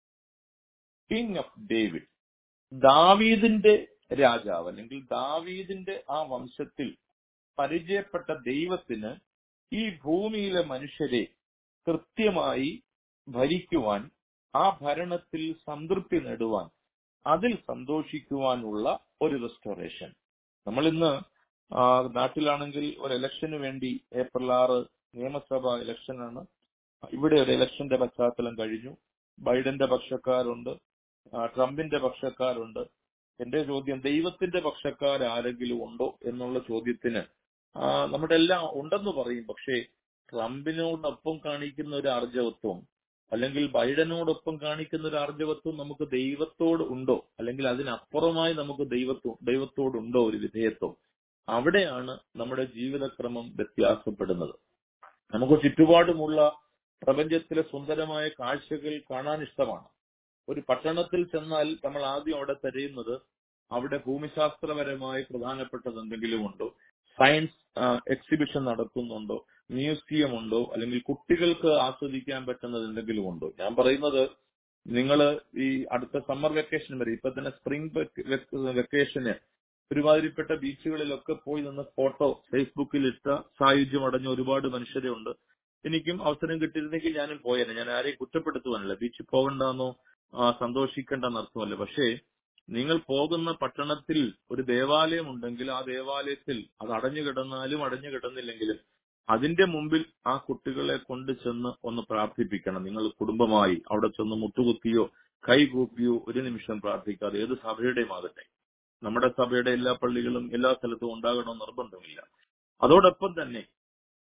king of David ദാവീദിന്റെ രാജാവ് അല്ലെങ്കിൽ ദാവീദിന്റെ ആ വംശത്തിൽ പരിചയപ്പെട്ട ദൈവത്തിന് ഈ ഭൂമിയിലെ മനുഷ്യരെ കൃത്യമായി ഭരിക്കുവാൻ ആ ഭരണത്തിൽ സംതൃപ്തി നേടുവാൻ അതിൽ സന്തോഷിക്കുവാനുള്ള ഒരു റെസ്റ്റോറേഷൻ നമ്മൾ ഇന്ന് ആ, നാട്ടിലാണെങ്കിൽ ഒരു ഇലക്ഷന് വേണ്ടി ഏപ്രിൽ ആറ് നിയമസഭാ ഇലക്ഷനാണ് ഇവിടെ ഒരു ഇലക്ഷന്റെ പശ്ചാത്തലം കഴിഞ്ഞു ബൈഡന്റെ പക്ഷക്കാരുണ്ട് ആ, ട്രംപിന്റെ പക്ഷക്കാരുണ്ട് എന്റെ ചോദ്യം ദൈവത്തിന്റെ പക്ഷക്കാർ ആരെങ്കിലും ഉണ്ടോ എന്നുള്ള ചോദ്യത്തിന് ആ, നമ്മുടെ എല്ലാം ഉണ്ടെന്ന് പറയും പക്ഷേ ട്രംപിനോടൊപ്പം കാണിക്കുന്ന ഒരു ആർജവത്വം അല്ലെങ്കിൽ ബൈഡനോടൊപ്പം കാണിക്കുന്ന ഒരു ആർജവത്വം നമുക്ക് ദൈവത്തോട് ഉണ്ടോ അല്ലെങ്കിൽ അതിനപ്പുറമായി നമുക്ക് ദൈവത്വം ദൈവത്തോടുണ്ടോ ഒരു വിധേയത്വം അവിടെയാണ് നമ്മുടെ ജീവിതക്രമം വ്യത്യാസപ്പെടുന്നത് നമുക്ക് ചുറ്റുപാടുമുള്ള പ്രപഞ്ചത്തിലെ സുന്ദരമായ കാഴ്ചകൾ കാണാൻ ഇഷ്ടമാണ് ഒരു പട്ടണത്തിൽ ചെന്നാൽ നമ്മൾ ആദ്യം അവിടെ തിരയുന്നത് അവിടെ ഭൂമിശാസ്ത്രപരമായി പ്രധാനപ്പെട്ടത് എന്തെങ്കിലും ഉണ്ടോ സയൻസ് എക്സിബിഷൻ നടക്കുന്നുണ്ടോ മ്യൂസിയം ഉണ്ടോ അല്ലെങ്കിൽ കുട്ടികൾക്ക് ആസ്വദിക്കാൻ പറ്റുന്നത് എന്തെങ്കിലും ഉണ്ടോ ഞാൻ പറയുന്നത് നിങ്ങൾ ഈ അടുത്ത സമ്മർ വെക്കേഷൻ വരെ ഇപ്പൊ തന്നെ സ്പ്രിംഗ് വെക്കേഷന് ഒരുമാതിരിപ്പെട്ട ബീച്ചുകളിലൊക്കെ പോയി നിന്ന് ഫോട്ടോ ഫേസ്ബുക്കിൽ ഇട്ട സായുജ്യം അടഞ്ഞ ഒരുപാട് മനുഷ്യരെ ഉണ്ട് എനിക്കും അവസരം കിട്ടിയിരുന്നെങ്കിൽ ഞാനും പോയേനെ ഞാൻ ആരെയും കുറ്റപ്പെടുത്തുവാനല്ല ബീച്ചിൽ പോകണ്ടെന്നോ ആ, സന്തോഷിക്കേണ്ടെന്ന് അർത്ഥമല്ല പക്ഷേ നിങ്ങൾ പോകുന്ന പട്ടണത്തിൽ ഒരു ദേവാലയം ഉണ്ടെങ്കിൽ ആ ദേവാലയത്തിൽ അത് അടഞ്ഞു കിടന്നാലും അടഞ്ഞു കിടന്നില്ലെങ്കിലും അതിന്റെ മുമ്പിൽ ആ കുട്ടികളെ കൊണ്ട് ചെന്ന് ഒന്ന് പ്രാർത്ഥിപ്പിക്കണം നിങ്ങൾ കുടുംബമായി അവിടെ ചെന്ന് മുട്ടുകുത്തിയോ കൈകൂപ്പിയോ ഒരു നിമിഷം പ്രാർത്ഥിക്കാതെ ഏത് സഭയുടെയും ആകട്ടെ നമ്മുടെ സഭയുടെ എല്ലാ പള്ളികളും എല്ലാ സ്ഥലത്തും ഉണ്ടാകണമെന്ന് നിർബന്ധമില്ല അതോടൊപ്പം തന്നെ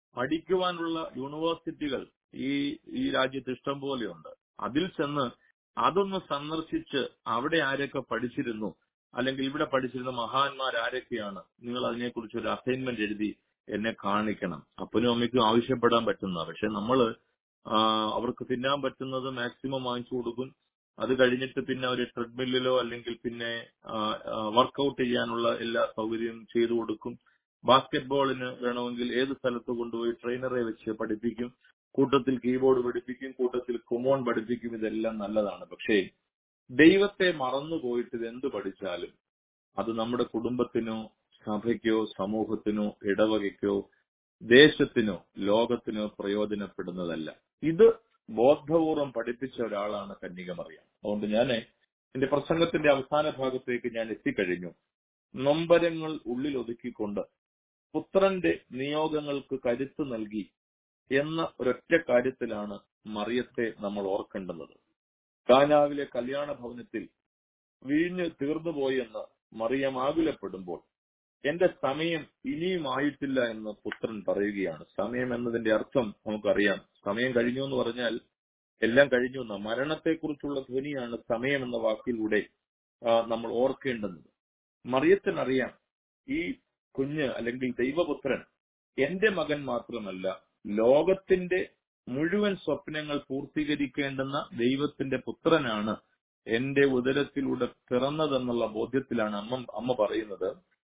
പഠിക്കുവാനുള്ള യൂണിവേഴ്സിറ്റികൾ ഈ ഈ രാജ്യത്ത് ഇഷ്ടം പോലെയുണ്ട് അതിൽ ചെന്ന് അതൊന്ന് സന്ദർശിച്ച് അവിടെ ആരൊക്കെ പഠിച്ചിരുന്നു അല്ലെങ്കിൽ ഇവിടെ പഠിച്ചിരുന്ന മഹാന്മാർ ആരൊക്കെയാണ് നിങ്ങൾ അതിനെക്കുറിച്ച് ഒരു അസൈൻമെന്റ് എഴുതി എന്നെ കാണിക്കണം അപ്പനും അമ്മയ്ക്കും ആവശ്യപ്പെടാൻ പറ്റുന്ന പക്ഷെ നമ്മള് ആ, അവർക്ക് തിന്നാൻ പറ്റുന്നത് മാക്സിമം വാങ്ങിച്ചു കൊടുക്കും അത് കഴിഞ്ഞിട്ട് പിന്നെ ഒരു ട്രെഡ്മില്ലിലോ അല്ലെങ്കിൽ പിന്നെ വർക്കൗട്ട് ചെയ്യാനുള്ള എല്ലാ സൗകര്യവും ചെയ്തു കൊടുക്കും ബാസ്കറ്റ് ബോളിന് വേണമെങ്കിൽ ഏത് സ്ഥലത്ത് കൊണ്ടുപോയി ട്രെയിനറെ വെച്ച് പഠിപ്പിക്കും കൂട്ടത്തിൽ കീബോർഡ് പഠിപ്പിക്കും കൂട്ടത്തിൽ കുമോൺ പഠിപ്പിക്കും ഇതെല്ലാം നല്ലതാണ് പക്ഷേ ദൈവത്തെ മറന്നുപോയിട്ട് ഇത് എന്ത് പഠിച്ചാലും അത് നമ്മുടെ കുടുംബത്തിനോ സഭയ്ക്കോ സമൂഹത്തിനോ ഇടവകയ്ക്കോ ദേശത്തിനോ ലോകത്തിനോ പ്രയോജനപ്പെടുന്നതല്ല ഇത് ബോധപൂർവം പഠിപ്പിച്ച ഒരാളാണ് കന്യകമറിയാം അതുകൊണ്ട് ഞാൻ എന്റെ പ്രസംഗത്തിന്റെ അവസാന ഭാഗത്തേക്ക് ഞാൻ എത്തിക്കഴിഞ്ഞു നൊമ്പരങ്ങൾ ഉള്ളിൽ ഒതുക്കിക്കൊണ്ട് പുത്രന്റെ നിയോഗങ്ങൾക്ക് കരുത്ത് നൽകി എന്ന ഒരൊറ്റ കാര്യത്തിലാണ് മറിയത്തെ നമ്മൾ ഓർക്കേണ്ടുന്നത് കാനാവിലെ കല്യാണ ഭവനത്തിൽ വീഞ്ഞ് തീർന്നുപോയെന്ന് മറിയം ആകുലപ്പെടുമ്പോൾ എന്റെ സമയം ഇനിയും ആയിട്ടില്ല എന്ന് പുത്രൻ പറയുകയാണ് സമയം എന്നതിന്റെ അർത്ഥം നമുക്കറിയാം സമയം കഴിഞ്ഞു എന്ന് പറഞ്ഞാൽ എല്ലാം കഴിഞ്ഞു എന്ന മരണത്തെക്കുറിച്ചുള്ള ധ്വനിയാണ് സമയം എന്ന വാക്കിലൂടെ ആ, നമ്മൾ ഓർക്കേണ്ടുന്നത് മറിയത്തിനറിയാം ഈ കുഞ്ഞ് അല്ലെങ്കിൽ ദൈവപുത്രൻ എന്റെ മകൻ മാത്രമല്ല ലോകത്തിന്റെ മുഴുവൻ സ്വപ്നങ്ങൾ പൂർത്തീകരിക്കേണ്ടുന്ന ദൈവത്തിന്റെ പുത്രനാണ് എന്റെ ഉദരത്തിലൂടെ പിറന്നതെന്നുള്ള ബോധ്യത്തിലാണ് അമ്മ അമ്മ പറയുന്നത്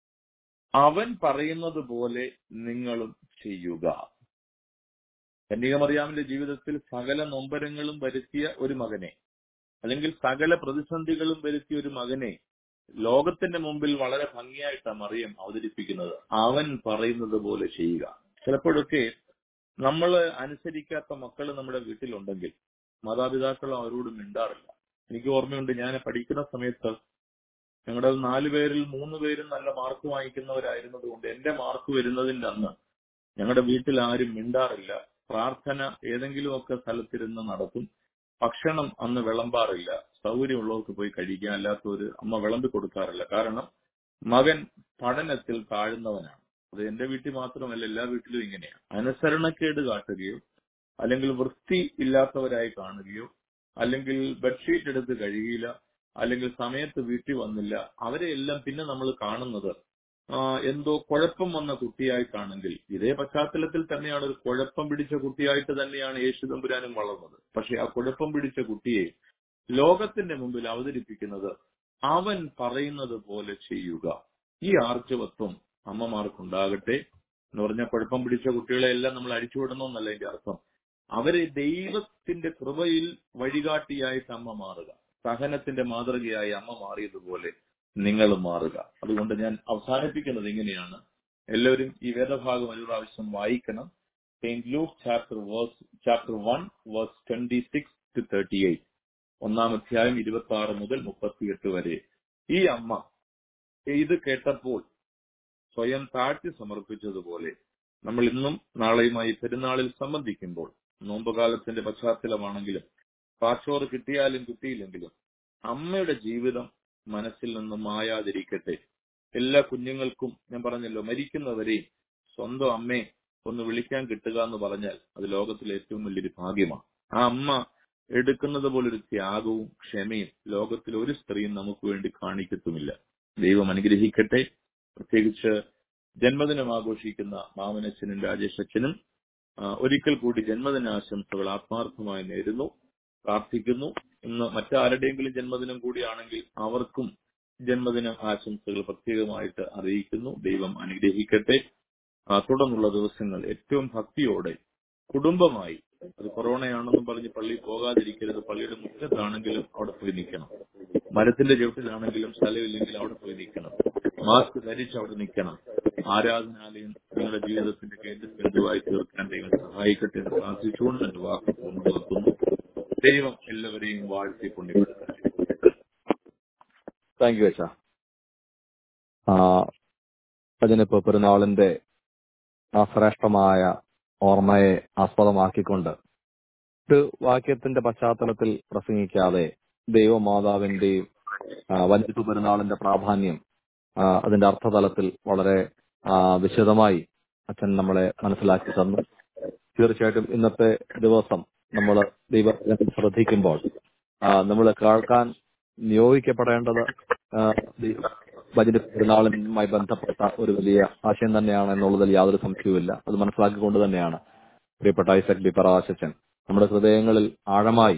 അവൻ പറയുന്നത് പോലെ നിങ്ങളും ചെയ്യുക കന്യകമറിയാമിന്റെ ജീവിതത്തിൽ സകല നൊമ്പരങ്ങളും വരുത്തിയ ഒരു മകനെ അല്ലെങ്കിൽ സകല പ്രതിസന്ധികളും വരുത്തിയ ഒരു മകനെ ലോകത്തിന്റെ മുമ്പിൽ വളരെ ഭംഗിയായിട്ടാണ് മറിയം അവതരിപ്പിക്കുന്നത് അവൻ പറയുന്നത് പോലെ ചെയ്യുക ചിലപ്പോഴൊക്കെ നമ്മൾ അനുസരിക്കാത്ത മക്കൾ നമ്മുടെ വീട്ടിലുണ്ടെങ്കിൽ മാതാപിതാക്കൾ അവരോട് മിണ്ടാറില്ല എനിക്ക് ഓർമ്മയുണ്ട് ഞാൻ പഠിക്കുന്ന സമയത്ത് ഞങ്ങളുടെ നാലു പേരിൽ മൂന്ന് പേരും നല്ല മാർക്ക് വാങ്ങിക്കുന്നവരായിരുന്നത് കൊണ്ട് എന്റെ മാർക്ക് വരുന്നതിന്റെ അന്ന് ഞങ്ങളുടെ വീട്ടിൽ ആരും മിണ്ടാറില്ല പ്രാർത്ഥന ഏതെങ്കിലുമൊക്കെ സ്ഥലത്തിരുന്ന് നടത്തും ഭക്ഷണം അന്ന് വിളമ്പാറില്ല സൗകര്യമുള്ളവർക്ക് പോയി കഴിക്കാൻ അല്ലാത്തവര് അമ്മ വിളമ്പി കൊടുക്കാറില്ല കാരണം മകൻ പഠനത്തിൽ താഴുന്നവനാണ് അത് എന്റെ വീട്ടിൽ മാത്രമല്ല എല്ലാ വീട്ടിലും ഇങ്ങനെയാണ് അനുസരണക്കേട് കാട്ടുകയോ അല്ലെങ്കിൽ വൃത്തി ഇല്ലാത്തവരായി കാണുകയോ അല്ലെങ്കിൽ ബെഡ്ഷീറ്റ് എടുത്ത് കഴിയില്ല അല്ലെങ്കിൽ സമയത്ത് വീട്ടിൽ വന്നില്ല അവരെ എല്ലാം പിന്നെ നമ്മൾ കാണുന്നത് ആ, എന്തോ കുഴപ്പം വന്ന കുട്ടിയായിട്ടാണെങ്കിൽ ഇതേ പശ്ചാത്തലത്തിൽ തന്നെയാണ് ഒരു കുഴപ്പം പിടിച്ച കുട്ടിയായിട്ട് തന്നെയാണ് യേശു തമ്പുരാനും വളർന്നത് പക്ഷെ ആ കുഴപ്പം പിടിച്ച കുട്ടിയെ ലോകത്തിന്റെ മുമ്പിൽ അവതരിപ്പിക്കുന്നത് അവൻ പറയുന്നത് പോലെ ചെയ്യുക ഈ ആർജവത്വം അമ്മമാർക്കുണ്ടാകട്ടെ എന്ന് പറഞ്ഞാൽ കുഴപ്പം പിടിച്ച കുട്ടികളെ എല്ലാം നമ്മൾ അടിച്ചുവിടണമെന്നല്ല എന്റെ അർത്ഥം അവരെ ദൈവത്തിന്റെ കൃപയിൽ വഴികാട്ടിയായിട്ട് അമ്മ മാറുക സഹനത്തിന്റെ മാതൃകയായി അമ്മ മാറിയതുപോലെ നിങ്ങളും മാറുക അതുകൊണ്ട് ഞാൻ അവസാനിപ്പിക്കുന്നത് ഇങ്ങനെയാണ് എല്ലാവരും ഈ വേദഭാഗം ഒരു പ്രാവശ്യം വായിക്കണം saint Luke chapter verse chapter one verse twenty six to thirty eight ഒന്നാം അധ്യായം ഇരുപത്തി ആറ് മുതൽ മുപ്പത്തിയെട്ട് വരെ ഈ അമ്മ ഇത് കേട്ടപ്പോൾ സ്വയം താഴ്ത്തി സമർപ്പിച്ചതുപോലെ നമ്മൾ ഇന്നും നാളെയുമായി പെരുന്നാളിൽ സംബന്ധിക്കുമ്പോൾ നോമ്പുകാലത്തിന്റെ പശ്ചാത്തലമാണെങ്കിലും പാച്ചോറ് കിട്ടിയാലും കിട്ടിയില്ലെങ്കിലും അമ്മയുടെ ജീവിതം മനസ്സിൽ നിന്നും മായാതിരിക്കട്ടെ എല്ലാ കുഞ്ഞുങ്ങൾക്കും ഞാൻ പറഞ്ഞല്ലോ മരിക്കുന്നവരെയും സ്വന്തം അമ്മയെ ഒന്ന് വിളിക്കാൻ കിട്ടുക എന്ന് പറഞ്ഞാൽ അത് ലോകത്തിലെ ഏറ്റവും വലിയൊരു ഭാഗ്യമാണ് ആ അമ്മ എടുക്കുന്നത് പോലൊരു ത്യാഗവും ക്ഷമയും ലോകത്തിൽ ഒരു സ്ത്രീയും നമുക്ക് വേണ്ടി കാണിക്കത്തുമില്ല ദൈവം അനുഗ്രഹിക്കട്ടെ പ്രത്യേകിച്ച് ജന്മദിനം ആഘോഷിക്കുന്ന മാമനച്ഛനും രാജേഷ് അച്ഛനും ആ, ഒരിക്കൽ കൂടി ജന്മദിനാശംസകൾ ആത്മാർത്ഥമായി നേരുന്നു പ്രാർത്ഥിക്കുന്നു ഇന്ന് മറ്റാരുടെയെങ്കിലും ജന്മദിനം കൂടിയാണെങ്കിൽ അവർക്കും ജന്മദിന ആശംസകൾ പ്രത്യേകമായിട്ട് അറിയിക്കുന്നു ദൈവം അനുഗ്രഹിക്കട്ടെ ആ, തുടർന്നുള്ള ദിവസങ്ങൾ ഏറ്റവും ഭക്തിയോടെ കുടുംബമായി അത് കൊറോണയാണെന്നും പറഞ്ഞ് പള്ളി പോകാതിരിക്കരുത് പള്ളിയുടെ മുറ്റത്താണെങ്കിലും അവിടെ പോയി നിൽക്കണം മരത്തിന്റെ ചുവട്ടിലാണെങ്കിലും സ്ഥലമില്ലെങ്കിൽ അവിടെ പോയി നിൽക്കണം മാസ്ക് ധരിച്ച് അവിടെ നിൽക്കണം ആരാധനാലയം നിങ്ങളുടെ ജീവിതത്തിന്റെ കേന്ദ്രബിന്ദുവായി തീർക്കാൻ ദൈവം സഹായിക്കട്ടെ എന്ന് പ്രാർത്ഥിച്ചുകൊണ്ട് എന്റെ വാക്ക് പൂർണ്ണമാക്കുന്നു ദൈവം എല്ലാവരെയും വാഴ്ത്തി പുണ്യപ്പെടുത്തട്ടെ താങ്ക് യു അച്ഛാ ആ അതിനിപ്പോ പെരുന്നാളിന്റെ ആ ശ്രേഷ്ഠമായ ഓർമ്മയെ ആസ്പദമാക്കിക്കൊണ്ട് ഒരു വാക്യത്തിന്റെ പശ്ചാത്തലത്തിൽ പ്രസംഗിക്കാതെ ദൈവമാതാവിന്റെയും ആ, വഞ്ചിത്തു പെരുന്നാളിന്റെ പ്രാധാന്യം ആ, അതിന്റെ അർത്ഥതലത്തിൽ വളരെ ആ, വിശദമായി അച്ഛൻ നമ്മളെ മനസ്സിലാക്കി തന്നു തീർച്ചയായിട്ടും ഇന്നത്തെ ദിവസം നമ്മൾ ദൈവത്തെ ശ്രദ്ധിക്കുമ്പോൾ നമ്മൾ കേൾക്കാൻ നിയോഗിക്കപ്പെടേണ്ടത് ആ, ദൈ- ഭജന പെരുന്നാളുമായി ബന്ധപ്പെട്ട ഒരു വലിയ ആശയം തന്നെയാണ് എന്നുള്ളതിൽ യാതൊരു സംശയവുമില്ല അത് മനസ്സിലാക്കിക്കൊണ്ട് തന്നെയാണ് പ്രിയപ്പെട്ട ഐസക് ബി പറാശച്ചൻ നമ്മുടെ ഹൃദയങ്ങളിൽ ആഴമായി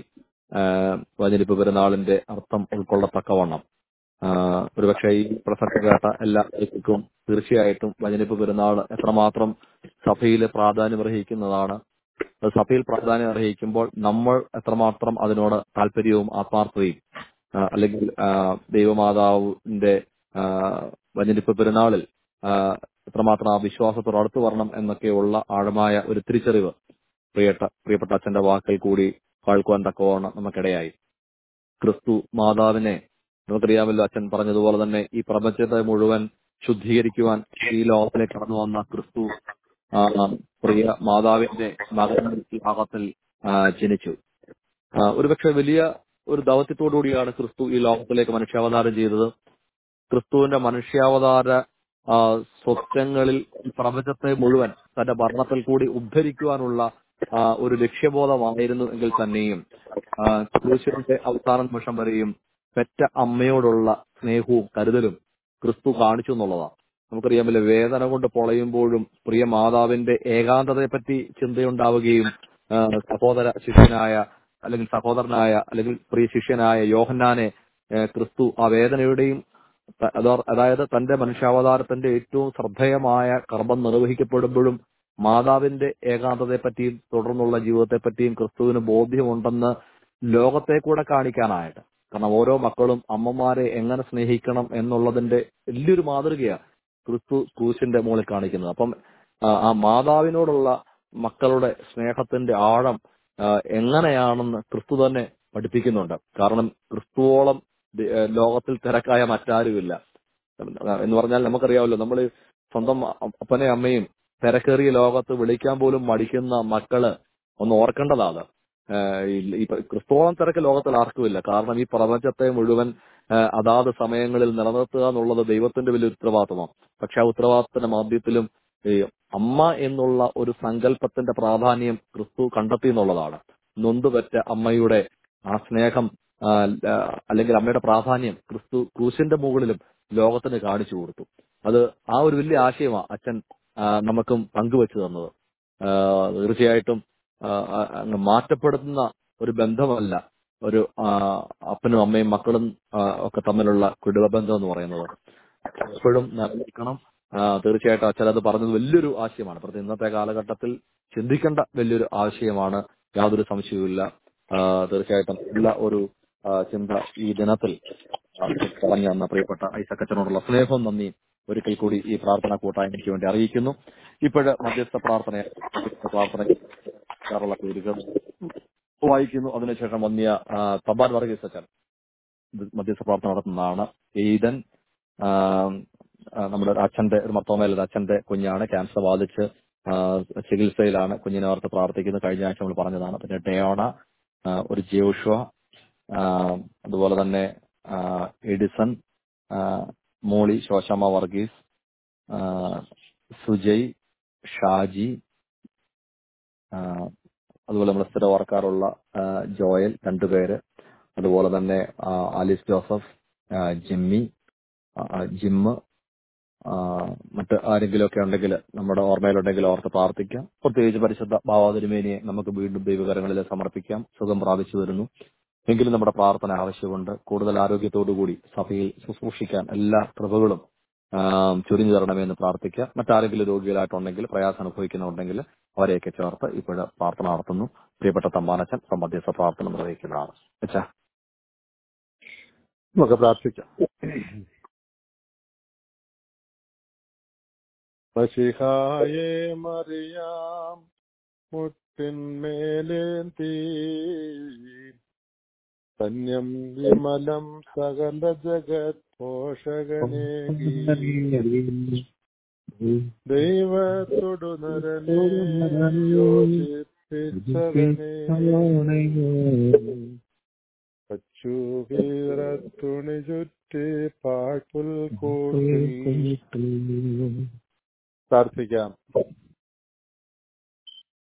വചനിപ്പ് പെരുന്നാളിന്റെ അർത്ഥം ഉൾക്കൊള്ളത്തക്കവണ്ണം ആ, ഒരുപക്ഷെ ഈ പ്രസക്തി കേട്ട എല്ലാവർക്കും തീർച്ചയായിട്ടും വചനിപ്പ് പെരുന്നാൾ എത്രമാത്രം സഭയിൽ പ്രാധാന്യം അർഹിക്കുന്നതാണ് അത് സഭയിൽ പ്രാധാന്യം അർഹിക്കുമ്പോൾ നമ്മൾ എത്രമാത്രം അതിനോട് താല്പര്യവും ആത്മാർത്ഥതയും ആ, അല്ലെങ്കിൽ ആ, ദൈവമാതാവിന്റെ ആ, വചനിപ്പ് പെരുന്നാളിൽ ആ, എത്രമാത്രം ആ വിശ്വാസത്തോട് അടുത്തു വരണം എന്നൊക്കെയുള്ള ആഴമായ ഒരു തിരിച്ചറിവ് പ്രിയപ്പെട്ട പ്രിയപ്പെട്ട അച്ഛന്റെ വാക്കിൽ കൂടി കേൾക്കുവാൻ തക്കവണ്ണം നമുക്കിടയായി ക്രിസ്തു മാതാവിനെ നമുക്കറിയാമല്ലോ അച്ഛൻ പറഞ്ഞതുപോലെ തന്നെ ഈ പ്രപഞ്ചത്തെ മുഴുവൻ ശുദ്ധീകരിക്കുവാൻ ഈ ലോകത്തിലേക്ക് കടന്നു വന്ന ക്രിസ്തു ആ, പ്രിയ മാതാവിന്റെ മകൻ ഭാഗത്തിൽ ജനിച്ചു ആ, ഒരുപക്ഷെ വലിയ ഒരു ദൗത്യത്തോടു കൂടിയാണ് ക്രിസ്തു ഈ ലോകത്തിലേക്ക് മനുഷ്യാവതാരം ചെയ്തത് ക്രിസ്തുവിന്റെ മനുഷ്യാവതാര ആ, സ്വപ്നങ്ങളിൽ ഈ പ്രപഞ്ചത്തെ മുഴുവൻ തന്റെ ഭരണത്തിൽ കൂടി ഉദ്ധരിക്കുവാനുള്ള ആ, ഒരു ലക്ഷ്യബോധമായിരുന്നു എങ്കിൽ തന്നെയും ആ, ക്രൂശിന്റെ അവസാന നിമിഷം വരെയും പെറ്റ അമ്മയോടുള്ള സ്നേഹവും കരുതലും ക്രിസ്തു കാണിച്ചു എന്നുള്ളതാണ് നമുക്കറിയാമല്ലോ വേദന കൊണ്ട് പൊളയുമ്പോഴും പ്രിയ മാതാവിന്റെ ഏകാന്തതയെപ്പറ്റി ചിന്തയുണ്ടാവുകയും ആ, സഹോദര ശിഷ്യനായ അല്ലെങ്കിൽ സഹോദരനായ അല്ലെങ്കിൽ പ്രിയ ശിഷ്യനായ യോഹന്നാനെ ഏ, ക്രിസ്തു ആ വേദനയുടെയും ത- അതോ- അതായത് തന്റെ മനുഷ്യാവതാരത്തിന്റെ ഏറ്റവും ശ്രദ്ധേയമായ കർമ്മം നിർവഹിക്കപ്പെടുമ്പോഴും മാതാവിന്റെ ഏകാന്തതയെപ്പറ്റിയും തുടർന്നുള്ള ജീവിതത്തെപ്പറ്റിയും ക്രിസ്തുവിന് ബോധ്യമുണ്ടെന്ന് ലോകത്തെ കൂടെ കാണിക്കാനായിട്ട് കാരണം ഓരോ മക്കളും അമ്മമാരെ എങ്ങനെ സ്നേഹിക്കണം എന്നുള്ളതിന്റെ വലിയൊരു മാതൃകയാണ് ക്രിസ്തു ക്രൂശിന്റെ മുകളിൽ കാണിക്കുന്നത് അപ്പം ആ, ആ മാതാവിനോടുള്ള മക്കളുടെ സ്നേഹത്തിന്റെ ആഴം ആ, എങ്ങനെയാണെന്ന് ക്രിസ്തു തന്നെ പഠിപ്പിക്കുന്നുണ്ട് കാരണം ക്രിസ്തുവോളം ദ- ഏ, ലോകത്തിൽ തിരക്കായ മറ്റാരുമില്ല എന്ന് പറഞ്ഞാൽ നമുക്കറിയാമല്ലോ നമ്മൾ സ്വന്തം അ- അപ്പനെ അമ്മയും തിരക്കേറിയ ലോകത്ത് വിളിക്കാൻ പോലും മടിക്കുന്ന മക്കള് ഒന്ന് ഓർക്കേണ്ടതാണ് ഏഹ് ഈ- ഈ ക്രിസ്തോളം തിരക്ക് ലോകത്തിൽ ആർക്കുമില്ല കാരണം ഈ പ്രപഞ്ചത്തെ മുഴുവൻ ഏഹ് അതാത് സമയങ്ങളിൽ നിലനിർത്തുക എന്നുള്ളത് ദൈവത്തിന്റെ വലിയ ഉത്തരവാദിത്തമാണ് പക്ഷെ ആ ഉത്തരവാദിത്തത്തിന്റെ മധ്യത്തിലും ഈ അമ്മ എന്നുള്ള ഒരു സങ്കല്പത്തിന്റെ പ്രാധാന്യം ക്രിസ്തു കണ്ടെത്തി എന്നുള്ളതാണ് നൊന്തുപറ്റ അമ്മയുടെ ആ സ്നേഹം ആ, ആ, അല്ലെങ്കിൽ അമ്മയുടെ പ്രാധാന്യം ക്രിസ്തു ക്രൂശിന്റെ മുകളിലും ലോകത്തിന് കാണിച്ചു കൊടുത്തു അത് ആ ഒരു വലിയ ആശയമാണ് അച്ഛൻ ആ, നമുക്കും പങ്കുവെച്ചു തന്നത് ആ, തീർച്ചയായിട്ടും ആ, ആ, അങ്ങ് മാറ്റപ്പെടുന്ന ഒരു ബന്ധമല്ല ഒരു ആ, അപ്പനും അമ്മയും മക്കളും ആ, ഒക്കെ തമ്മിലുള്ള കുടുംബബന്ധം എന്ന് പറയുന്നത് എപ്പോഴും നിലനിൽക്കണം ആ, തീർച്ചയായിട്ടും അച്ഛൻ അത് പറഞ്ഞത് വലിയൊരു ആശയമാണ് പ്രത്യേകിച്ച് ഇന്നത്തെ കാലഘട്ടത്തിൽ ചിന്തിക്കേണ്ട വലിയൊരു ആശയമാണ് യാതൊരു സംശയവുമില്ല ആ, തീർച്ചയായിട്ടും നല്ല ഒരു ആ, ചിന്ത ഈ ദിനത്തിൽ ആ, പറഞ്ഞു തന്ന പ്രിയപ്പെട്ട ഐസക്കച്ചനോടുള്ള സ്നേഹവും നന്ദി ഒരിക്കൽ കൂടി ഈ പ്രാർത്ഥന കൂട്ടായ്മയ്ക്ക് വേണ്ടി അറിയിക്കുന്നു ഇപ്പോഴ് മധ്യസ്ഥ പ്രാർത്ഥന പ്രാർത്ഥന പേരുകൾ വായിക്കുന്നു അതിനുശേഷം വന്നിയ ആ, തമ്പാൻ വർഗീസ് അച്ഛൻ ഇത് മധ്യസ്ഥ പ്രാർത്ഥന നടത്തുന്നതാണ് എയ്തൻ ആ, ആ, നമ്മുടെ അച്ഛന്റെ ഒരു മർത്തോമേലത് അച്ഛന്റെ കുഞ്ഞാണ് ക്യാൻസർ ബാധിച്ച് ആ, ചികിത്സയിലാണ് കുഞ്ഞിനെ ഓർത്ത് പ്രാർത്ഥിക്കുന്നത് കഴിഞ്ഞ ആഴ്ച നമ്മൾ പറഞ്ഞതാണ് പിന്നെ ഡയോണ ആ, ഒരു ജോഷുവ ആ, അതുപോലെ തന്നെ ആ, എഡിസൺ ആ, മോളി ശോശാമ വർഗീസ് ആ, സുജയ് ഷാജി ആ, അതുപോലെ നമ്മുടെ സ്ഥിര ഓർക്കാറുള്ള ആ, ജോയൽ രണ്ടുപേര് അതുപോലെ തന്നെ ആ, ആലിസ് ജോസഫ് ആ, ജിമ്മി ആ, ജിമ്മ് ആ, മറ്റ് ആരെങ്കിലും ഒക്കെ ഉണ്ടെങ്കിൽ നമ്മുടെ ഓർമ്മയിലുണ്ടെങ്കിൽ ഓർത്ത് പ്രാർത്ഥിക്കാം പ്രത്യേകിച്ച് പരിശുദ്ധ ഭാവാതിരുമേനിയെ നമുക്ക് വീണ്ടും ദൈവകരങ്ങളിൽ സമർപ്പിക്കാം സുഖം പ്രാപിച്ചു വരുന്നു എങ്കിലും നമ്മുടെ പ്രാർത്ഥന ആവശ്യമുണ്ട് കൂടുതൽ ആരോഗ്യത്തോടുകൂടി സഭയിൽ ശുശ്രൂഷിക്കാൻ എല്ലാ കൃപകളും ആ, ചൊരിഞ്ഞു തരണമെന്ന് പ്രാർത്ഥിക്കാം മറ്റാരെങ്കിലും രോഗികളായിട്ടുണ്ടെങ്കിൽ പ്രയാസം അനുഭവിക്കുന്നുണ്ടെങ്കിൽ അവരെയൊക്കെ ചേർത്ത് ഇപ്പോഴ് പ്രാർത്ഥന നടത്തുന്നു പ്രിയപ്പെട്ട തമ്പാനച്ചൻ സംബന്ധിച്ച പ്രാർത്ഥന നിർവഹിക്കുന്നതാണ് അച്ഛാ നമുക്ക് പ്രാർത്ഥിക്കാം മഷിഹായെ മറിയാം മുട്ടിന്മേലേന്തി ധന്യം വിമലം സകല ജഗത് പോഷകനേകി ദൈവത്തോടു നരനെ യോജിപ്പിച്ചവനെ പച്ചു വീറത്തുണി ചുറ്റി പാട്ടുൽ കൂട്ടിൽ പ്രാർത്ഥിക്കാം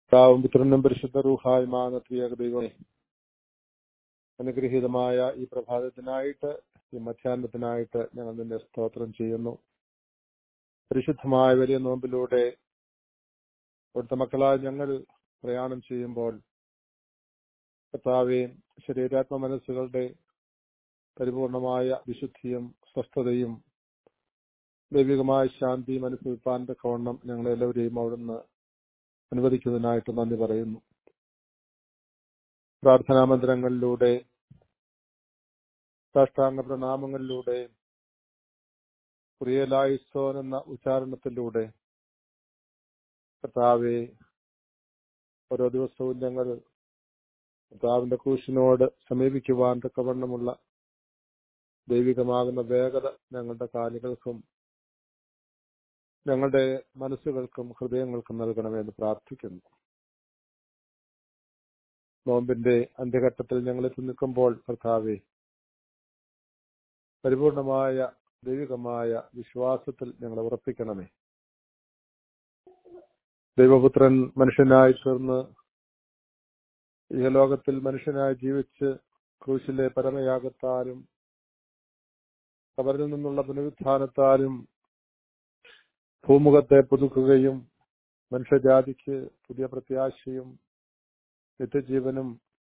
പിതാവും പുത്രനും പരിശുദ്ധ റൂഹായുമാണ് ത്രിയേക ദൈവമേ അനുഗ്രഹീതമായ ഈ പ്രഭാതത്തിനായിട്ട് ഈ മധ്യാഹ്നത്തിനായിട്ട് ഞങ്ങൾ നിന്നെ സ്തോത്രം ചെയ്യുന്നു പരിശുദ്ധമായ വലിയ നോമ്പിലൂടെ അവിടുത്തെ മക്കളായ ഞങ്ങൾ പ്രയാണം ചെയ്യുമ്പോൾ കർത്താവെ ശരീരാത്മ മനസ്സുകളുടെ പരിപൂർണമായ വിശുദ്ധിയും സ്വസ്ഥതയും ദൈവികമായ ശാന്തിയും അനുഭവിപ്പാൻ തക്കവണ്ണം ഞങ്ങളെല്ലാവരെയും അവിടുന്ന് അനുവദിക്കുന്നതിനായിട്ട് നന്ദി പറയുന്നു പ്രാർത്ഥനാ മന്ത്രങ്ങളിലൂടെ സാഷ്ടാംഗ പ്രണാമങ്ങളിലൂടെ പ്രിയലായിസോൻ എന്ന ഉച്ചാരണത്തിലൂടെ കർത്താവെ ഓരോ ദിവസവും ഞങ്ങൾ കർത്താവിന്റെ ക്രൂശിനോട് സമീപിക്കുവാൻ തക്കവണ്ണമുള്ള ദൈവികമാകുന്ന വേഗത ഞങ്ങളുടെ കാലുകൾക്കും ഞങ്ങളുടെ മനസ്സുകൾക്കും ഹൃദയങ്ങൾക്കും നൽകണമെന്ന് പ്രാർത്ഥിക്കുന്നു നോമ്പിന്റെ അന്ത്യഘട്ടത്തിൽ ഞങ്ങൾ എത്തി നിൽക്കുമ്പോൾ കർത്താവെ പരിപൂർണമായ ദൈവികമായ വിശ്വാസത്തിൽ ഞങ്ങളെ ഉറപ്പിക്കണമേ ദൈവപുത്രൻ മനുഷ്യനായി തീർന്ന് ഈ ലോകത്തിൽ മനുഷ്യനായി ജീവിച്ച് ക്രൂശിലെ പരമയാഗത്താലും കബറിൽ നിന്നുള്ള പുനരുത്ഥാനത്താലും ഭൂമുഖത്തെ പുതുക്കുകയും മനുഷ്യജാതിക്ക് പുതിയ പ്രത്യാശയും നിത്യജീവനും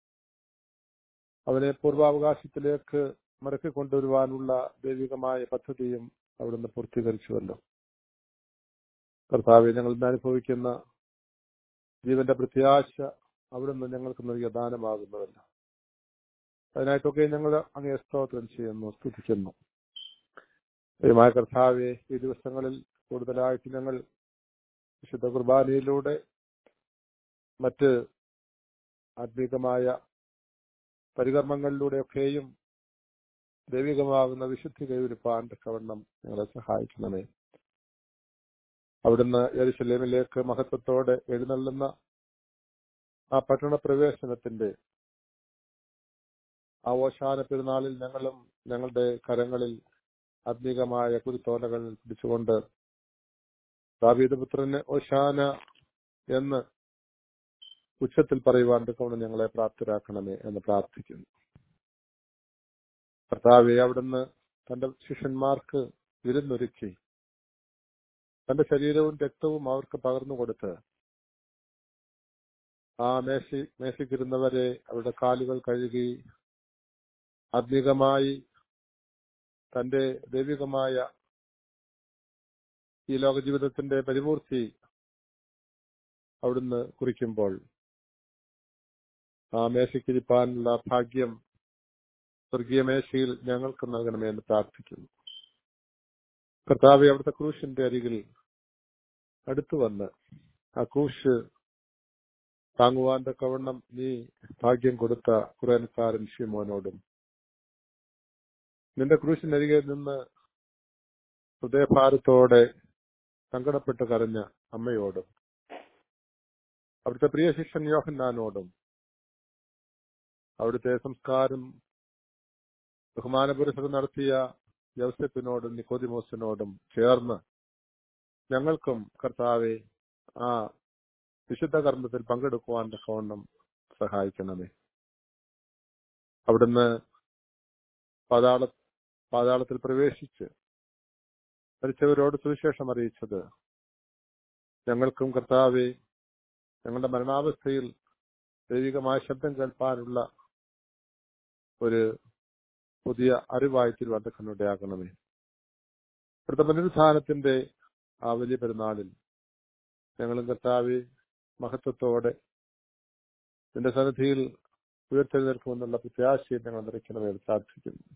അവനെ പൂർവാവകാശത്തിലേക്ക് മടക്കി കൊണ്ടുവരുവാനുള്ള ദൈവികമായ പദ്ധതിയും അവിടുന്ന് പൂർത്തീകരിച്ചുവല്ലോ കർത്താവെ ഞങ്ങൾ ഇന്ന് അനുഭവിക്കുന്ന ജീവന്റെ പ്രത്യാശ അവിടുന്ന് ഞങ്ങൾക്ക് നൽകിയ ദാനമാകുന്നതല്ല അതിനായിട്ടൊക്കെ ഞങ്ങൾ അങ്ങേ സ്തോത്രം ചെയ്യുന്നു സ്തുതിക്കുന്നു ദൈവമായ കർത്താവെ ഈ ദിവസങ്ങളിൽ കൂടുതലായിട്ട് ഞങ്ങൾ വിശുദ്ധ കുർബാനയിലൂടെ മറ്റ് ആത്മീകമായ പരികർമ്മങ്ങളിലൂടെയൊക്കെയും ദൈവികമാകുന്ന വിശുദ്ധി കൈവരിപ്പാൻ തക്കവണ്ണം ഞങ്ങളെ സഹായിക്കണമേ അവിടുന്ന് യെരുശലേമിലേക്ക് മഹത്വത്തോടെ എഴുന്നള്ളുന്ന ആ പട്ടണ പ്രവേശനത്തിന്റെ ആ ഓശാന പെരുന്നാളിൽ ഞങ്ങളും ഞങ്ങളുടെ കരങ്ങളിൽ ആത്മീകമായ കുരുത്തോലകൾ പിടിച്ചുകൊണ്ട് ദാവീദപുത്രന് ഓശാന എന്ന് ഉച്ചത്തിൽ പറയുവാൻ തക്കവണ്ണം ഞങ്ങളെ പ്രാപ്തരാക്കണമേ എന്ന് പ്രാർത്ഥിക്കുന്നു കർത്താവെ അവിടുന്ന് തന്റെ ശിഷ്യന്മാർക്ക് വിരുന്നൊരുക്കി തന്റെ ശരീരവും രക്തവും അവർക്ക് പകർന്നു കൊടുത്ത് ആ മേശി മേശിക്കിരുന്നവരെ അവരുടെ കാലുകൾ കഴുകി ആത്മീകമായി തന്റെ ദൈവികമായ ഈ ലോക ജീവിതത്തിന്റെ പരിപൂർത്തി അവിടുന്ന് കുറിക്കുമ്പോൾ ആ മേശയ്ക്കിരിപ്പാനുള്ള ഭാഗ്യം സ്വർഗീയ മേശയിൽ ഞങ്ങൾക്ക് നൽകണമേ എന്ന് പ്രാർത്ഥിക്കുന്നു കർത്താവെ അവിടുത്തെ ക്രൂശിന്റെ അരികിൽ അടുത്തു വന്ന് ആ ക്രൂശ് താങ്ങുവാൻ തക്കവണ്ണം നീ ഭാഗ്യം കൊടുത്ത കുറേനക്കാരൻ ഷിമോനോടും നിന്റെ ക്രൂശിനരികെ നിന്ന് ഹൃദയഭാരത്തോടെ സങ്കടപ്പെട്ട് കരഞ്ഞ അമ്മയോടും അവിടുത്തെ പ്രിയ ശിഷ്യൻ യോഹന്നാനോടും അവിടുത്തെ സംസ്കാരം ബഹുമാനപുരസരം നടത്തിയ യവസത്തിനോടും നിക്കോദിമോസിനോടും ചേർന്ന് ഞങ്ങൾക്കും കർത്താവെ ആ വിശുദ്ധ കർമ്മത്തിൽ പങ്കെടുക്കുവാൻ തക്കവണ്ണം സഹായിക്കണമേ അവിടുന്ന് പാതാള പാതാളത്തിൽ പ്രവേശിച്ച് മരിച്ചവരോട് സുവിശേഷം അറിയിച്ചത് ഞങ്ങൾക്കും കർത്താവെ ഞങ്ങളുടെ മരണാവസ്ഥയിൽ ദൈവികമായ ശബ്ദം കേൾപ്പാനുള്ള ഒരു പുതിയ അറിവായി തിരുവന്തക്കണ്ണുടയാക്കണമേ ഇവിടുത്തെ പുനരുത്ഥാനത്തിന്റെ ആ വലിയ പെരുന്നാളിൽ ഞങ്ങളും കർത്താവെ മഹത്വത്തോടെ നിന്റെ സന്നിധിയിൽ ഉയർത്തെഴുന്നേൽക്കുമെന്നുള്ള പ്രത്യാശയെ ഞങ്ങൾ നിറയ്ക്കണമെന്ന് പ്രാർത്ഥിക്കുന്നു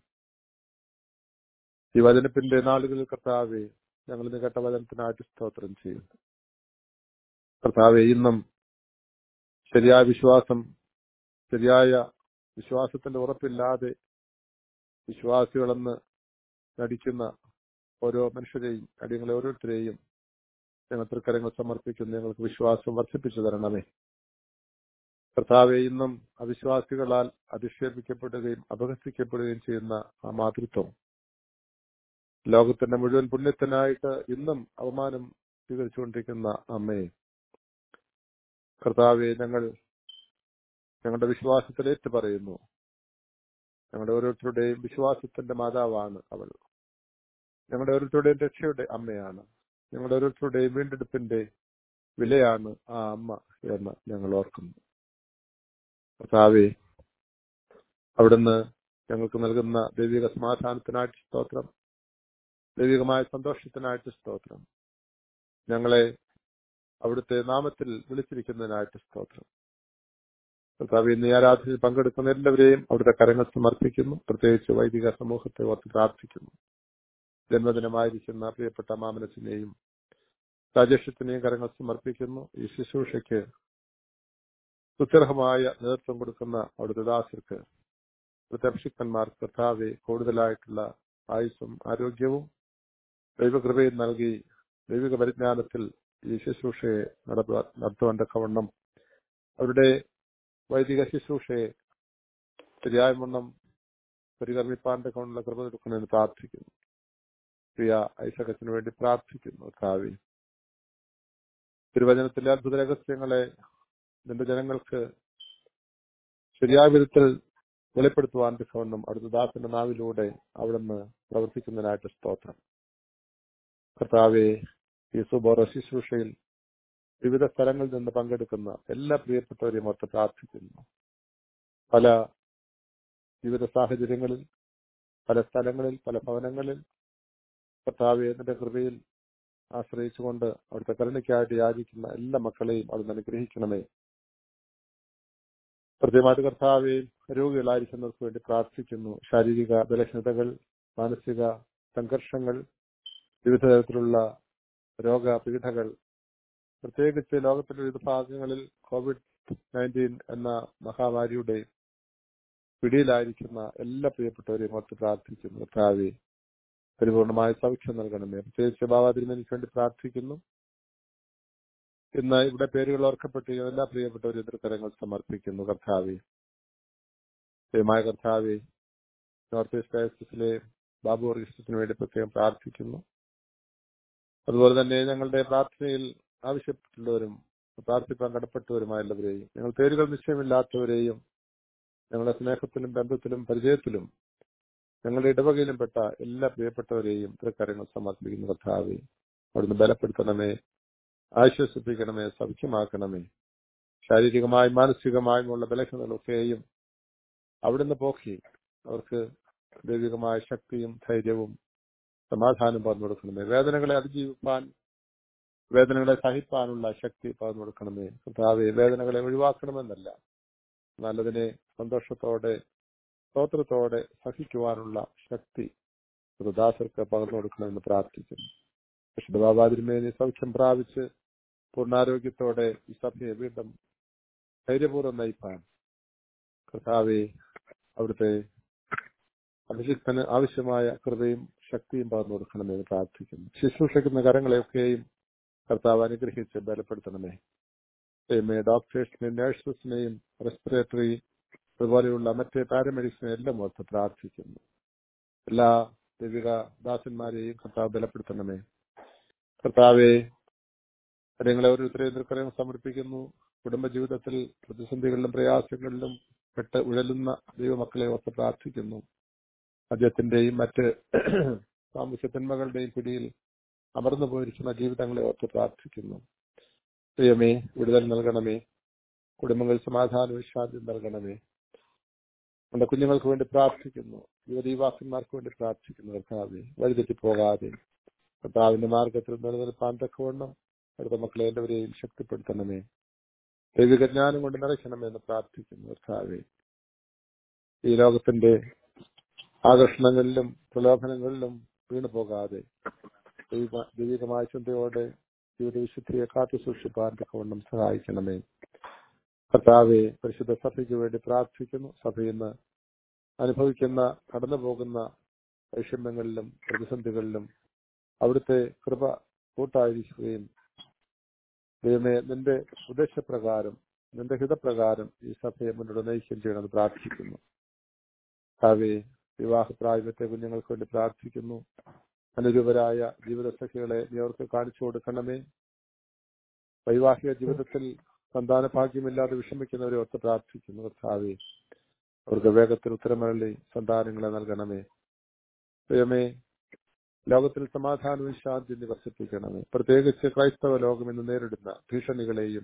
ഈ വചനത്തിന്റെ നാളുകളിൽ കർത്താവെ ഞങ്ങൾ ഇന്ന് കേട്ട വചനത്തിനായിട്ട് സ്തോത്രം ചെയ്യുന്നു കർത്താവെ ഇന്നും ശരിയായ വിശ്വാസം ശരിയായ വിശ്വാസത്തിന്റെ ഉറപ്പില്ലാതെ വിശ്വാസികളെന്ന് നടിക്കുന്ന ഓരോ മനുഷ്യരെയും അടിയങ്ങളെ ഓരോരുത്തരെയും ഞങ്ങൾ തൃക്കരങ്ങൾ സമർപ്പിക്കുന്നു ഞങ്ങൾക്ക് വിശ്വാസം വർദ്ധിപ്പിച്ചു തരണമേ കർത്താവെ ഇന്നും അവിശ്വാസികളാൽ അധിക്ഷേപിക്കപ്പെടുകയും അപഹസിക്കപ്പെടുകയും ചെയ്യുന്ന ആ മാതൃത്വം ലോകത്തിന്റെ മുഴുവൻ പുണ്യത്തിനായിട്ട് ഇന്നും അവമാനം സ്വീകരിച്ചുകൊണ്ടിരിക്കുന്ന അമ്മയെ കർത്താവെ ഞങ്ങൾ ഞങ്ങളുടെ വിശ്വാസത്തിൽ ഏറ്റു പറയുന്നു ഞങ്ങളുടെ ഓരോരുത്തരുടെയും വിശ്വാസത്തിന്റെ മാതാവാണ് അവൾ ഞങ്ങളുടെ ഓരോരുത്തരുടെയും രക്ഷയുടെ അമ്മയാണ് ഞങ്ങളുടെ ഓരോരുത്തരുടെയും വീണ്ടെടുപ്പിന്റെ വിലയാണ് ആ അമ്മ എന്ന് ഞങ്ങൾ ഓർക്കുന്നു കർത്താവെ അവിടുന്ന് ഞങ്ങൾക്ക് നൽകുന്ന ദൈവിക സമാധാനത്തിനായിട്ട് സ്തോത്രം ദൈവികമായ സന്തോഷത്തിനായിട്ട് സ്തോത്രം ഞങ്ങളെ അവിടുത്തെ നാമത്തിൽ വിളിച്ചിരിക്കുന്നതിനായിട്ട് സ്തോത്രം കർത്താവ് ഇന്ന് ഈ ആരാധനയിൽ പങ്കെടുക്കുന്ന എല്ലാവരെയും അവിടുത്തെ കരങ്ങൾ സമർപ്പിക്കുന്നു പ്രത്യേകിച്ച് വൈദിക സമൂഹത്തെ ഓർത്ത് പ്രാർത്ഥിക്കുന്നു ജന്മദിനമായിരിക്കുന്ന പ്രിയപ്പെട്ട മാമനസിനെയും രാജേഷത്തിനെയും കരങ്ങൾ സമർപ്പിക്കുന്നു ഈ ശുശ്രൂഷയ്ക്ക് സുത്യർഹമായ നേതൃത്വം കൊടുക്കുന്ന അവിടുത്തെ ദാസർക്ക് അവിടുത്തെ അഭിഷിക്തന്മാർക്ക് കർത്താവെ കൂടുതലായിട്ടുള്ള ആയുസ്സും ആരോഗ്യവും ദൈവകൃപയും നൽകി ദൈവിക പരിജ്ഞാനത്തിൽ ഈ ശുശ്രൂഷയെ നടത്തുവാൻ നടത്തുവാൻ തക്കവണ്ണം അവരുടെ വൈദിക ശുശ്രൂഷയെ ശരിയായ വണ്ണം പരികർമ്മിപ്പാൻ തക്കവണ്ണമുള്ള കൃപ കൊടുക്കണമെന്ന് പ്രാർത്ഥിക്കുന്നു പ്രിയ ഐസകത്തിന് വേണ്ടി പ്രാർത്ഥിക്കുന്നു കാവി തിരുവചനത്തിലെ അത്ഭുത രഹസ്യങ്ങളെ നിന്റെ ജനങ്ങൾക്ക് ശരിയായ വിധത്തിൽ വെളിപ്പെടുത്തുവാൻ തക്കവണ്ണം അടുത്ത ദാസന്റെ നാവിലൂടെ അവിടുന്ന് പ്രവർത്തിക്കുന്നതിനായിട്ട് സ്തോത്രം കർത്താവെ ഈ സുബോറ ശുശ്രൂഷയിൽ വിവിധ സ്ഥലങ്ങളിൽ നിന്ന് പങ്കെടുക്കുന്ന എല്ലാ പ്രിയപ്പെട്ടവരെയും ഓർത്ത് പ്രാർത്ഥിക്കുന്നു പല വിവിധ സാഹചര്യങ്ങളിൽ പല സ്ഥലങ്ങളിൽ പല ഭവനങ്ങളിൽ കർത്താവെ എന്നിന്റെ കൃപയിൽ ആശ്രയിച്ചുകൊണ്ട് അവിടുത്തെ കരുണയ്ക്കായിട്ട് യാചിക്കുന്ന എല്ലാ മക്കളെയും അവിടുന്ന് അനുഗ്രഹിക്കണമേ കൃത്യമായിട്ട് കർത്താവെ രോഗികളായിരിക്കുന്നവർക്ക് വേണ്ടി പ്രാർത്ഥിക്കുന്നു ശാരീരിക ബലഹീനതകൾ മാനസിക സംഘർഷങ്ങൾ വിവിധ തരത്തിലുള്ള രോഗപീഠകൾ പ്രത്യേകിച്ച് ലോകത്തിന്റെ വിവിധ ഭാഗങ്ങളിൽ കോവിഡ് നയൻറ്റീൻ എന്ന മഹാമാരിയുടെ പിടിയിലായിരിക്കുന്ന എല്ലാ പ്രിയപ്പെട്ടവരെയും ഓർത്ത് പ്രാർത്ഥിക്കുന്നു കർത്താവെ പരിപൂർണമായ സൗഖ്യം നൽകണമേ പ്രത്യേകിച്ച് ബാബാ തിരുമേനിക്ക് വേണ്ടി പ്രാർത്ഥിക്കുന്നു ഇന്ന് ഇവിടെ പേരുകൾ ഓർക്കപ്പെട്ടിരിക്കുന്ന എല്ലാ പ്രിയപ്പെട്ടവരും എതിർക്കരങ്ങൾ സമർപ്പിക്കുന്നു കർത്താവെ ദൈവമായ കർത്താവെ നോർത്ത് ഈസ്റ്റ് ഡയസിലെ ബാബു ഓർഗസ്റ്റിന് വേണ്ടി പ്രത്യേകം പ്രാർത്ഥിക്കുന്നു അതുപോലെ തന്നെ ഞങ്ങളുടെ പ്രാർത്ഥനയിൽ ആവശ്യപ്പെട്ടുള്ളവരും പ്രാർത്ഥിപ്പാൻ കടപ്പെട്ടവരുമായ എല്ലാവരെയും ഞങ്ങൾ പേരുകൾ നിശ്ചയമില്ലാത്തവരെയും ഞങ്ങളുടെ സ്നേഹത്തിലും ബന്ധത്തിലും പരിചയത്തിലും ഞങ്ങളുടെ ഇടവകയിലും പെട്ട എല്ലാ പ്രിയപ്പെട്ടവരെയും ഇത്തരക്കാര്യങ്ങൾ സമർപ്പിക്കുന്ന കർത്താവെ അവിടുന്ന് ബലപ്പെടുത്തണമേ ആശ്വസിപ്പിക്കണമേ സൗഖ്യമാക്കണമേ ശാരീരികമായും മാനസികമായുമുള്ള ബലഹീനതകളൊക്കെയും അവിടുന്ന് പോക്കി അവർക്ക് ദൈവികമായ ശക്തിയും ധൈര്യവും സമാധാനം പകർന്നു കൊടുക്കണമേ വേദനകളെ അതിജീവിപ്പാൻ വേദനകളെ സഹിപ്പാനുള്ള ശക്തി പകർന്നു കൊടുക്കണമേ കർത്താവെ വേദനകളെ ഒഴിവാക്കണമെന്നല്ല നല്ലതിനെ സന്തോഷത്തോടെ സ്തോത്രത്തോടെ സഹിക്കുവാനുള്ള ശക്തി ദാസർക്ക് പകർന്നു കൊടുക്കണമെന്ന് പ്രാർത്ഥിക്കുന്നു വിശുദ്ധ ബാബാതിരുമേനി സൗഖ്യം പ്രാപിച്ച് പൂർണ്ണാരോഗ്യത്തോടെ ഈ സഭയെ വീണ്ടും ധൈര്യപൂർവ്വം നയിപ്പാൻ കർത്താവെ അവിടുത്തെ അഭിഷിക്തന് ആവശ്യമായ കൃപയും ശക്തിയും പകർന്നു കൊടുക്കണമെന്ന് പ്രാർത്ഥിക്കുന്നു ശുശ്രൂഷിക്കുന്ന കരങ്ങളെയൊക്കെയും കർത്താവ് അനുഗ്രഹിച്ച് ബലപ്പെടുത്തണമേ ദൈവമേ ഡോക്ടേഴ്സിനെയും നഴ്സസിനെയും റെസ്പിറേറ്ററി അതുപോലെയുള്ള മറ്റ് പാരമെഡിക്സിനെ എല്ലാം ഓർത്ത് പ്രാർത്ഥിക്കുന്നു എല്ലാ ദൈവിക ദാസന്മാരെയും കർത്താവ് ബലപ്പെടുത്തണമേ കർത്താവെ കാര്യങ്ങളെ ഓരോരുത്തരെയും എതിർക്കരങ്ങൾ സമർപ്പിക്കുന്നു കുടുംബജീവിതത്തിൽ പ്രതിസന്ധികളിലും പ്രയാസങ്ങളിലും പെട്ട് ഉഴലുന്ന ദൈവമക്കളെ ഓർത്ത് പ്രാർത്ഥിക്കുന്നു അദ്ദേഹത്തിന്റെയും മറ്റ് സാമൂഹ്യ തിന്മകളുടെയും പിടിയിൽ അമർന്നു പോയിരിക്കുന്ന ജീവിതങ്ങളെ ഓർത്ത് പ്രാർത്ഥിക്കുന്നു ദൈവമേ വിടുതൽ നൽകണമേ കുടുംബങ്ങളിൽ സമാധാനവും ശാന്തി നൽകണമേ നമ്മുടെ കുഞ്ഞുങ്ങൾക്ക് വേണ്ടി പ്രാർത്ഥിക്കുന്നു യുവതീവാസന്മാർക്ക് വേണ്ടി പ്രാർത്ഥിക്കുന്നു കർത്താവെ വഴിതെറ്റി പോകാതെ കർത്താവിന്റെ മാർഗത്തിൽ നിലനിൽപ്പാൻ തക്കവണ്ണം അടുത്ത മക്കളെ എല്ലാവരെയും ശക്തിപ്പെടുത്തണമേ ദൈവിക ജ്ഞാനം കൊണ്ട് നിറയ്ക്കണമെന്ന് പ്രാർത്ഥിക്കുന്നു കർത്താവെ ഈ ലോകത്തിന്റെ ആകർഷണങ്ങളിലും പ്രലോഭനങ്ങളിലും വീണു പോകാതെ ദൈവ ദൈവികമായ ചിന്തയോടെ ജീവിത വിശുദ്ധിയെ കാത്തു സൂക്ഷിപ്പാൻ തക്കവണ്ണം സഹായിക്കണമേ കർത്താവെ പരിശുദ്ധ സഭയ്ക്ക് വേണ്ടി പ്രാർത്ഥിക്കുന്നു സഭയിൽ നിന്ന് അനുഭവിക്കുന്ന കടന്നു പോകുന്ന വൈഷമ്യങ്ങളിലും പ്രതിസന്ധികളിലും അവിടുത്തെ കൃപ കൂട്ടായിരിക്കുകയും ദൈവമേ നിന്റെ ഉദ്ദേശപ്രകാരം നിന്റെ ഹിതപ്രകാരം ഈ സഭയെ മുന്നോട്ട് നയിക്കുകയും ചെയ്യണമെന്ന് പ്രാർത്ഥിക്കുന്നു കർത്താവെ വിവാഹപ്രായത്തെ കുഞ്ഞുങ്ങൾക്ക് വേണ്ടി പ്രാർത്ഥിക്കുന്നു അനുരൂപരായ ജീവിത സഖികളെ നീ അവർക്ക് കാണിച്ചു കൊടുക്കണമേ വൈവാഹിക ജീവിതത്തിൽ സന്താന ഭാഗ്യമില്ലാതെ വിഷമിക്കുന്നവരെ ഓർത്ത് പ്രാർത്ഥിക്കുന്നു കർത്താവെ അവർക്ക് വേഗത്തിൽ ഉത്തരമരളി സന്താനങ്ങളെ നൽകണമേ ദൈവമേ ലോകത്തിൽ സമാധാനവും ശാന്തി നിവർത്തിപ്പിക്കണമേ പ്രത്യേകിച്ച് ക്രൈസ്തവ ലോകം ഇന്ന് നേരിടുന്ന ഭീഷണികളെയും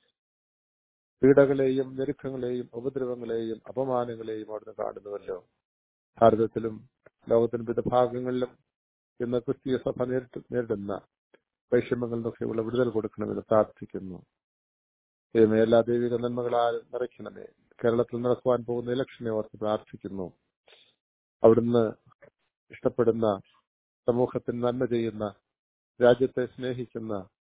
പീഡകളെയും ഞെരുക്കങ്ങളെയും ഉപദ്രവങ്ങളെയും അപമാനങ്ങളെയും അവിടുന്ന് കാണുന്നുവല്ലോ ഭാരതത്തിലും ലോകത്തിന്റെ വിവിധ ഭാഗങ്ങളിലും ഇന്ന് ക്രിസ്തീയ സഭ നേരിട്ട് നേരിടുന്ന വൈഷമ്യങ്ങളിൽ നിന്നൊക്കെയുള്ള വിടുതൽ കൊടുക്കണമെന്ന് പ്രാർത്ഥിക്കുന്നു ദൈവമേ എല്ലാ ദൈവിക നന്മകളാൽ നിറയ്ക്കണമേ കേരളത്തിൽ നടക്കുവാൻ പോകുന്ന ഇലക്ഷനെ ഓർത്ത് പ്രാർത്ഥിക്കുന്നു അവിടുന്ന് ഇഷ്ടപ്പെടുന്ന സമൂഹത്തിന് നന്മ ചെയ്യുന്ന രാജ്യത്തെ സ്നേഹിക്കുന്ന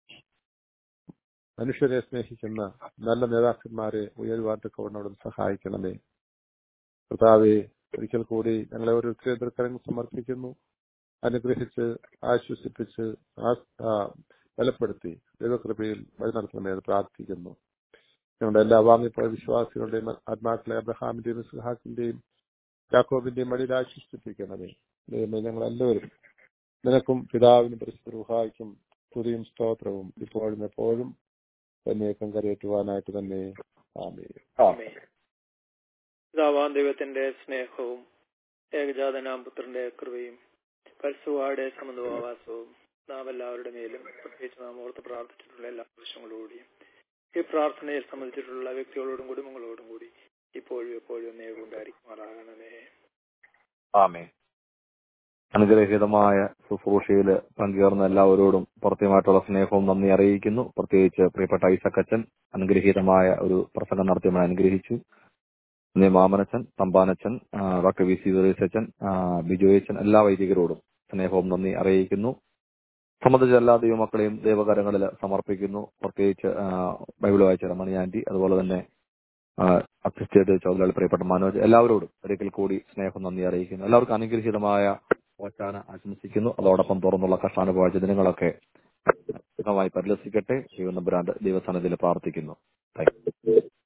മനുഷ്യരെ സ്നേഹിക്കുന്ന നല്ല നേതാക്കന്മാരെ ഉയരുവാൻ തക്കവണ്ണം അവിടുന്ന് സഹായിക്കണമേ കർത്താവെ ഒരിക്കൽ കൂടി ഞങ്ങളെ ഓരോരുത്തരെ എതിർക്കരങ്ങൾ സമർപ്പിക്കുന്നു അനുഗ്രഹിച്ച് ആശ്വസിപ്പിച്ച് ആ- ആ, ബലപ്പെടുത്തി ദൈവകൃപയിൽ വഴി നടത്തണമേ എന്ന് പ്രാർത്ഥിക്കുന്നു ഞങ്ങളുടെ എല്ലാ വാങ്ങിപ്പോയ വിശ്വാസികളുടെയും ആത്മാക്കളെ അബ്രഹാമിന്റെയും ഇസ്ഹാക്കിന്റെയും യാക്കോബിന്റെയും വഴിയിൽ ആശ്വസിപ്പിക്കണമേ ദൈവമേ ഞങ്ങൾ എല്ലാവരും നിനക്കും പിതാവിനും പരിശുദ്ധ സ്തുതിയും സ്തോത്രവും ഇപ്പോഴും എപ്പോഴും തന്നെയൊക്കെ കരയേറ്റുവാനായിട്ട് തന്നെ ആമേ ആമേൻ. പിതാവാം ദൈവത്തിന്റെ സ്നേഹവും ഏകജാതനാം പുത്രന്റെ കൃപയും പരിസുവായുടെ സമന്വവാസവും നാം എല്ലാവരുടെ മേലും പ്രത്യേകിച്ച് നാം ഓർത്ത് പ്രാർത്ഥിച്ചിട്ടുള്ള എല്ലാ ആവശ്യങ്ങളോടുകൂടിയും ഈ പ്രാർത്ഥനയിൽ സംബന്ധിച്ചിട്ടുള്ള വ്യക്തികളോടും കുടുംബങ്ങളോടും കൂടി ഇപ്പോഴും എപ്പോഴും നേകം ഉണ്ടായിരിക്കുമാറാകണമേ ആമേ അനുഗ്രഹീതമായ ശുശ്രൂഷയിൽ പങ്കുചേർന്ന എല്ലാവരോടും പ്രത്യേകമായിട്ടുള്ള സ്നേഹവും നന്ദി അറിയിക്കുന്നു പ്രത്യേകിച്ച് പ്രിയപ്പെട്ട ഐസക്കച്ചൻ അനുഗ്രഹീതമായ ഒരു പ്രസംഗം നടത്തി നമ്മളെ അനുഗ്രഹിച്ചു ഇന്നേ മാമനച്ചൻ തമ്പാനച്ചൻ ആ, ഡോക്ടർ വി സി സുരേശച്ചൻ ബിജോയച്ചൻ എല്ലാ വൈദികരോടും സ്നേഹവും നന്ദി അറിയിക്കുന്നു സംബന്ധിച്ച എല്ലാ ദൈവമക്കളെയും ദൈവകരങ്ങളിൽ സമർപ്പിക്കുന്നു പ്രത്യേകിച്ച് ആ, ബൈബിൾ വായിച്ച രമണി ആന്റി അതുപോലെ തന്നെ അസിസ്റ്റേറ്റ് ചൗധരി പ്രിയപ്പെട്ട മനോജ് എല്ലാവരോടും ഒരിക്കൽ കൂടി സ്നേഹം നന്ദി അറിയിക്കുന്നു എല്ലാവർക്കും അനുഗ്രഹീതമായ ഓച്ചാന ആശംസിക്കുന്നു അതോടൊപ്പം തുറന്നുള്ള കഷ്ടാനുഭവ ദിനങ്ങളൊക്കെ സുഖമായി പരിലസിക്കട്ടെ ദൈവനമ്പുരാന്റെ ദൈവസ്ഥാനത്തിൽ പ്രാർത്ഥിക്കുന്നു താങ്ക് യു